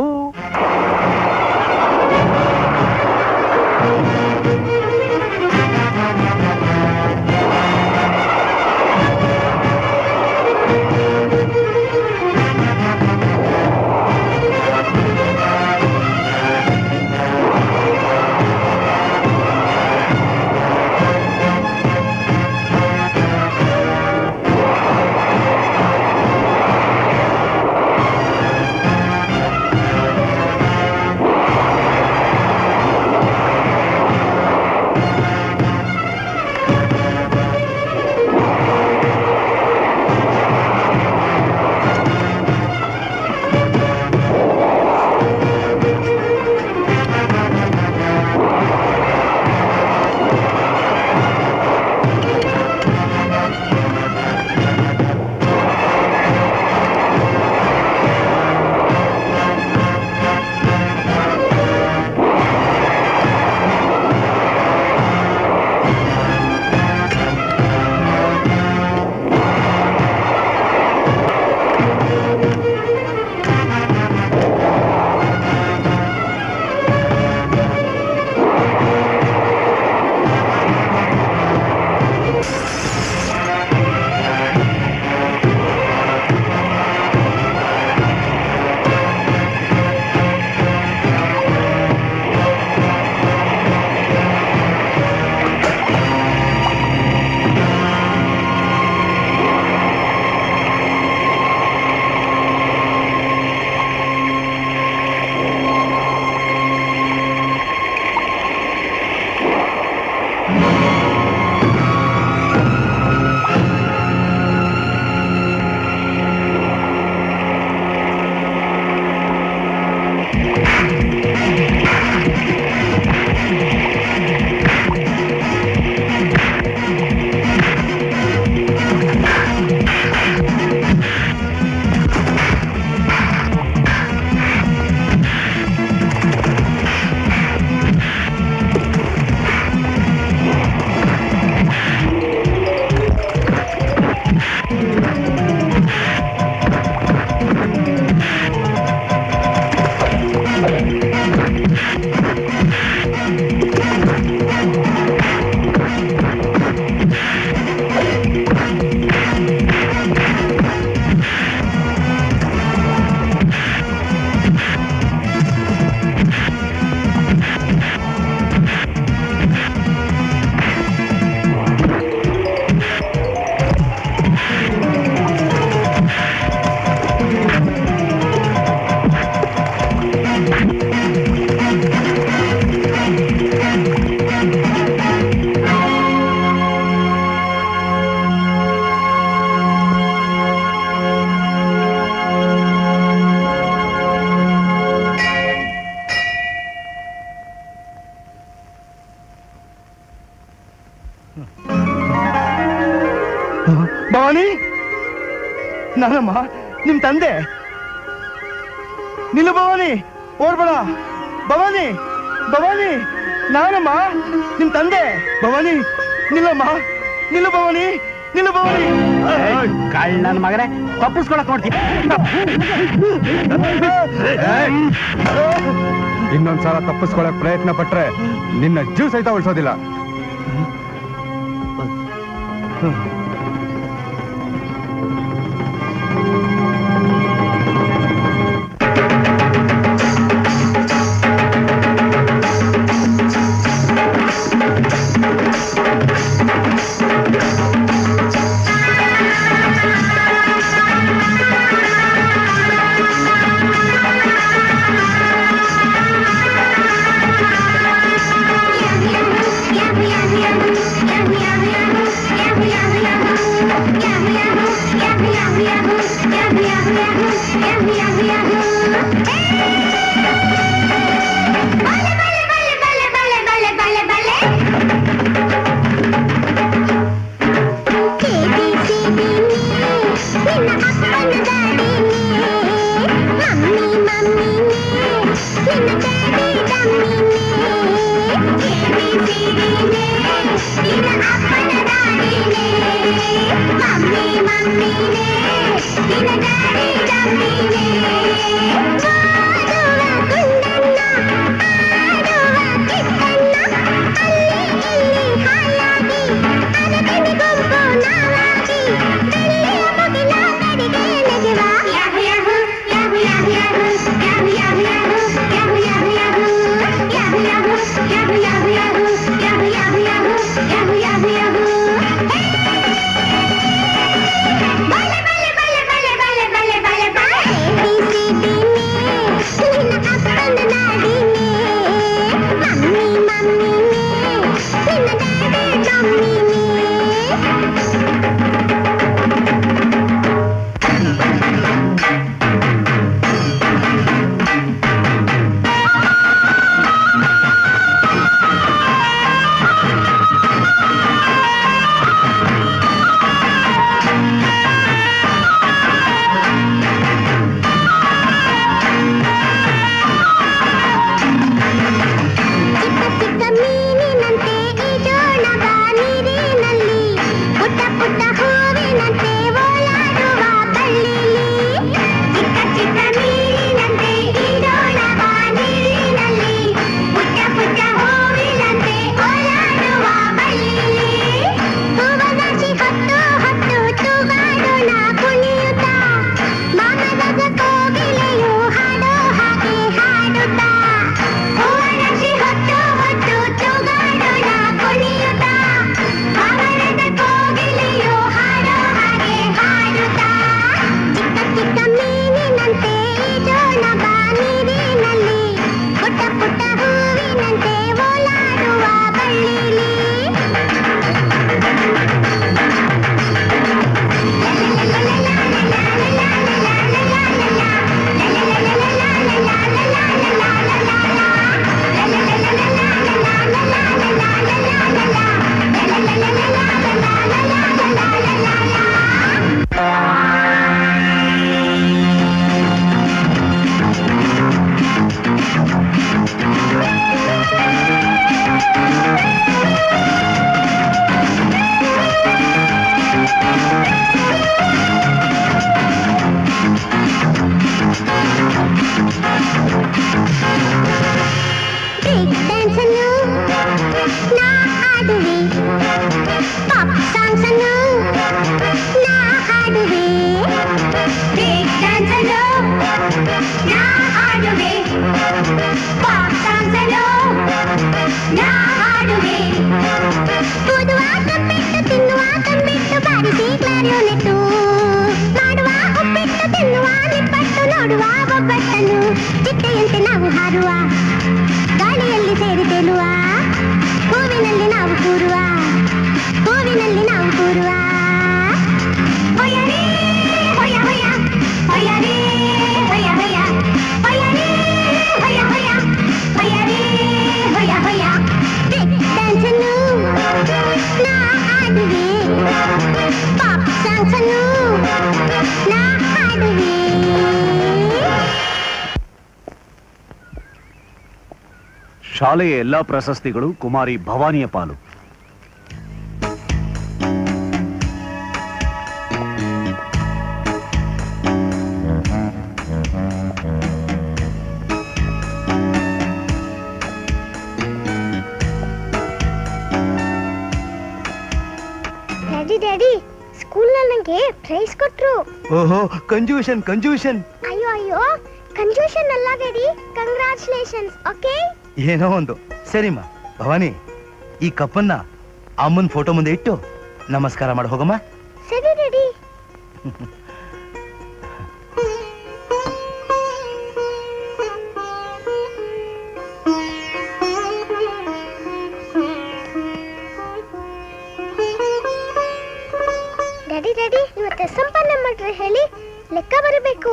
ಭವಾನಿ ನಾನಮ್ಮ ನಿಮ್ ತಂದೆ ನಿಲ್ಲು ಭವಾನಿ ಓಡ್ಬೇಡ ಭವಾನಿ ಭವಾನಿ ನಾನಮ್ಮ ನಿಮ್ ತಂದೆ ಭವಾನಿ ನಿಲ್ಲಮ್ಮ ನಿಲ್ಲು ಭವಾನಿ ನಿಲ್ಲು ಭವಾನಿ ಕಳ್ಳ ನನ್ನ ಮಗನೇ ತಪ್ಪಿಸ್ಕೊಳಕ್ ನೋಡ್ತೀನಿ ಇನ್ನೊಂದ್ಸಲ ತಪ್ಪಿಸ್ಕೊಳಕ್ ಪ್ರಯತ್ನ ಪಟ್ರೆ ನಿನ್ನ ಜೀವ ಸಹಿತ ಉಳಿಸೋದಿಲ್ಲ ಶಾಲೆಯ ಎಲ್ಲಾ ಪ್ರಶಸ್ತಿಗಳು ಕುಮಾರಿ ಭವಾನಿಯ ಪಾಲು ಡ್ಯಾಡಿ ಡ್ಯಾಡಿ ಸ್ಕೂಲ್ನಲ್ಲಿ ನಂಗೆ ಪ್ರೈಸ್ ಕೊಟ್ರು ಓಹೋ ಕಂಜೂಷನ್ ಕಂಜೂಷನ್ ಅಯ್ಯೋ ಅಯ್ಯೋ ಕನ್ಫ್ಯೂಷನ್ ಅಲ್ಲ ಡ್ಯಾಡಿ ಕಂಗ್ರಾಚುಲೇಷನ್ಸ್ ಓಕೆ ಏನೋ ಒಂದು ಸರಿಮ್ಮ ಭವಾನಿ ಈ ಕಪ್ಪನ್ನ ಅಮ್ಮನ ಫೋಟೋ ಮುಂದೆ ಇಟ್ಟು ನಮಸ್ಕಾರ ಮಾಡಿ ಹೋಗಮ್ಮ ಸರಿ ಡ್ಯಾಡಿ ಡ್ಯಾಡಿ ಡ್ಯಾಡಿ ಇವತ್ತು ಸಂಪಾದನೆ ಮಾಡ್ರೆ ಹೇಳಿ ಲೆಕ್ಕ ಬರಬೇಕು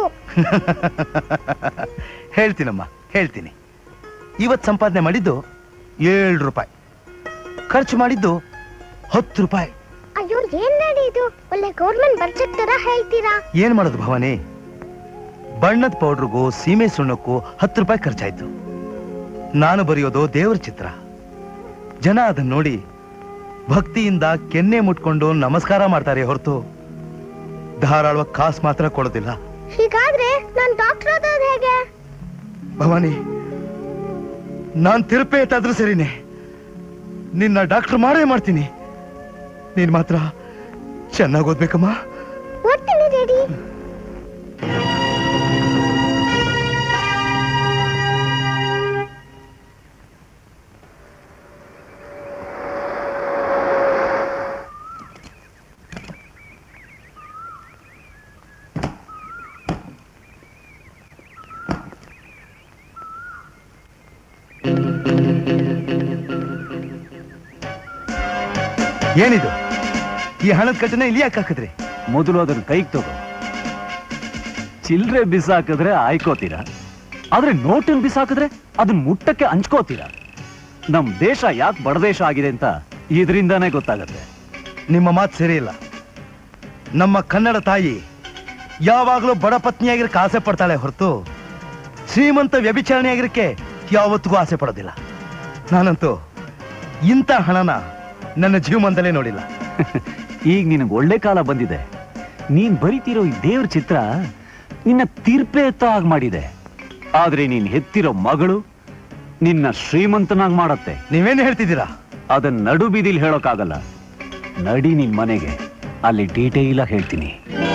ಹೇಳ್ತೀನಮ್ಮ ಹೇಳ್ತೀನಿ ಇವತ್ತು ಸಂಪಾದನೆ ಮಾಡಿದ್ದು ಏಳು ರೂಪಾಯಿ ಖರ್ಚು ಮಾಡಿದ್ದು ಹತ್ತು ರೂಪಾಯಿ ಅಯ್ಯೋ ಏನ್ ಡ್ಯಾಡಿ ಇದು ಒಳ್ಳೆ ಗೌರ್ಮೆಂಟ್ ಬಡ್ಜೆಟ್ ತರ ಹೇಳ್ತೀರಾ ಏನ್ ಮಾಡೋದು ಭವಾನಿ ಬಣ್ಣದ ಪೌಡ್ರಿಗೂ ಸೀಮೆ ಸುಣ್ಣಕ್ಕೂ ಹತ್ತು ರೂಪಾಯಿ ಖರ್ಚಾಯ್ತು ನಾನು ಬರೆಯೋದು ದೇವರ ಚಿತ್ರ ಜನ ಅದನ್ನ ನೋಡಿ ಭಕ್ತಿಯಿಂದ ಕೆನ್ನೆ ಮುಟ್ಕೊಂಡು ನಮಸ್ಕಾರ ಮಾಡ್ತಾರೆ ಹೊರತು ಧಾರಾಳವಾಗಿ ಕಾಸು ಮಾತ್ರ ಕೊಡೋದಿಲ್ಲ ಹೀಗಾದ್ರೆ ನಾನ್ ಡಾಕ್ಟರ್ ಆದದ್ ಹೇಗೆ ಭವಾನಿ ನಾನ್ ತಿರುಪೆ ಎತ್ತಾದ್ರೂ ಸರಿನೇ ನಿನ್ನ ಡಾಕ್ಟರ್ ಮಾಡೇ ಮಾಡ್ತೀನಿ ನೀನ್ ಮಾತ್ರ ಚೆನ್ನಾಗಿ ಓದ್ಬೇಕಮ್ಮ ಓದ್ತೀನಿ ಡ್ಯಾಡಿ ಏನಿದು ಈ ಹಣದ ಕಟ್ಟನೆ ಇಲ್ಲಿ ಯಾಕೆ ಹಾಕಿದ್ರಿ ಮೊದಲು ಅದನ್ನ ಕೈಗೆ ತಗೋ ಚಿಲ್ರೆ ಬಿಸಾಕಿದ್ರೆ ಆಯ್ಕೋತೀರಾ ಆದ್ರೆ ನೋಟನ್ ಬಿಸಾಕಿದ್ರೆ ಅದನ್ನ ಮುಟ್ಟಕ್ಕೆ ಹಂಚ್ಕೋತೀರಾ ನಮ್ ದೇಶ ಯಾಕೆ ಬಡದೇಶ ಆಗಿದೆ ಅಂತ ಇದರಿಂದಾನೇ ಗೊತ್ತಾಗತ್ತೆ ನಿಮ್ಮ ಮಾತು ಸರಿ ಇಲ್ಲ ನಮ್ಮ ಕನ್ನಡ ತಾಯಿ ಯಾವಾಗಲೂ ಬಡ ಪತ್ನಿಯಾಗಿರಕ್ಕೆ ಆಸೆ ಪಡ್ತಾಳೆ ಹೊರತು ಶ್ರೀಮಂತ ವ್ಯಭಿಚಾರಣೆಯಾಗಿರಕ್ಕೆ ಯಾವತ್ತಿಗೂ ಆಸೆ ಪಡೋದಿಲ್ಲ ನಾನಂತೂ ಇಂಥ ಹಣನ ನನ್ನ ಜೀವಮಾನದಲ್ಲೇ ನೋಡಿಲ್ಲ ಈಗ ನಿನಗೆ ಒಳ್ಳೆ ಕಾಲ ಬಂದಿದೆ ನೀನ್ ಬರಿತಿರೋ ಈ ದೇವ್ರ ಚಿತ್ರ ನಿನ್ನ ತೀರ್ಪೆ ಎತ್ತೋ ಹಾಗೆ ಮಾಡಿದೆ ಆದ್ರೆ ನೀನ್ ಹೆತ್ತಿರೋ ಮಗಳು ನಿನ್ನ ಶ್ರೀಮಂತನಾಗ್ ಮಾಡತ್ತೆ ನೀವೇನು ಹೇಳ್ತಿದ್ದೀರಾ ಅದನ್ನ ನಡು ಬೀದಿಲ್ ಹೇಳೋಕ್ಕಾಗಲ್ಲ ನಡಿ ನಿನ್ ಮನೆಗೆ ಅಲ್ಲಿ ಡೀಟೇಲ್ ಆಗಿ ಹೇಳ್ತೀನಿ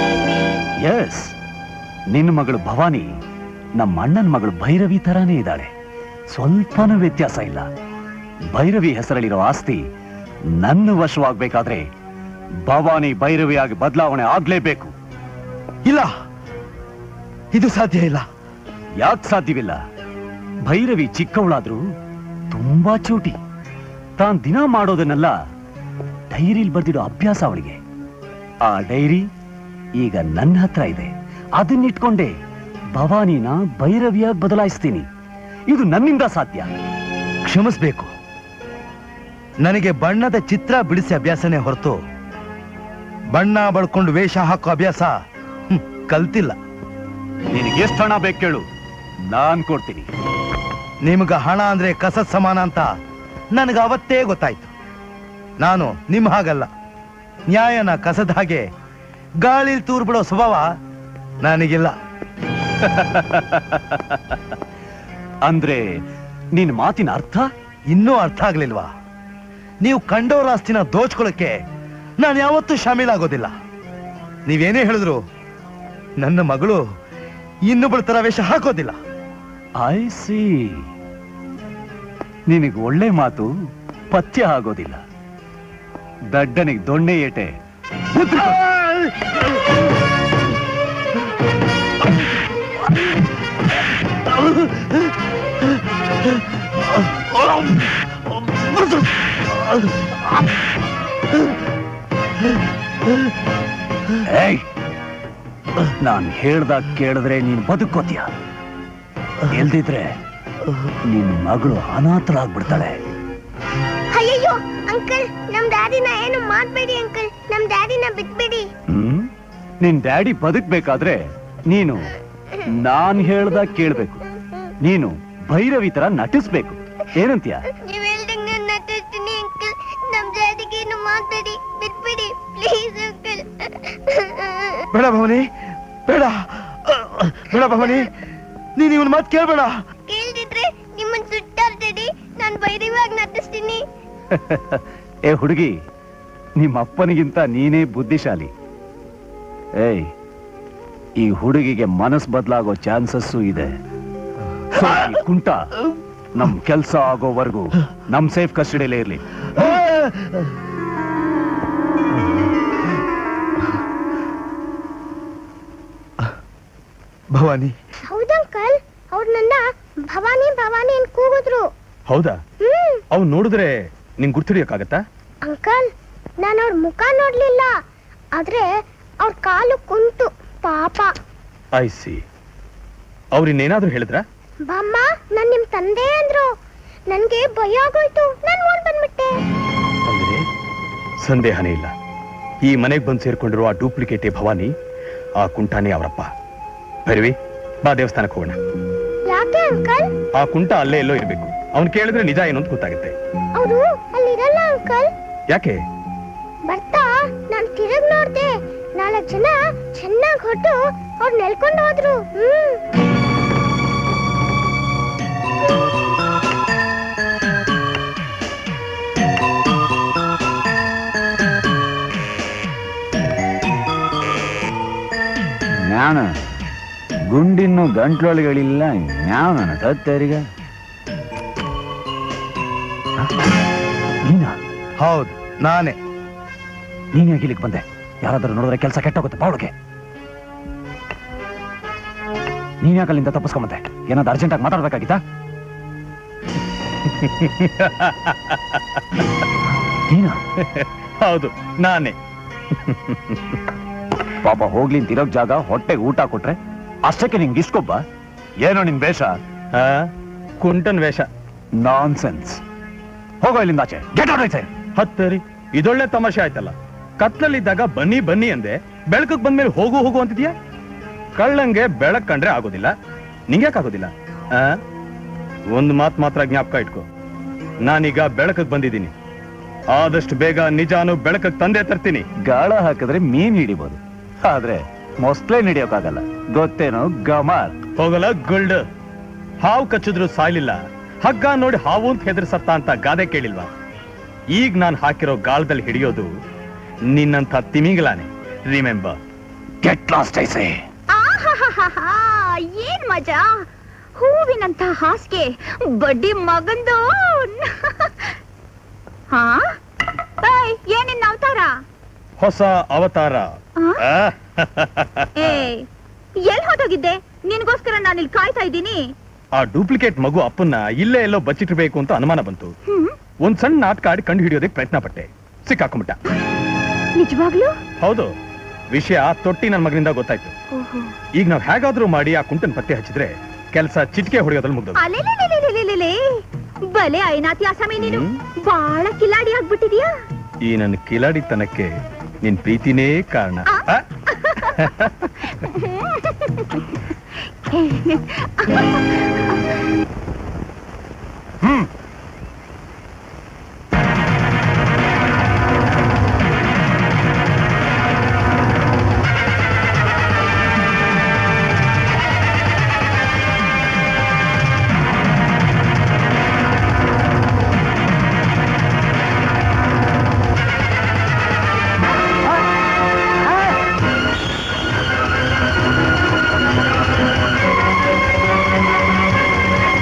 ಎಸ್ ನಿನ್ನ ಮಗಳು ಭವಾನಿ ನಮ್ಮ ಅಣ್ಣನ ಮಗಳು ಭೈರವಿ ತರಾನೇ ಇದ್ದಾಳೆ ಸ್ವಲ್ಪನೂ ವ್ಯತ್ಯಾಸ ಇಲ್ಲ ಭೈರವಿ ಹೆಸರಲ್ಲಿರೋ ಆಸ್ತಿ ನನ್ನ ವಶವಾಗ್ಬೇಕಾದ್ರೆ ಭವಾನಿ ಭೈರವಿಯಾಗಿ ಬದಲಾವಣೆ ಆಗ್ಲೇಬೇಕು ಇಲ್ಲ ಇದು ಸಾಧ್ಯ ಇಲ್ಲ ಯಾಕೆ ಸಾಧ್ಯವಿಲ್ಲ ಭೈರವಿ ಚಿಕ್ಕವಳಾದ್ರೂ ತುಂಬಾ ಚೂಟಿ ತಾನ್ ದಿನ ಮಾಡೋದನ್ನೆಲ್ಲ ಡೈರಿಲ್ ಬರ್ದಿಡೋ ಅಭ್ಯಾಸ ಅವಳಿಗೆ ಆ ಡೈರಿ ಈಗ ನನ್ನ ಹತ್ರ ಇದೆ ಅದನ್ನಿಟ್ಕೊಂಡೆ ಭವಾನಿನ ಭೈರವಿಯಾಗಿ ಬದಲಾಯಿಸ್ತೀನಿ ಇದು ನನ್ನಿಂದ ಸಾಧ್ಯ ಕ್ಷಮಿಸ್ಬೇಕು ನನಗೆ ಬಣ್ಣದ ಚಿತ್ರ ಬಿಡಿಸಿ ಅಭ್ಯಾಸನೇ ಹೊರತು ಬಣ್ಣ ಬಳ್ಕೊಂಡು ವೇಷ ಹಾಕೋ ಅಭ್ಯಾಸ ಹ್ಮ್, ಕಲ್ತಿಲ್ಲ ನಿನಗೆ ಎಷ್ಟು ಹಣ ಬೇಕು ಕೇಳು ನಾನ್ ಕೊಡ್ತೀನಿ ನಿಮ್ಗ ಹಣ ಅಂದ್ರೆ ಕಸದ ಸಮಾನ ಅಂತ ನನಗೆ ಅವತ್ತೇ ಗೊತ್ತಾಯ್ತು ನಾನು ನಿಮ್ ಹಾಗಲ್ಲ ನ್ಯಾಯನ ಕಸದ ಹಾಗೆ ಗಾಳಿಲ್ ತೂರ್ ಬಿಡೋ ಸ್ವಭಾವ ನನಗಿಲ್ಲ ಅಂದ್ರೆ ನಿನ್ ಮಾತಿನ ಅರ್ಥ ಇನ್ನೂ ಅರ್ಥ ಆಗ್ಲಿಲ್ವಾ ನೀವು ಕಂಡೋರ ಆಸ್ತಿನ ದೋಚ್ಕೊಳ್ಳೋಕೆ ನಾನು ಯಾವತ್ತೂ ಶಾಮೀಲಾಗೋದಿಲ್ಲ ನೀವೇನೇ ಹೇಳಿದ್ರು ನನ್ನ ಮಗಳು ಇನ್ನೊಬ್ಬಳ ತರ ವೇಷ ಹಾಕೋದಿಲ್ಲ ಐ ಸಿ ನಿನಗೆ ಒಳ್ಳೆ ಮಾತು ಪಥ್ಯ ಆಗೋದಿಲ್ಲ ದಡ್ಡನಿಗೆ ದೊಣ್ಣೆ ಏಟೆ ಏಯ್ ನಾನ್ ಹೇಳ್ದಾಗ ಕೇಳಿದ್ರೆ ನೀನ್ ಬದುಕೋತೀಯ ಎಲ್ದಿದ್ರೆ ನಿನ್ ಮಗಳು ಅನಾಥರಾಗ್ಬಿಡ್ತಾಳೆ ಅಯ್ಯಯ್ಯೋ ಅಂಕಲ್ ನಮ್ ಡ್ಯಾಡಿನ ಏನು ಮಾಡ್ಬೇಡಿ ಅಂಕಲ್ ನಮ್ ಡ್ಯಾಡಿನ ಬಿಟ್ಬಿಡಿ ಹ್ಮ್ ನಿನ್ ಡ್ಯಾಡಿ ಬದುಕ್ಬೇಕಾದ್ರೆ ನೀನು ನಾನ್ ಹೇಳ್ದಾಗ ಕೇಳ್ಬೇಕು ನೀನು ಭೈರವಿ ತರ ನಟಿಸ್ಬೇಕು ಏನಂತೀಯ ನೀವ್ ಹೇಳ್ದಂಗ್ ನಾನು ನಟಿಸ್ತೀನಿ ಅಂಕಲ್ ನಮ್ ಜಾತಿಗೆ ಏನು ಮಾತಾಡಿ ಬಿಟ್ಬಿಡಿ ಪ್ಲೀಸ್ ಅಂಕಲ್ ಬೇಡ ಭವಾನಿ ಬೇಡ ಬೇಡ ಭವಾನಿ ನೀನ್ ಇವನ್ ಮಾತು ಕೇಳ್ಬೇಡ ಕೇಳ್ದಿದ್ರೆ ನಿಮ್ಮನ್ ಸುಟ್ಟಾರ್ಬೇಡಿ ನಾನ್ ಬೈರಿವಾಗ ನಟಿಸ್ತೀನಿ ಏ ಹುಡುಗಿ ನಿಮ್ಮ ಅಪ್ಪನಿಗಿಂತ ನೀನೇ ಬುದ್ಧಿಶಾಲಿ ಏಯ್ ಈ ಹುಡುಗಿಗೆ ಮನಸ್ ಬದಲಾಗೋ ಚಾನ್ಸಸ್ಸು ಇದೆ So, ಈ ಕುಂಟ ನಮ್ ಕೆಲ್ಸ ಆಗೋವರೆಗೂ ನಮ್ ಸೇಫ್ ಕಸ್ಟಡಿಯಲ್ಲೇ ಇರ್ಲಿ ಭವಾನಿ ಹೌದಂಕಲ್ ಅವ್ರು ನನ್ನ ಭವಾನಿ ಭವಾನಿ ಅಂತ ಕೂಗಿದ್ರು ಹೌದಾ ಹ್ಮ್ ಅವ್ನು ನೋಡಿದ್ರೆ ನಿಂಗೆ ಗುರ್ತಿಡಿಯೋಕ್ಕಾಗತ್ತಾ ಅಂಕಲ್ ನಾನು ಅವ್ರ ಮುಖ ನೋಡ್ಲಿಲ್ಲ ಆದ್ರೆ ಅವ್ರ ಕಾಲು ಕುಂಟು ಪಾಪ ಐ ಸಿ ಅವ್ರಿನ್ನೇನಾದ್ರೂ ಹೇಳಿದ್ರಾ ಬಾಮ್ಮ ನಾನ್ ನಿಮ್ ತಂದೆ ಅಂದ್ರು ನನ್ಗೆ ಭಯ ಆಗೋಯ್ತು ನಾನ್ ಓಡ್ ಬಂದ್ಬಿಟ್ಟೆ ಅಂದ್ರೆ ಸಂದೇಹನೇ ಇಲ್ಲ ಈ ಮನೆಗೆ ಬಂದು ಸೇರ್ಕೊಂಡಿರುವ ಆ ಡೂಪ್ಲಿಕೇಟೆ ಭವಾನಿ ಆ ಕುಂಟಾನೆ ಅವರಪ್ಪ ಭೈರವಿ ಬಾ ದೇವಸ್ಥಾನಕ್ಕೆ ಹೋಗೋಣ ಯಾಕೆ ಅಂಕಲ್ ಆ ಕುಂಟ ಅಲ್ಲೇ ಎಲ್ಲೋ ಇರ್ಬೇಕು ಅವ್ನು ಕೇಳಿದ್ರೆ ನಿಜ ಏನು ಅಂತ ಗೊತ್ತಾಗುತ್ತೆ ಅವರು ಅಲ್ಲಿರಲ್ಲ ಅಂಕಲ್ ಯಾಕೆ ಬರ್ತಾ ನಾನ್ ತಿರುಗ್ ನೋಡ್ದೆ ನಾಲ್ಕ್ ಜನ ಚೆನ್ನಾಗ್ ಹೊಟ್ಟು ಅವ್ರು ನೆಲ್ಕೊಂಡು ಹೋದ್ರು ಹ್ಮ್ ಜ್ಞಾನ ಗುಂಡಿನ್ನು ಗಂಟ್ಲೊಳಗಳಿಲ್ಲ ಜ್ಞಾನ ಸತ್ತರಿಗ ನೀನಾ ಹೌದು ನಾನೇ ನೀನ್ ಯಾಕೆ ಇಲ್ಲಿಗೆ ಬಂದೆ ಯಾರಾದ್ರೂ ನೋಡಿದ್ರೆ ಕೆಲಸ ಕೆಟ್ಟೋಗುತ್ತೆ ಬಾವಳಿಗೆ ನೀನ್ ಯಾಕೆ ಅಲ್ಲಿಂದ ತಪ್ಪಿಸ್ಕೊಂಬಂದೆ ಏನಾದ್ರು ಅರ್ಜೆಂಟ್ ಆಗಿ ಮಾತಾಡ್ಬೇಕಾಗಿತ್ತಾ ನೀನಾ ಹೌದು ನಾನೇ ಪಾಪ ಹೋಗ್ಲಿ ಅಂತ ಇರೋಕ್ ಜಾಗ ಹೊಟ್ಟೆಗೆ ಊಟ ಕೊಟ್ರೆ ಅಷ್ಟಕ್ಕೆ ನಿಂಗೆ ಇಸ್ಕೊಬ್ಬ ಏನೋ ನಿನ್ ವೇಷ ಆ, ಕುಂಟನ್ ವೇಷ ನಾನ್ ಸೆನ್ಸ್ ಹೋಗೋ ಇಲ್ಲಿಂದ ಆಚೆ ಗೆಟ್ ಔಟ್ ಐತೆ ಹತ್ತರಿ ಇದೊಳ್ಳೆ ತಮಾಷೆ ಆಯ್ತಲ್ಲ ಕತ್ಲಲ್ಲಿದ್ದಾಗ ಬನ್ನಿ ಬನ್ನಿ ಅಂದೆ ಬೆಳಕಕ್ ಬಂದ್ಮೇಲೆ ಹೋಗು ಹೋಗು ಅಂತಿದ್ಯಾ ಕಳ್ಳಂಗೆ ಬೆಳಕ್ ಕಂಡ್ರೆ ಆಗೋದಿಲ್ಲ ನಿಂಗ್ಯಾಕ್ ಆಗೋದಿಲ್ಲ ಆ ಒಂದ್ ಮಾತ್ ಮಾತ್ರ ಜ್ಞಾಪಕ ಇಟ್ಕೋ ನಾನೀಗ ಬೆಳಕಕ್ ಬಂದಿದ್ದೀನಿ ಆದಷ್ಟು ಬೇಗ ನಿಜಾನು ಬೆಳಕಕ್ ತಂದೆ ತರ್ತೀನಿ ಗಾಳ ಹಾಕಿದ್ರೆ ಮೀನ್ ಹಿಡಿಬೋದು ಆದ್ರೆ ಮೊಸ್ಲೆ ಹಿಡಿಯೋಕ್ಕಾಗಲ್ಲ ಗೊತ್ತೇನೋ ಗಮಾರ್ ಹೋಗಲ್ಲ ಗುಲ್ಡ್ ಹಾವು ಕಚ್ಚಿದ್ರು ಸಾಯ್ಲಿಲ್ಲ ಹಗ್ಗ ನೋಡಿ ಹಾವು ಅಂತ ಹೆದರ್ ಸತ್ತ ಅಂತ ಗಾದೆ ಕೇಳಿಲ್ವಾ ಈಗ ನಾನ್ ಹಾಕಿರೋ ಗಾಳದಲ್ಲಿ ಹಿಡಿಯೋದು ನಿನ್ನಂಥ ತಿಮಿಂಗಲಾನೆ ರಿಮೆಂಬರ್ ಗೆಟ್ ಲಾಸ್ಟ್ ಐಸೆ ಆಹಾಹಾಹಾ, ಏನ್ ಮಜಾ ಹೂವಿನಂತ ಹಾಸಿಗೆ ಬಡ್ಡಿ ಮಗಂದು ಹಾ ಏಯ್, ಏನಿನ್ ಅವತಾರ ಹೊಸ ಅವತಾರ ಆ? ಆ? ಏ ಎಲ್ ಹೊರಟೋಗಿದ್ದೆ ನಿನ್ಗೋಸ್ಕರ ನಾನು ಇಲ್ಲಿ ಕಾಯ್ತಾ ಇದ್ದೀನಿ ಆ ಡೂಪ್ಲಿಕೇಟ್ ಮಗು ಅಪ್ಪನ್ನ ಇಲ್ಲೇ ಎಲ್ಲೋ ಬಚ್ಚಿಟ್ಬೇಕು ಅಂತ ಅನುಮಾನ ಬಂತು ಹ್ಮ್ ಒಂದ್ ಸಣ್ಣ ನಾಟಕ ಆಡಿ ಕಂಡು ಹಿಡಿಯೋದಕ್ಕೆ ಪ್ರಯತ್ನ ಪಟ್ಟೆ ಸಿಕ್ಕಾಕೊಂಬಿಟ್ಟ ನಿಜವಾಗ್ಲೂ ಹೌದು ವಿಷಯ ತೊಟ್ಟಿ ನನ್ನ ಮಗನಿಂದ ಗೊತ್ತಾಯ್ತು ಓಹೋ ಈಗ ನಾವ್ ಹೇಗಾದ್ರೂ ಮಾಡಿ ಆ ಕುಂಟನ್ ಪತ್ತೆ ಹಚ್ಚಿದ್ರೆ ಕೆಲಸ ಚಿಟಿಕೆ ಹೊಡೆಯೋದ್ರಲ್ಲಿ ಮುಗ್ದೋದು ಅಲೆಲೆಲೆಲೆಲೆಲೆಲೆ. ಬಲೆ ಐನಾತಿ ಅಸಮಿ ನೀನು ಬಾಳ ಕಿಲಾಡಿ ಆಗ್ಬಿಟ್ಟಿದ್ಯಾ ಈ ನನ್ನ ಕಿಲಾಡಿತನಕ್ಕೆ ನಿನ್ ಪ್ರೀತಿನೇ ಕಾರಣ ಆ? ಆ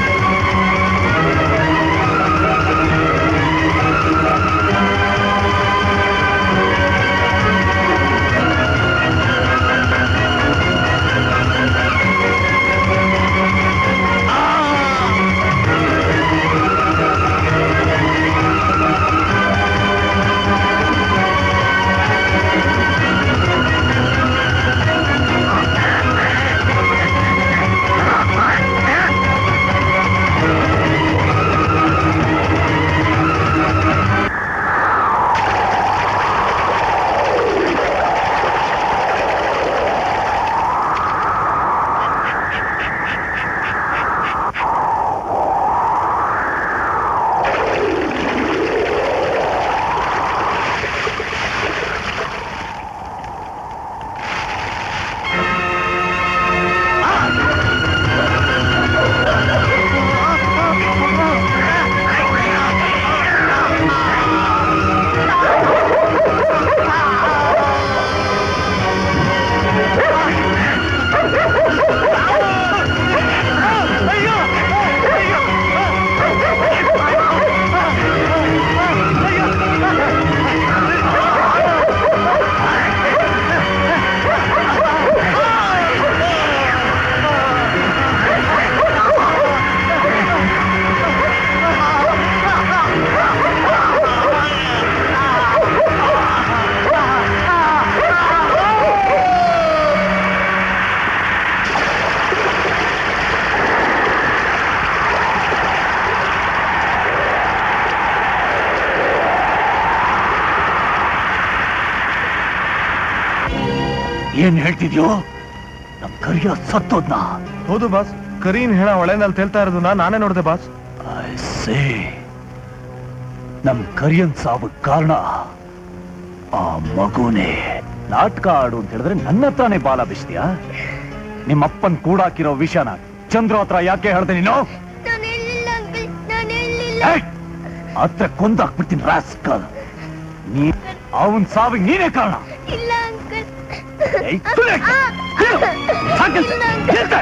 ಏನ್ ಹೇಳ್ತಿದ್ಯೋ ನಮ್ ಕರಿಯ ಸತ್ತೋದ್ನ ಹೌದು ಬಾಸ್ ಕರೀನ್ ಹೆಣ ಒಳೆನಲ್ಲಿ ತೇಲ್ತಾ ಇರೋದನ್ನ ನಾನೇ ನೋಡಿದೆ ಬಾಸ್ ಐ ಸೇ ನಮ್ ಕರಿಯನ್ ಸಾವು ಕಾರಣ ಆ ಮಗುನೇ ನಾಟಕ ಆಡು ಅಂತ ಹೇಳಿದ್ರೆ ನನ್ನ ಹತ್ರನೇ ಬಾಲ ಬಿಸ್ತೀಯಾ ನಿಮ್ಮಪ್ಪನ್ ಕೂಡಾಕಿರೋ ವಿಷಯನ ಚಂದ್ರ ಹತ್ರ ಯಾಕೆ ಹೇಳ್ದೆ ನೀನು ನಾನು ಹೇಳಿಲ್ಲ ಅಂಕಲ್ ನಾನು ಹೇಳಿಲ್ಲ ಏಯ್! ಹತ್ರ ಕೊಂದಾಕ್ಬಿಡ್ತೀನಿ ರಾಸ್ಕಲ್ ನೀ ಅವನ್ ಸಾವಿಗೆ ನೀನೇ ಕಾರಣ ಇಲ್ಲ ಅಂಕಲ್ ಏಯ್, ತುಲೆ! ಹೇಳು! ಸಾಕಿಲ್ತೆ! ಹೇಳ್ತೆ!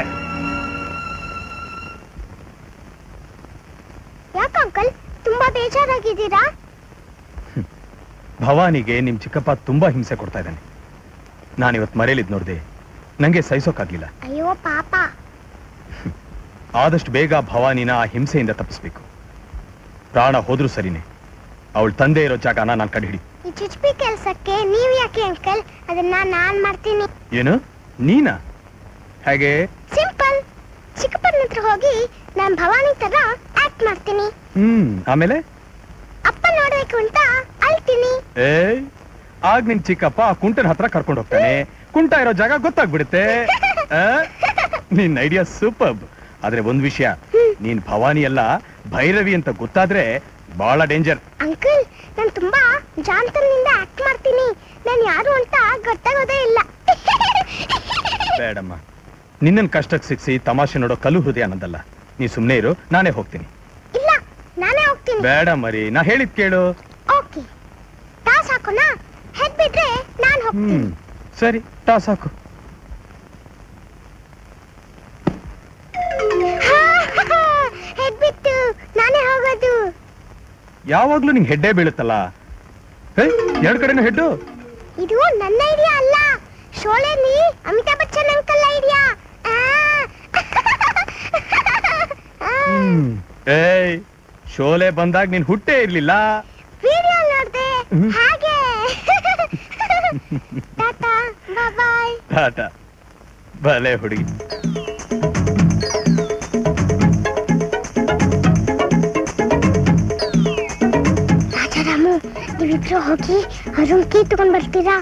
ಯಾಕೆ ಅಂಕಲ್ ತುಂಬಾ ಬೇಜಾರಾಗಿದ್ದೀರಾ ಭವಾನಿಗೆ ನಿಮ್ ಚಿಕ್ಕಪ್ಪ ತುಂಬಾ ಹಿಂಸೆ ಕೊಡ್ತಾ ಇದ್ದಾನೆ ನಾನಿವತ್ ಮರೇಲಿದ್ ನೋಡ್ದೆ ನಂಗೆ ಸಹಿಸೋಕ್ಕಾಗ್ಲಿಲ್ಲ ಅಯ್ಯೋ ಪಾಪ ಆದಷ್ಟು ಬೇಗ ಭವಾನಿನ ಆ ಹಿಂಸೆಯಿಂದ ತಪ್ಪಿಸ್ಬೇಕು ಪ್ರಾಣ ಹೋದ್ರೂ ಸರಿನೇ ಅವಳ ತಂದೆ ಇರೋ ಜಾಗನ ನಾನು ಕಂಡು ಹಿಡಿ ಈ ಚುಚ್ಪಿ ಕೆಲ್ಸಕ್ಕೆ ನೀವ್ ಯಾಕೆ ಅಂಕಲ್ ಅದನ್ನ ನಾನ್ ಮಾಡ್ತೀನಿ ಏನು ನೀನಾ ಹೇಗೆ ಸಿಂಪಲ್ ಚಿಕ್ಕಪ್ಪನ ಹತ್ರ ಹೋಗಿ ನಾನ್ ಭವಾನಿ ತರ ಆಕ್ಟ್ ಮಾಡ್ತೀನಿ ಹ್ಮ್ ಆಮೇಲೆ ಅಪ್ಪ ನೋಡ್ಬೇಕು ಅಂತ ಅಳ್ತೀನಿ ಏಯ್ ಆಗ ನಿನ್ ಚಿಕ್ಕಪ್ಪ ಆ ಕುಂಟನ ಹತ್ರ ಕರ್ಕೊಂಡು ಹೋಗ್ತಾನೆ ಕುಂಟ ಇರೋ ಜಾಗ ಗೊತ್ತಾಗ್ಬಿಡುತ್ತೆ ಆ? ನಿನ್ ಐಡಿಯಾ ಸೂಪರ್ ಆದ್ರೆ ಒಂದ್ ವಿಷಯ ನೀನ್ ಭವಾನಿ ಅಲ್ಲ ಭೈರವಿ ಅಂತ ಗೊತ್ತಾದ್ರೆ ಬಹಳ ಡೇಂಜರ್ ಅಂಕಲ್ ನಾನ್ ತುಂಬಾ ಜಾನ್ತನದಿಂದ ಆಕ್ಟ್ ಮಾಡ್ತೀನಿ ನಾನ್ ಯಾರು ಅಂತ ಗೊತ್ತಾಗೋದೇ ಇಲ್ಲ ಬೇಡಮ್ಮ ನಿನ್ನನ್ ಕಷ್ಟಕ್ಕೆ ಸಿಕ್ಸಿ ತಮಾಷೆ ನೋಡೋ ಕಲು ಹೃದಯ ಅನ್ನೋದಲ್ಲ ನೀ ಸುಮ್ನೆ ಇರು ನಾನೇ ಹೋಗ್ತೀನಿ ಇಲ್ಲ ನಾನೇ ಹೋಗ್ತೀನಿ ಬೇಡ ಮರಿ ನಾ ಹೇಳಿದ್ ಕೇಳು ಓಕೆ ಟಾಸ್ ಹಾಕೋಣ ಹೆಡ್ ಬಿಟ್ರೆ ನಾನ್ ಹೋಗ್ತೀನಿ ಹ್ಮ್ ಸರಿ ಟಾಸ್ ಹಾಕು ಹೆಡ್ ಬಿಟ್ಟು ನಾನೇ ಹೋಗೋದು ಯಾವಾಗ್ಲೂ ನಿಂಗೆ ಹೆಡ್ಡೇ ಬೀಳುತ್ತಲ್ಲ ಏ ಎರಡ್ ಕಡೆನೂ ಹೆಡ್ಡು ಇದು ನನ್ನ ಐಡಿಯಾ ಅಲ್ಲ ಶೋಲೆಲಿ ಅಮಿತಾಬ್ ಬಚ್ಚನ್ ಅಂಕಲ್ ಐಡಿಯಾ ಹ್ಮ್ ಏಯ್ ಶೋಲೆ ಬಂದಾಗ ನೀನ್ ಹುಟ್ಟೇ ಇರ್ಲಿಲ್ಲ ವಿಡಿಯೋ ನೋಡ್ದೆ ಹಾಗೆ ಟಾಟಾ ಬಾಯ್ ಟಾಟಾ ಭಲೆ ಹುಡುಗಿ ರಾಜಾರಾಮು ನೀವಿಬ್ರು ಹೋಗಿ ಅರುಣ್ ಕೀ ತಗೊಂಡ್ ಬರ್ತೀರಾ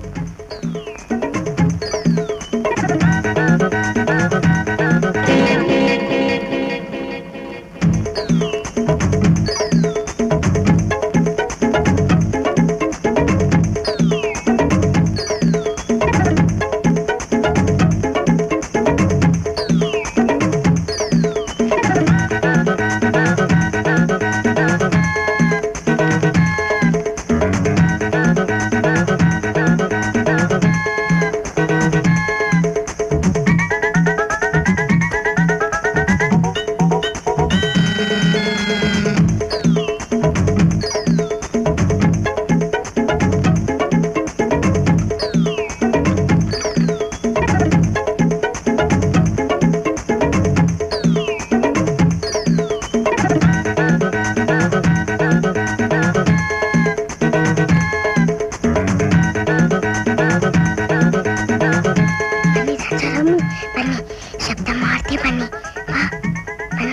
ಬನ್ನಿ ರಾಜಾರಾಮು ಬನ್ನಿ ಶಬ್ದ ಮಾಡ್ದೆ ಬನ್ನಿ ಬಾ ಬಾ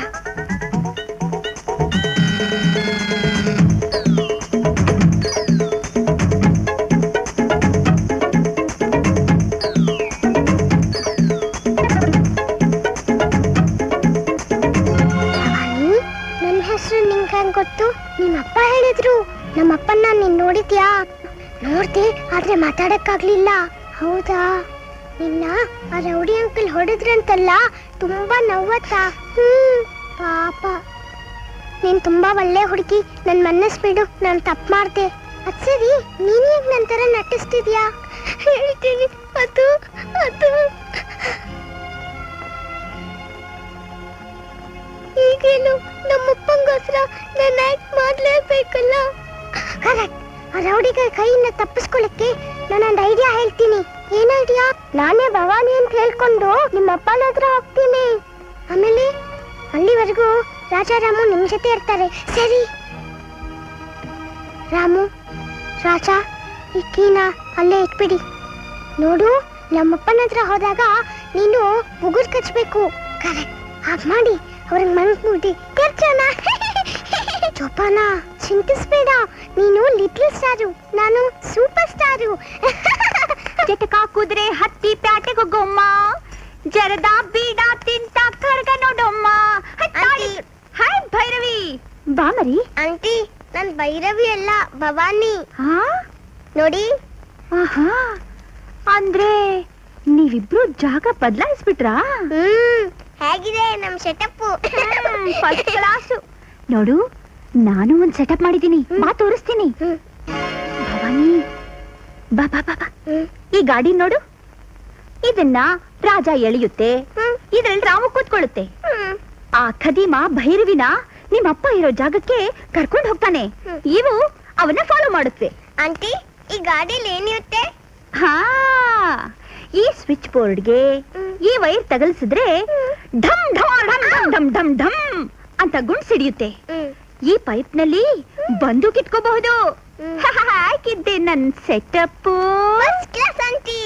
ಭವಾನಿ ನನ್ನ ಹೆಸರು ನಿಂಗೆ ಹೆಂಗ್ ಗೊತ್ತು ನಿಮ್ಮಪ್ಪ ಹೇಳಿದ್ರು ನಮ್ಮಪ್ಪನ್ನ ನೀನ್ ನೋಡಿದ್ಯಾ ನೋಡ್ದೆ ಆದ್ರೆ ಮಾತಾಡಕ್ಕಾಗ್ಲಿಲ್ಲ ಹೌದಾ ನಿನ್ನ ಆ ರೌಡಿ ಅಂಕಲ್ ಹೊಡೆದ್ರಂತಲ್ಲ ತುಂಬಾ ನೋವತ್ತಾ ಹ್ಮ್ ಪಾಪ ನೀನ್ ತುಂಬಾ ಒಳ್ಳೆ ಹುಡುಗಿ ನನ್ ಮನಸ್ಬಿಡು ನಾನ್ ತಪ್ಪು ಮಾಡ್ದೆ ಅದ್ ಸರಿ ನೀನ್ ಈಗ ನಂತರ ನಟಿಸ್ತಿದ್ಯಾ ಹೇಳ್ತೀನಿ ಅದು ಅದು ಈಗೇನು ನಮ್ಮಪ್ಪಂಗೋಸ್ಕರ ನಾನು ಆಕ್ಟ್ ಮಾಡ್ಲೇಬೇಕಲ್ಲ ಕರೆಕ್ಟ್ ಆ ರೌಡಿಗ ಕೈಯಿಂದ ತಪ್ಪಿಸ್ಕೊಳ್ಳಕ್ಕೆ ನಾನೊಂದು ಐಡಿಯಾ ಹೇಳ್ತೀನಿ ಏನ್ ಐಡಿಯಾ ನಾನೇ ಭವಾನಿ ಅಂತ ಹೇಳ್ಕೊಂಡು ನಿಮ್ಮ ಅಪ್ಪನ ಹತ್ರ ಹೋಗ್ತೀನಿ ಆಮೇಲೆ ಅಲ್ಲಿವರೆಗೂ ರಾಜಾರಾಮು ನಿಮ್ ಜೊತೆ ಇರ್ತಾರೆ ಸರಿ ರಾಮು ರಾಜ ಈ ಕೀನ ಅಲ್ಲೇ ಇಟ್ಬಿಡಿ ನೋಡು ನಮ್ಮಪ್ಪನ ಹತ್ರ ಹೋದಾಗ ನೀನು ಉಗುರ್ ಕಚ್ಬೇಕು ಕರೆಕ್ಟ್ ಹಾಗ್ ಮಾಡಿ ಅವ್ರಿಗೆ ಮನ್ಸ್ ಮುಟ್ಟಿ ಕರ್ಚೋಣ ಜೋಪಾನ ಚಿಂತಿಸ್ಬೇಡ ನೀನು ಲಿಟ್ಲ್ ಸ್ಟಾರು ನಾನು ಸೂಪರ್ ಸ್ಟಾರು ಜಟಕ ಕುದುರೆ ಹತ್ತಿ ಪ್ಯಾಟೆಗೆ ಗೊಮ್ಮ ಜರದ ಬೀಡ ತಿಂತ ಕರ್ಗ ನೋಡಮ್ಮ ಹತ್ತಾಡಿ ಹಾಯ್ ಭೈರವಿ ಬಾ ಮರಿ ಆಂಟಿ ನನ್ ಭೈರವಿ ಅಲ್ಲ ಭವಾನಿ ಹಾ ನೋಡಿ ಆಹಾ ಅಂದ್ರೆ ನೀವಿಬ್ರು ಜಾಗ ಬದಲಾಯಿಸ್ಬಿಟ್ರಾ ಹ್ಮ್ ಹೇಗಿದೆ ನಮ್ ಸೆಟಪ್ ಫಸ್ಟ್ ಕ್ಲಾಸು ನೋಡು ನಾನು ಒಂದ್ ಸೆಟಪ್ ಮಾಡಿದೀನಿ ಬಾ ತೋರಿಸ್ತೀನಿ ಹ್ಮ್. ಭವಾನಿ ಬಾ ಬಾ ಬಾ ಬಾ ಈ ಗಾಡಿ ನೋಡು ಇದನ್ನ ರಾಜ ಎಳೆಯುತ್ತೆ ಇದ್ರಲ್ಲಿ ರಾಮ ಕೂತ್ಕೊಳ್ಳುತ್ತೆ ಆ ಖದೀಮ ಭೈರವಿನ ನಿಮ್ಮಪ್ಪ ಇರೋ ಜಾಗಕ್ಕೆ ಕರ್ಕೊಂಡು ಹೋಗ್ತಾನೆ ಇವು ಅವನ್ನ ಫಾಲೋ ಮಾಡುತ್ತೆ ಆಂಟಿ ಈ ಗಾಡಿಲಿ ಏನಿರುತ್ತೆ ಹಾ ಈ ಸ್ವಿಚ್ ಬೋರ್ಡ್ಗೆ ಈ ವೈರ್ ತಗಲ್ಸಿದ್ರೆ ಢಮ್ ಢಮ್ ಢಮ್ ಢಮ್ ಢಮ್ ಢಮ್ ಢಮ್ ಅಂತ ಗುಂಡ್ ಸಿಡಿಯುತ್ತೆ ಈ ಪೈಪ್ ನಲ್ಲಿ ಬಂದೂಕ್ ಇಟ್ಕೋಬಹುದು ಹಾಕಿದ್ದೆ ನನ್ setup class aunty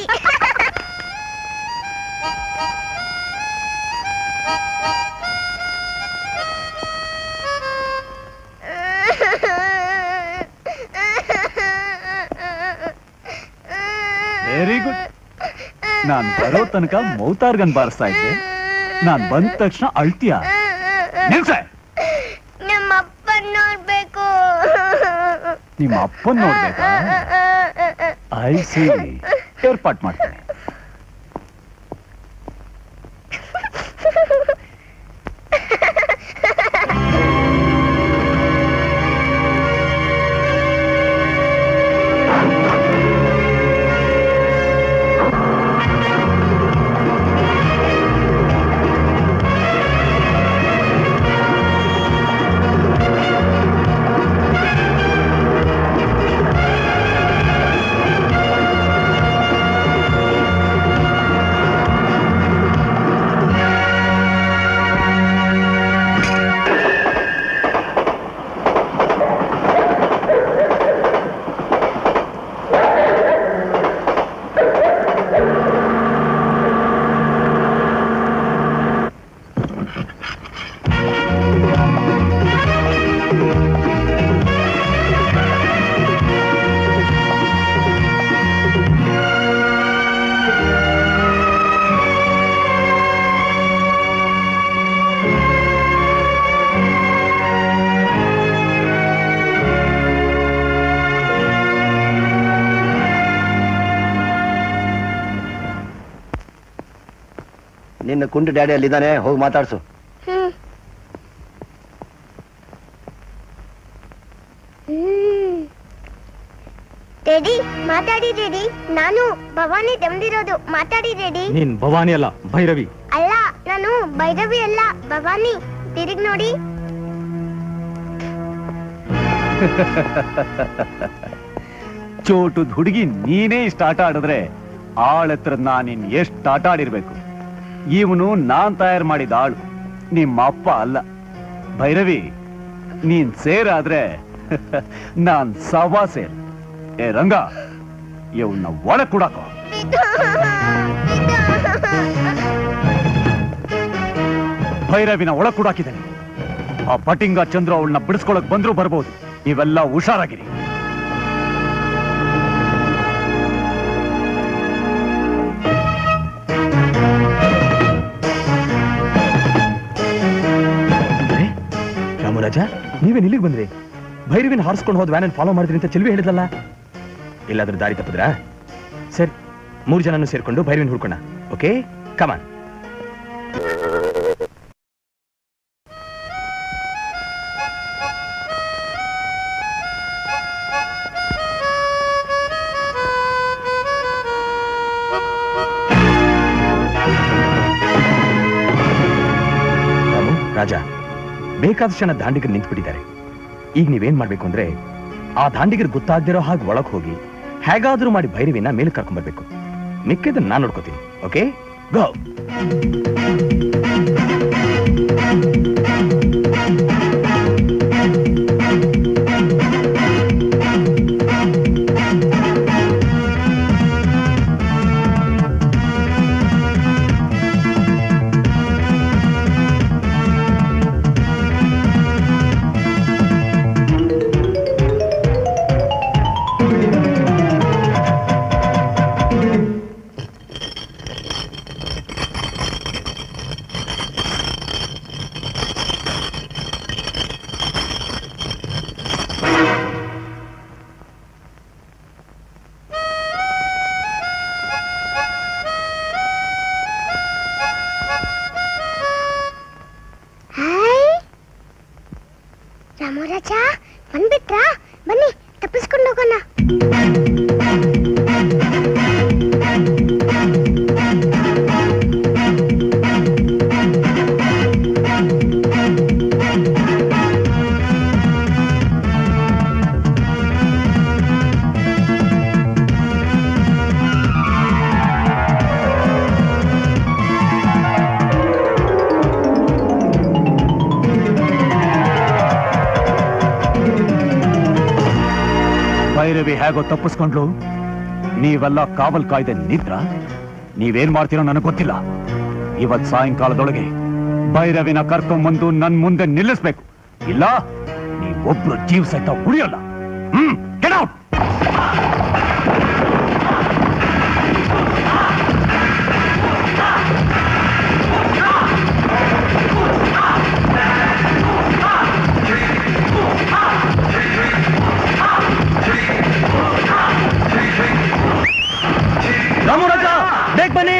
very good ನಾನ್ ಬರೋ ತನಕ ಮೌತಾರ್ಗನ್ ಬಾರಿಸ್ತಾ ಇದ್ದೆ ನಾನ್ ಬಂದ ತಕ್ಷಣ ಅಳ್ತೀಯ ನಿಲ್ಸೆ ನಮ್ಮ ಅಪ್ಪ ನೋಡ್ಬೇಕು ನಿಮ್ಮ ಅಪ್ಪನ್ ನೋಡ್ಬೇಕಾ ಐ ಸಿ ಏರ್ಪಾಟ್ ಮಾಡ್ತೇನೆ ನಿನ್ನ ಕುಂಡು ಡ್ಯಾಡಿ ಅಲ್ಲಿದ್ದಾನೆ ಹೋಗಿ ಮಾತಾಡ್ಸು ಹ್ಮ್ ಹ್ಮ್. ರೆಡಿ ಮಾತಾಡಿ ರೆಡಿ ನಾನು ಭವಾನಿ ದಮ್ದಿರೋದು ಮಾತಾಡಿ ರೆಡಿ ನೀನ್ ಭವಾನಿ ಅಲ್ಲ ಭೈರವಿ ಅಲ್ಲ ನಾನು ಭೈರವಿ ಅಲ್ಲ ಭವಾನಿ ತಿರುಗ್ ನೋಡಿ ಚೋಟುದ್ ಹುಡುಗಿ ನೀನೇ ಇಷ್ಟ ಆಟ ಆಡಿದ್ರೆ ಆಳತ್ರ ನಾನಿನ್ ಎಷ್ಟ್ ಆಟ ಆಡಿರ್ಬೇಕು ಇವನು ನಾನ್ ತಯಾರು ಮಾಡಿದ ಆಳು ನಿಮ್ಮ ಅಪ್ಪ ಅಲ್ಲ ಭೈರವಿ ನೀನ್ ಸೇರಾದ್ರೆ ನಾನ್ ಸವಾ ಸೇರ್ ಏ ರಂಗ ಇವನ್ನ ಒಳ ಕುಡಾಕೋ ಭೈರವಿನ ಒಳ ಕುಡಾಕಿದ್ದಾನೆ ಆ ಪಟಿಂಗ ಚಂದ್ರ ಅವಳನ್ನ ಬಿಡಿಸ್ಕೊಳಕ್ ಬಂದ್ರು ಬರ್ಬೋದು ನೀವೆಲ್ಲ ಹುಷಾರಾಗಿರಿ ರಾಮರಾಜ ನೀವೇನ್ ಇಲ್ಲಿಗೆ ಬಂದ್ರಿ ಭೈರವಿನ ಹಾರಿಸ್ಕೊಂಡು ಹೋದ್ ವ್ಯಾನ್ ಫಾಲೋ ಮಾಡಿದ್ರಿ ಅಂತ ಚೆಲ್ವಿ ಹೇಳಿದ್ಲಲ್ಲ ಎಲ್ಲಾದ್ರೂ ದಾರಿ ತಪ್ಪಿದ್ರಾ ಸರಿ ಮೂರು ಜನನು ಸೇರ್ಕೊಂಡು ಭೈರವಿನ ಹುಡ್ಕೋಣ ಓಕೆ ಕಮಾನ್ ರಾಮು ರಾಜ ಬೇಕಾದಷ್ಟು ಜನ ದಾಂಡಿಗರು ನಿಂತ್ಬಿಟ್ಟಿದ್ದಾರೆ ಈಗ ನೀವೇನ್ ಮಾಡ್ಬೇಕು ಅಂದ್ರೆ ಆ ದಾಂಡಿಗರು ಗೊತ್ತಾಗ್ದಿರೋ ಹಾಗೆ ಒಳಗ್ ಹೋಗಿ ಹೇಗಾದ್ರೂ ಮಾಡಿ ಭೈರವಿನ ಮೇಲೆ ಕರ್ಕೊಂಡ್ ಬರ್ಬೇಕು ಮಿಕ್ಕಿದ್ದನ್ನ ನಾನ್ ನೋಡ್ಕೋತೀನಿ ಓಕೆ ಗೋ ರಾಮರಾಜ ಬಂದ್ಬಿಟ್ರಾ ಬನ್ನಿ ತಪ್ಪಿಸ್ಕೊಂಡು ಹೋಗೋಣ ಭೈರವಿ ಹೇಗೋ ತಪ್ಪಿಸ್ಕೊಂಡ್ಲು ನೀವೆಲ್ಲ ಕಾವಲ್ ಕಾಯ್ದೆ ನಿದ್ರ ನೀವೇನ್ ಮಾಡ್ತೀರೋ ನನಗೆ ಗೊತ್ತಿಲ್ಲ ಇವತ್ ಸಾಯಂಕಾಲದೊಳಗೆ ಭೈರವಿನ ಕರ್ಕೊಂಬಂದು ನನ್ ಮುಂದೆ ನಿಲ್ಲಿಸ್ಬೇಕು ಇಲ್ಲ ನೀವೊಬ್ರು ಜೀವ ಸಹಿತ ಉಳಿಯೋಲ್ಲ ಹ್ಮ್ get out! ರಾಮರಾಜ ಬೇಗ ಬನ್ನಿ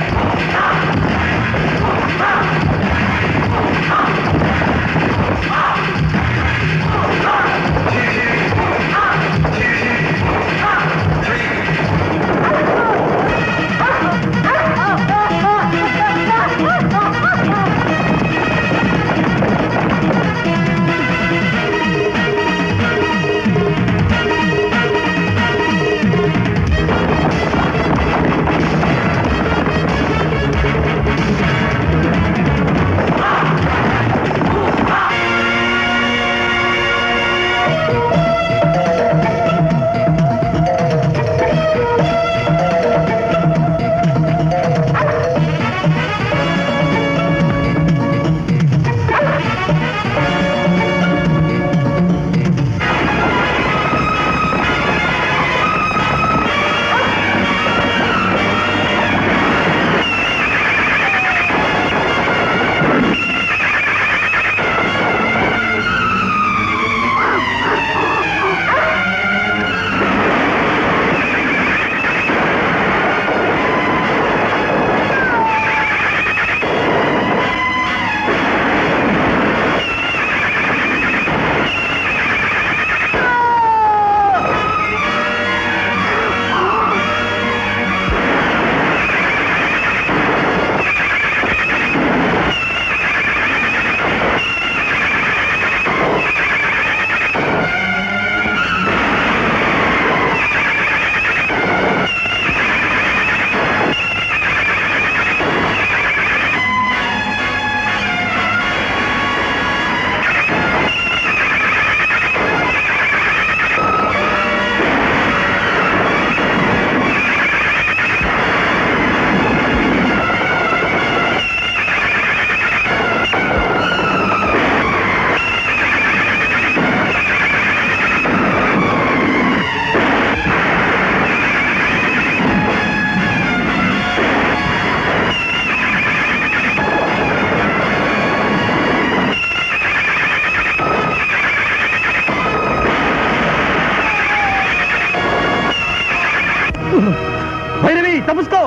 ಭೈರವಿ ತಪ್ಪಿಸ್ಕೋ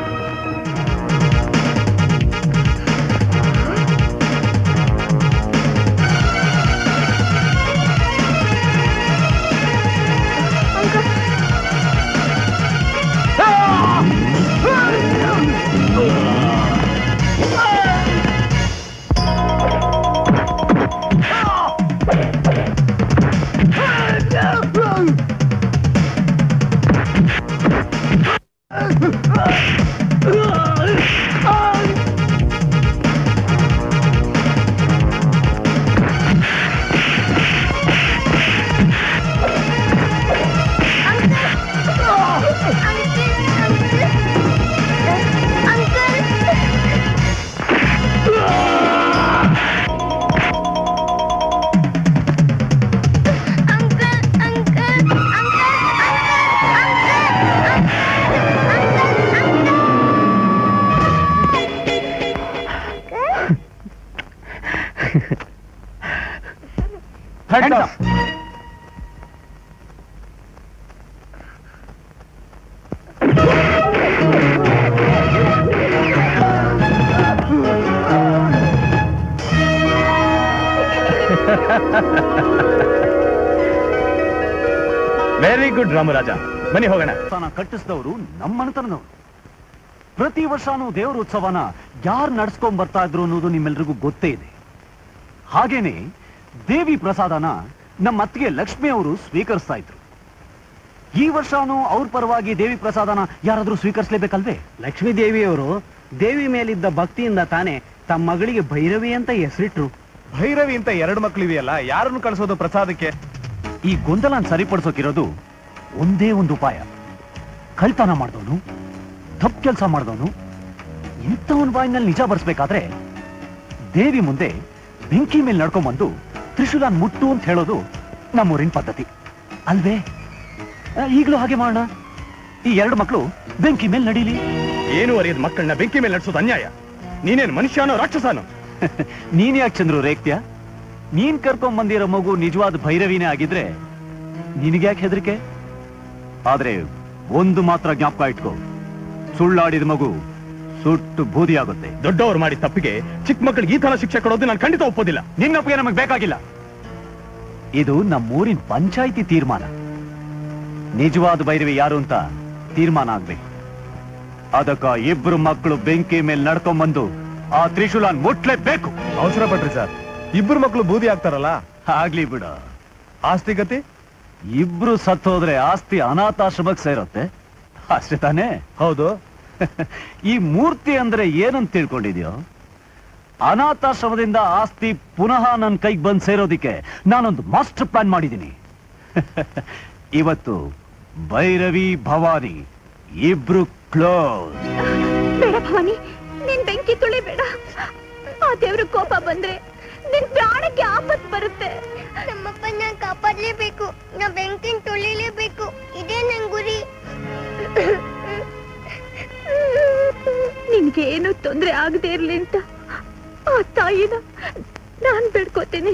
Hands up. Very good Ramaraja ಬನ್ನಿ ಹೋಗೋಣ ದೇವಸ್ಥಾನ ಕಟ್ಟಿಸಿದವರು ನಮ್ಮ ಮನೆತನದವರು ಪ್ರತಿ ವರ್ಷನೂ ದೇವರ ಉತ್ಸವನ ಯಾರು ನಡ್ಸ್ಕೊಂಡ್ ಬರ್ತಾ ಇದ್ರು ಅನ್ನೋದು ನಿಮ್ಮೆಲ್ರಿಗೂ ಗೊತ್ತೇ ಇದೆ ಹಾಗೇನೆ ದೇವಿ ಪ್ರಸಾದನ ನಮ್ಮ ಅತ್ತಿಗೆ ಲಕ್ಷ್ಮಿ ಅವರು ಸ್ವೀಕರಿಸ್ತಾ ಇದ್ರು ಈ ವರ್ಷನೂ ಅವ್ರ ಪರವಾಗಿ ದೇವಿ ಪ್ರಸಾದನ ಯಾರಾದ್ರೂ ಸ್ವೀಕರಿಸಲೇಬೇಕಲ್ವೇ ಲಕ್ಷ್ಮೀ ದೇವಿಯವರು ದೇವಿ ಮೇಲಿದ್ದ ಭಕ್ತಿಯಿಂದ ತಾನೇ ತಮ್ಮ ಮಗಳಿಗೆ ಭೈರವಿ ಅಂತ ಹೆಸರಿಟ್ರು ಭೈರವಿ ಅಂತ ಎರಡು ಮಕ್ಕಳಿದೆಯಲ್ಲ ಯಾರನ್ನು ಕಳಿಸೋದು ಪ್ರಸಾದಕ್ಕೆ ಈ ಗೊಂದಲನ ಸರಿಪಡಿಸೋಕಿರೋದು ಒಂದೇ ಒಂದು ಉಪಾಯ ಕಳ್ತನ ಮಾಡ್ದವನು ತಪ್ಪು ಕೆಲಸ ಮಾಡ್ದವನು ಇಂಥವನ್ ಬಾಯಿನಲ್ಲಿ ನಿಜ ಬರ್ಸ್ಬೇಕಾದ್ರೆ ದೇವಿ ಮುಂದೆ ಬೆಂಕಿ ಮೇಲೆ ನಡ್ಕೊಂಡ್ಬಂದು ತ್ರಿಶೂಲನ್ ಮುಟ್ಟು ಅಂತ ಹೇಳೋದು ನಮ್ಮೂರಿನ ಪದ್ಧತಿ ಅಲ್ವೇ ಆ, ಈಗ್ಲೂ ಹಾಗೆ ಮಾಡೋಣ ಈ ಎರಡು ಮಕ್ಕಳು ಬೆಂಕಿ ಮೇಲೆ ನಡೀಲಿ ಏನು ಅರಿಯದ ಮಕ್ಕಳನ್ನ ಬೆಂಕಿ ಮೇಲೆ ನಡೆಸೋದು ಅನ್ಯಾಯ ನೀನೇನು ಮನುಷ್ಯನೋ ರಾಕ್ಷಸನೋ ನೀನ್ ಯಾಕೆ ಚಂದ್ರು ರೇಗ್ತ್ಯ ನೀನ್ ಕರ್ಕೊಂಡ್ ಬಂದಿರೋ ಮಗು ನಿಜವಾದ ಭೈರವಿನೇ ಆಗಿದ್ರೆ ನಿನಗ್ಯಾಕೆ ಹೆದರಿಕೆ ಆದ್ರೆ ಒಂದು ಮಾತ್ರ ಜ್ಞಾಪಕ ಇಟ್ಕೋ ಸುಳ್ಳಾಡಿದ ಮಗು ಸುಟ್ಟು ಬೂದಿ ಆಗುತ್ತೆ ದೊಡ್ಡವರು ಮಾಡಿದ ತಪ್ಪಿಗೆ ಚಿಕ್ಕ ಮಕ್ಕಳಿಗೆ ಈ ತರ ಶಿಕ್ಷೆ ಕೊಡೋದು ನಾನು ಖಂಡಿತ ಒಪ್ಪೋದಿಲ್ಲ ನಿನ್ನೊಪ್ಪಿಗೆ ನಮಗೆ ಬೇಕಾಗಿಲ್ಲ ಇದು ನಮ್ಮೂರಿನ ಪಂಚಾಯಿತಿ ತೀರ್ಮಾನ ನಿಜವಾದ ಭೈರವಿ ಯಾರು ಅಂತ ತೀರ್ಮಾನ ಆಗ್ಬೇಕು ಅದಕ್ಕ ಇಬ್ರು ಮಕ್ಕಳು ಬೆಂಕಿ ಮೇಲೆ ನಡ್ಕೊಂಡ್ಬಂದು ಆ ತ್ರಿಶೂಲನ್ ಮುಟ್ಲೇಬೇಕು ಅವಸರ ಪಟ್ರಿ ಸರ್ ಇಬ್ರು ಮಕ್ಕಳು ಬೂದಿ ಆಗ್ತಾರಲ್ಲ ಆಗ್ಲಿ ಬಿಡ ಆಸ್ತಿ ಗತಿ ಇಬ್ರು ಸತ್ತೋದ್ರೆ ಆಸ್ತಿ ಅನಾಥಾಶ್ರಮಕ್ಕೆ ಸೇರುತ್ತೆ ಅಷ್ಟೇ ತಾನೇ ಹೌದು ಈ ಮೂರ್ತಿ ಅಂದ್ರೆ ಏನಂತ ತಿಳ್ಕೊಂಡಿದ್ಯೋ ಅನಾಥಾಶ್ರಮದಿಂದ ಆಸ್ತಿ ಪುನಃ ನನ್ನ ಕೈಗೆ ಬಂದು ಸೇರೋದಿಕ್ಕೆ ನಾನೊಂದು ಮಾಸ್ಟರ್ ಪ್ಲಾನ್ ಮಾಡಿದ್ದೀನಿ ಇವತ್ತು ಭೈರವಿ ಭವಾನಿ ಇಬ್ರು ಕ್ಲೋಸ್ ಬೇಡ ಭವಾನಿ ನಿನ್ ಬೆಂಕಿ ತುಳಿಬೇಡ ಆ ದೇವ್ರ ಕೋಪ ಬಂದ್ರೆ ನಿನ್ ಪ್ರಾಣಕ್ಕೆ ಆಪತ್ ಬರುತ್ತೆ ನಮ್ಮಪ್ಪನ ಕಾಪಾಡ್ಲೇಬೇಕು ನಾ ಬೆಂಕಿನ ತುಳಿಲೇಬೇಕು ಇದೇ ನನ್ ಗುರಿ ನಿನ್ಗೆ ಏನು ತೊಂದ್ರೆ ಆಗದೆ ಇರ್ಲಿ ಅಂತ ಆ ತಾಯಿನ ನಾನ್ ಬೇಡ್ಕೋತೀನಿ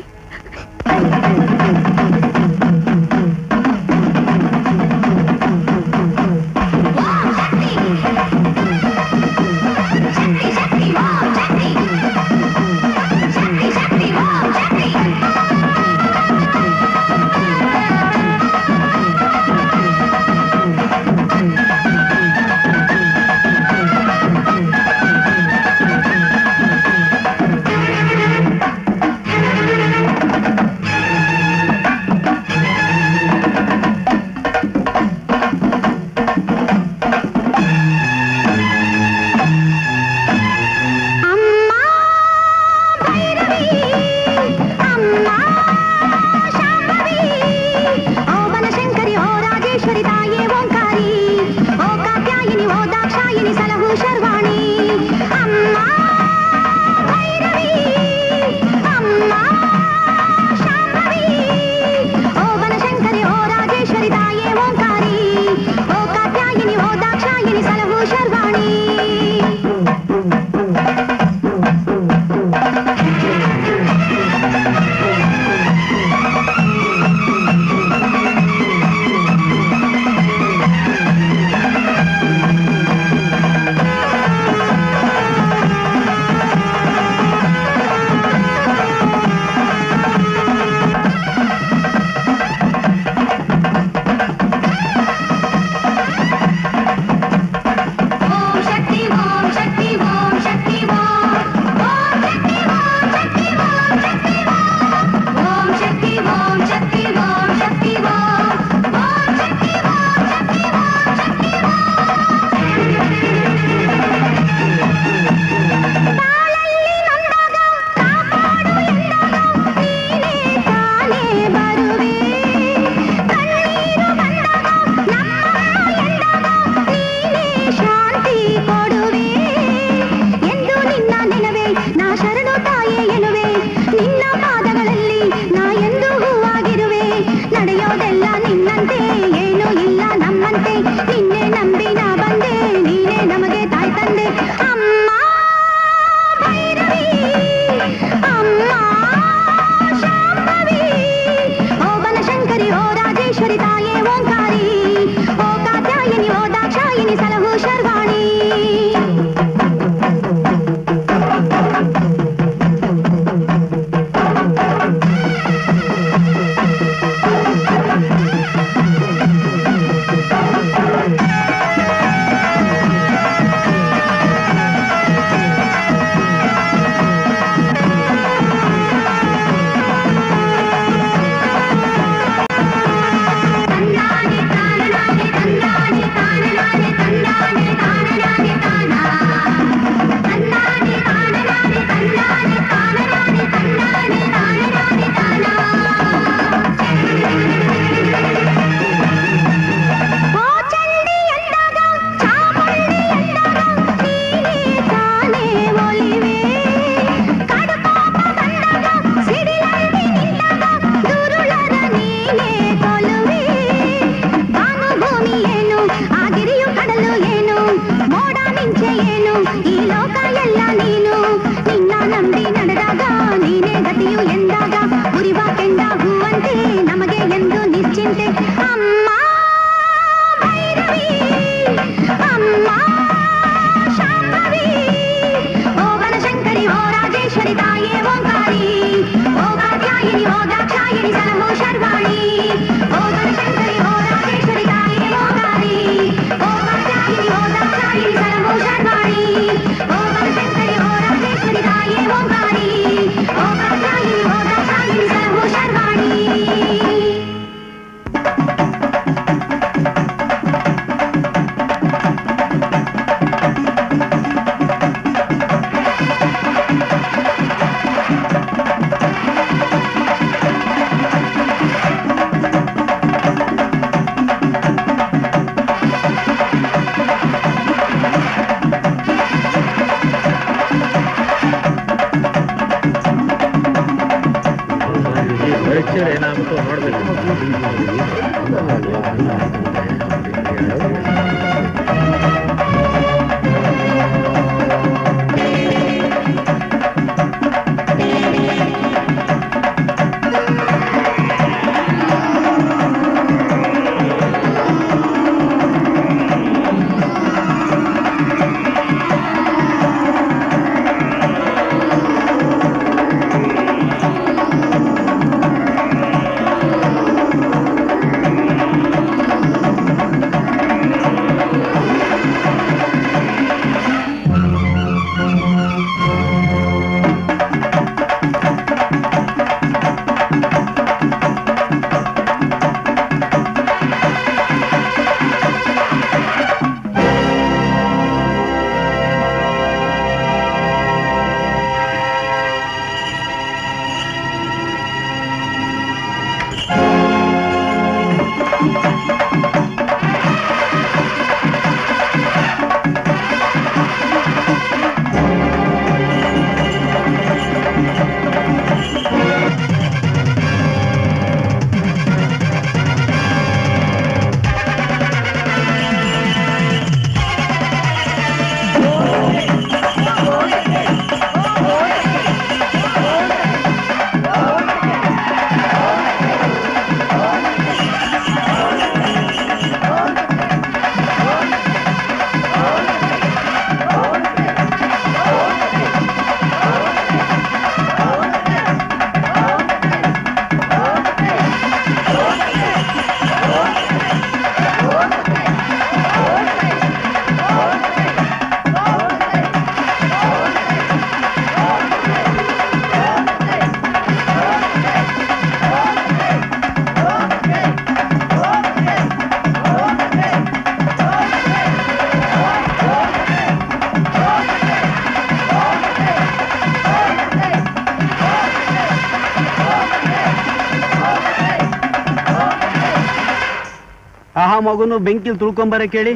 ಆಹಾ ಮಗುನು ಬೆಂಕಿಲ್ ತುಳ್ಕೊಂಬರ ಕೇಳಿ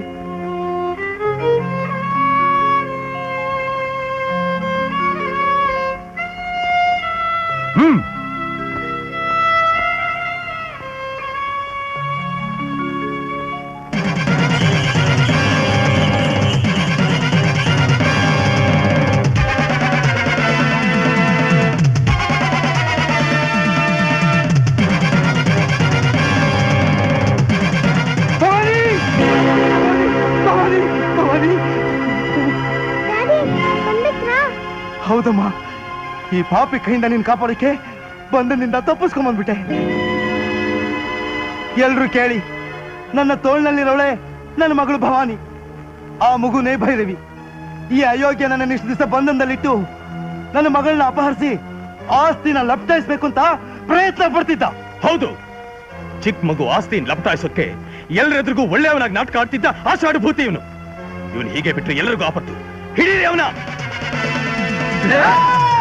ಹ್ಮ್ ಹೌದಮ್ಮ ಈ ಪಾಪಿ ಕೈಯಿಂದ ನೀನ್ ಕಾಪಾಡಕ್ಕೆ ಬಂಧನಿಂದ ತಪ್ಪಿಸ್ಕೊಂಬಂದ್ಬಿಟ್ಟೆ ಎಲ್ರು ಕೇಳಿ ನನ್ನ ತೋಳ್ನಲ್ಲಿರೋಳೆ ನನ್ನ ಮಗಳು ಭವಾನಿ ಆ ಮಗುನೇ ಭೈರವಿ ಈ ಅಯೋಗ್ಯ ನನ್ನ ಇಷ್ಟು ದಿವಸ ಬಂಧನದಲ್ಲಿಟ್ಟು ನನ್ನ ಮಗಳನ್ನ ಅಪಹರಿಸಿ ಆಸ್ತಿನ ಲಪ್ಟಾಯಿಸ್ಬೇಕು ಅಂತ ಪ್ರಯತ್ನ ಪಡ್ತಿದ್ದ ಹೌದು ಚಿಕ್ಕ ಮಗು ಆಸ್ತಿನ ಲಪಟಾಯಿಸೋಕೆ ಎಲ್ಲರೆದ್ರಿಗೂ ಒಳ್ಳೆಯವನಾಗಿ ನಾಟಕ ಆಡ್ತಿದ್ದ ಆಷಾಢಭೂತಿ ಇವನು ಇವನು ಹೀಗೆ ಬಿಟ್ರೆ ಎಲ್ಲರಿಗೂ ಆಪತ್ತು ಹಿಡೀರಿ ಅವನ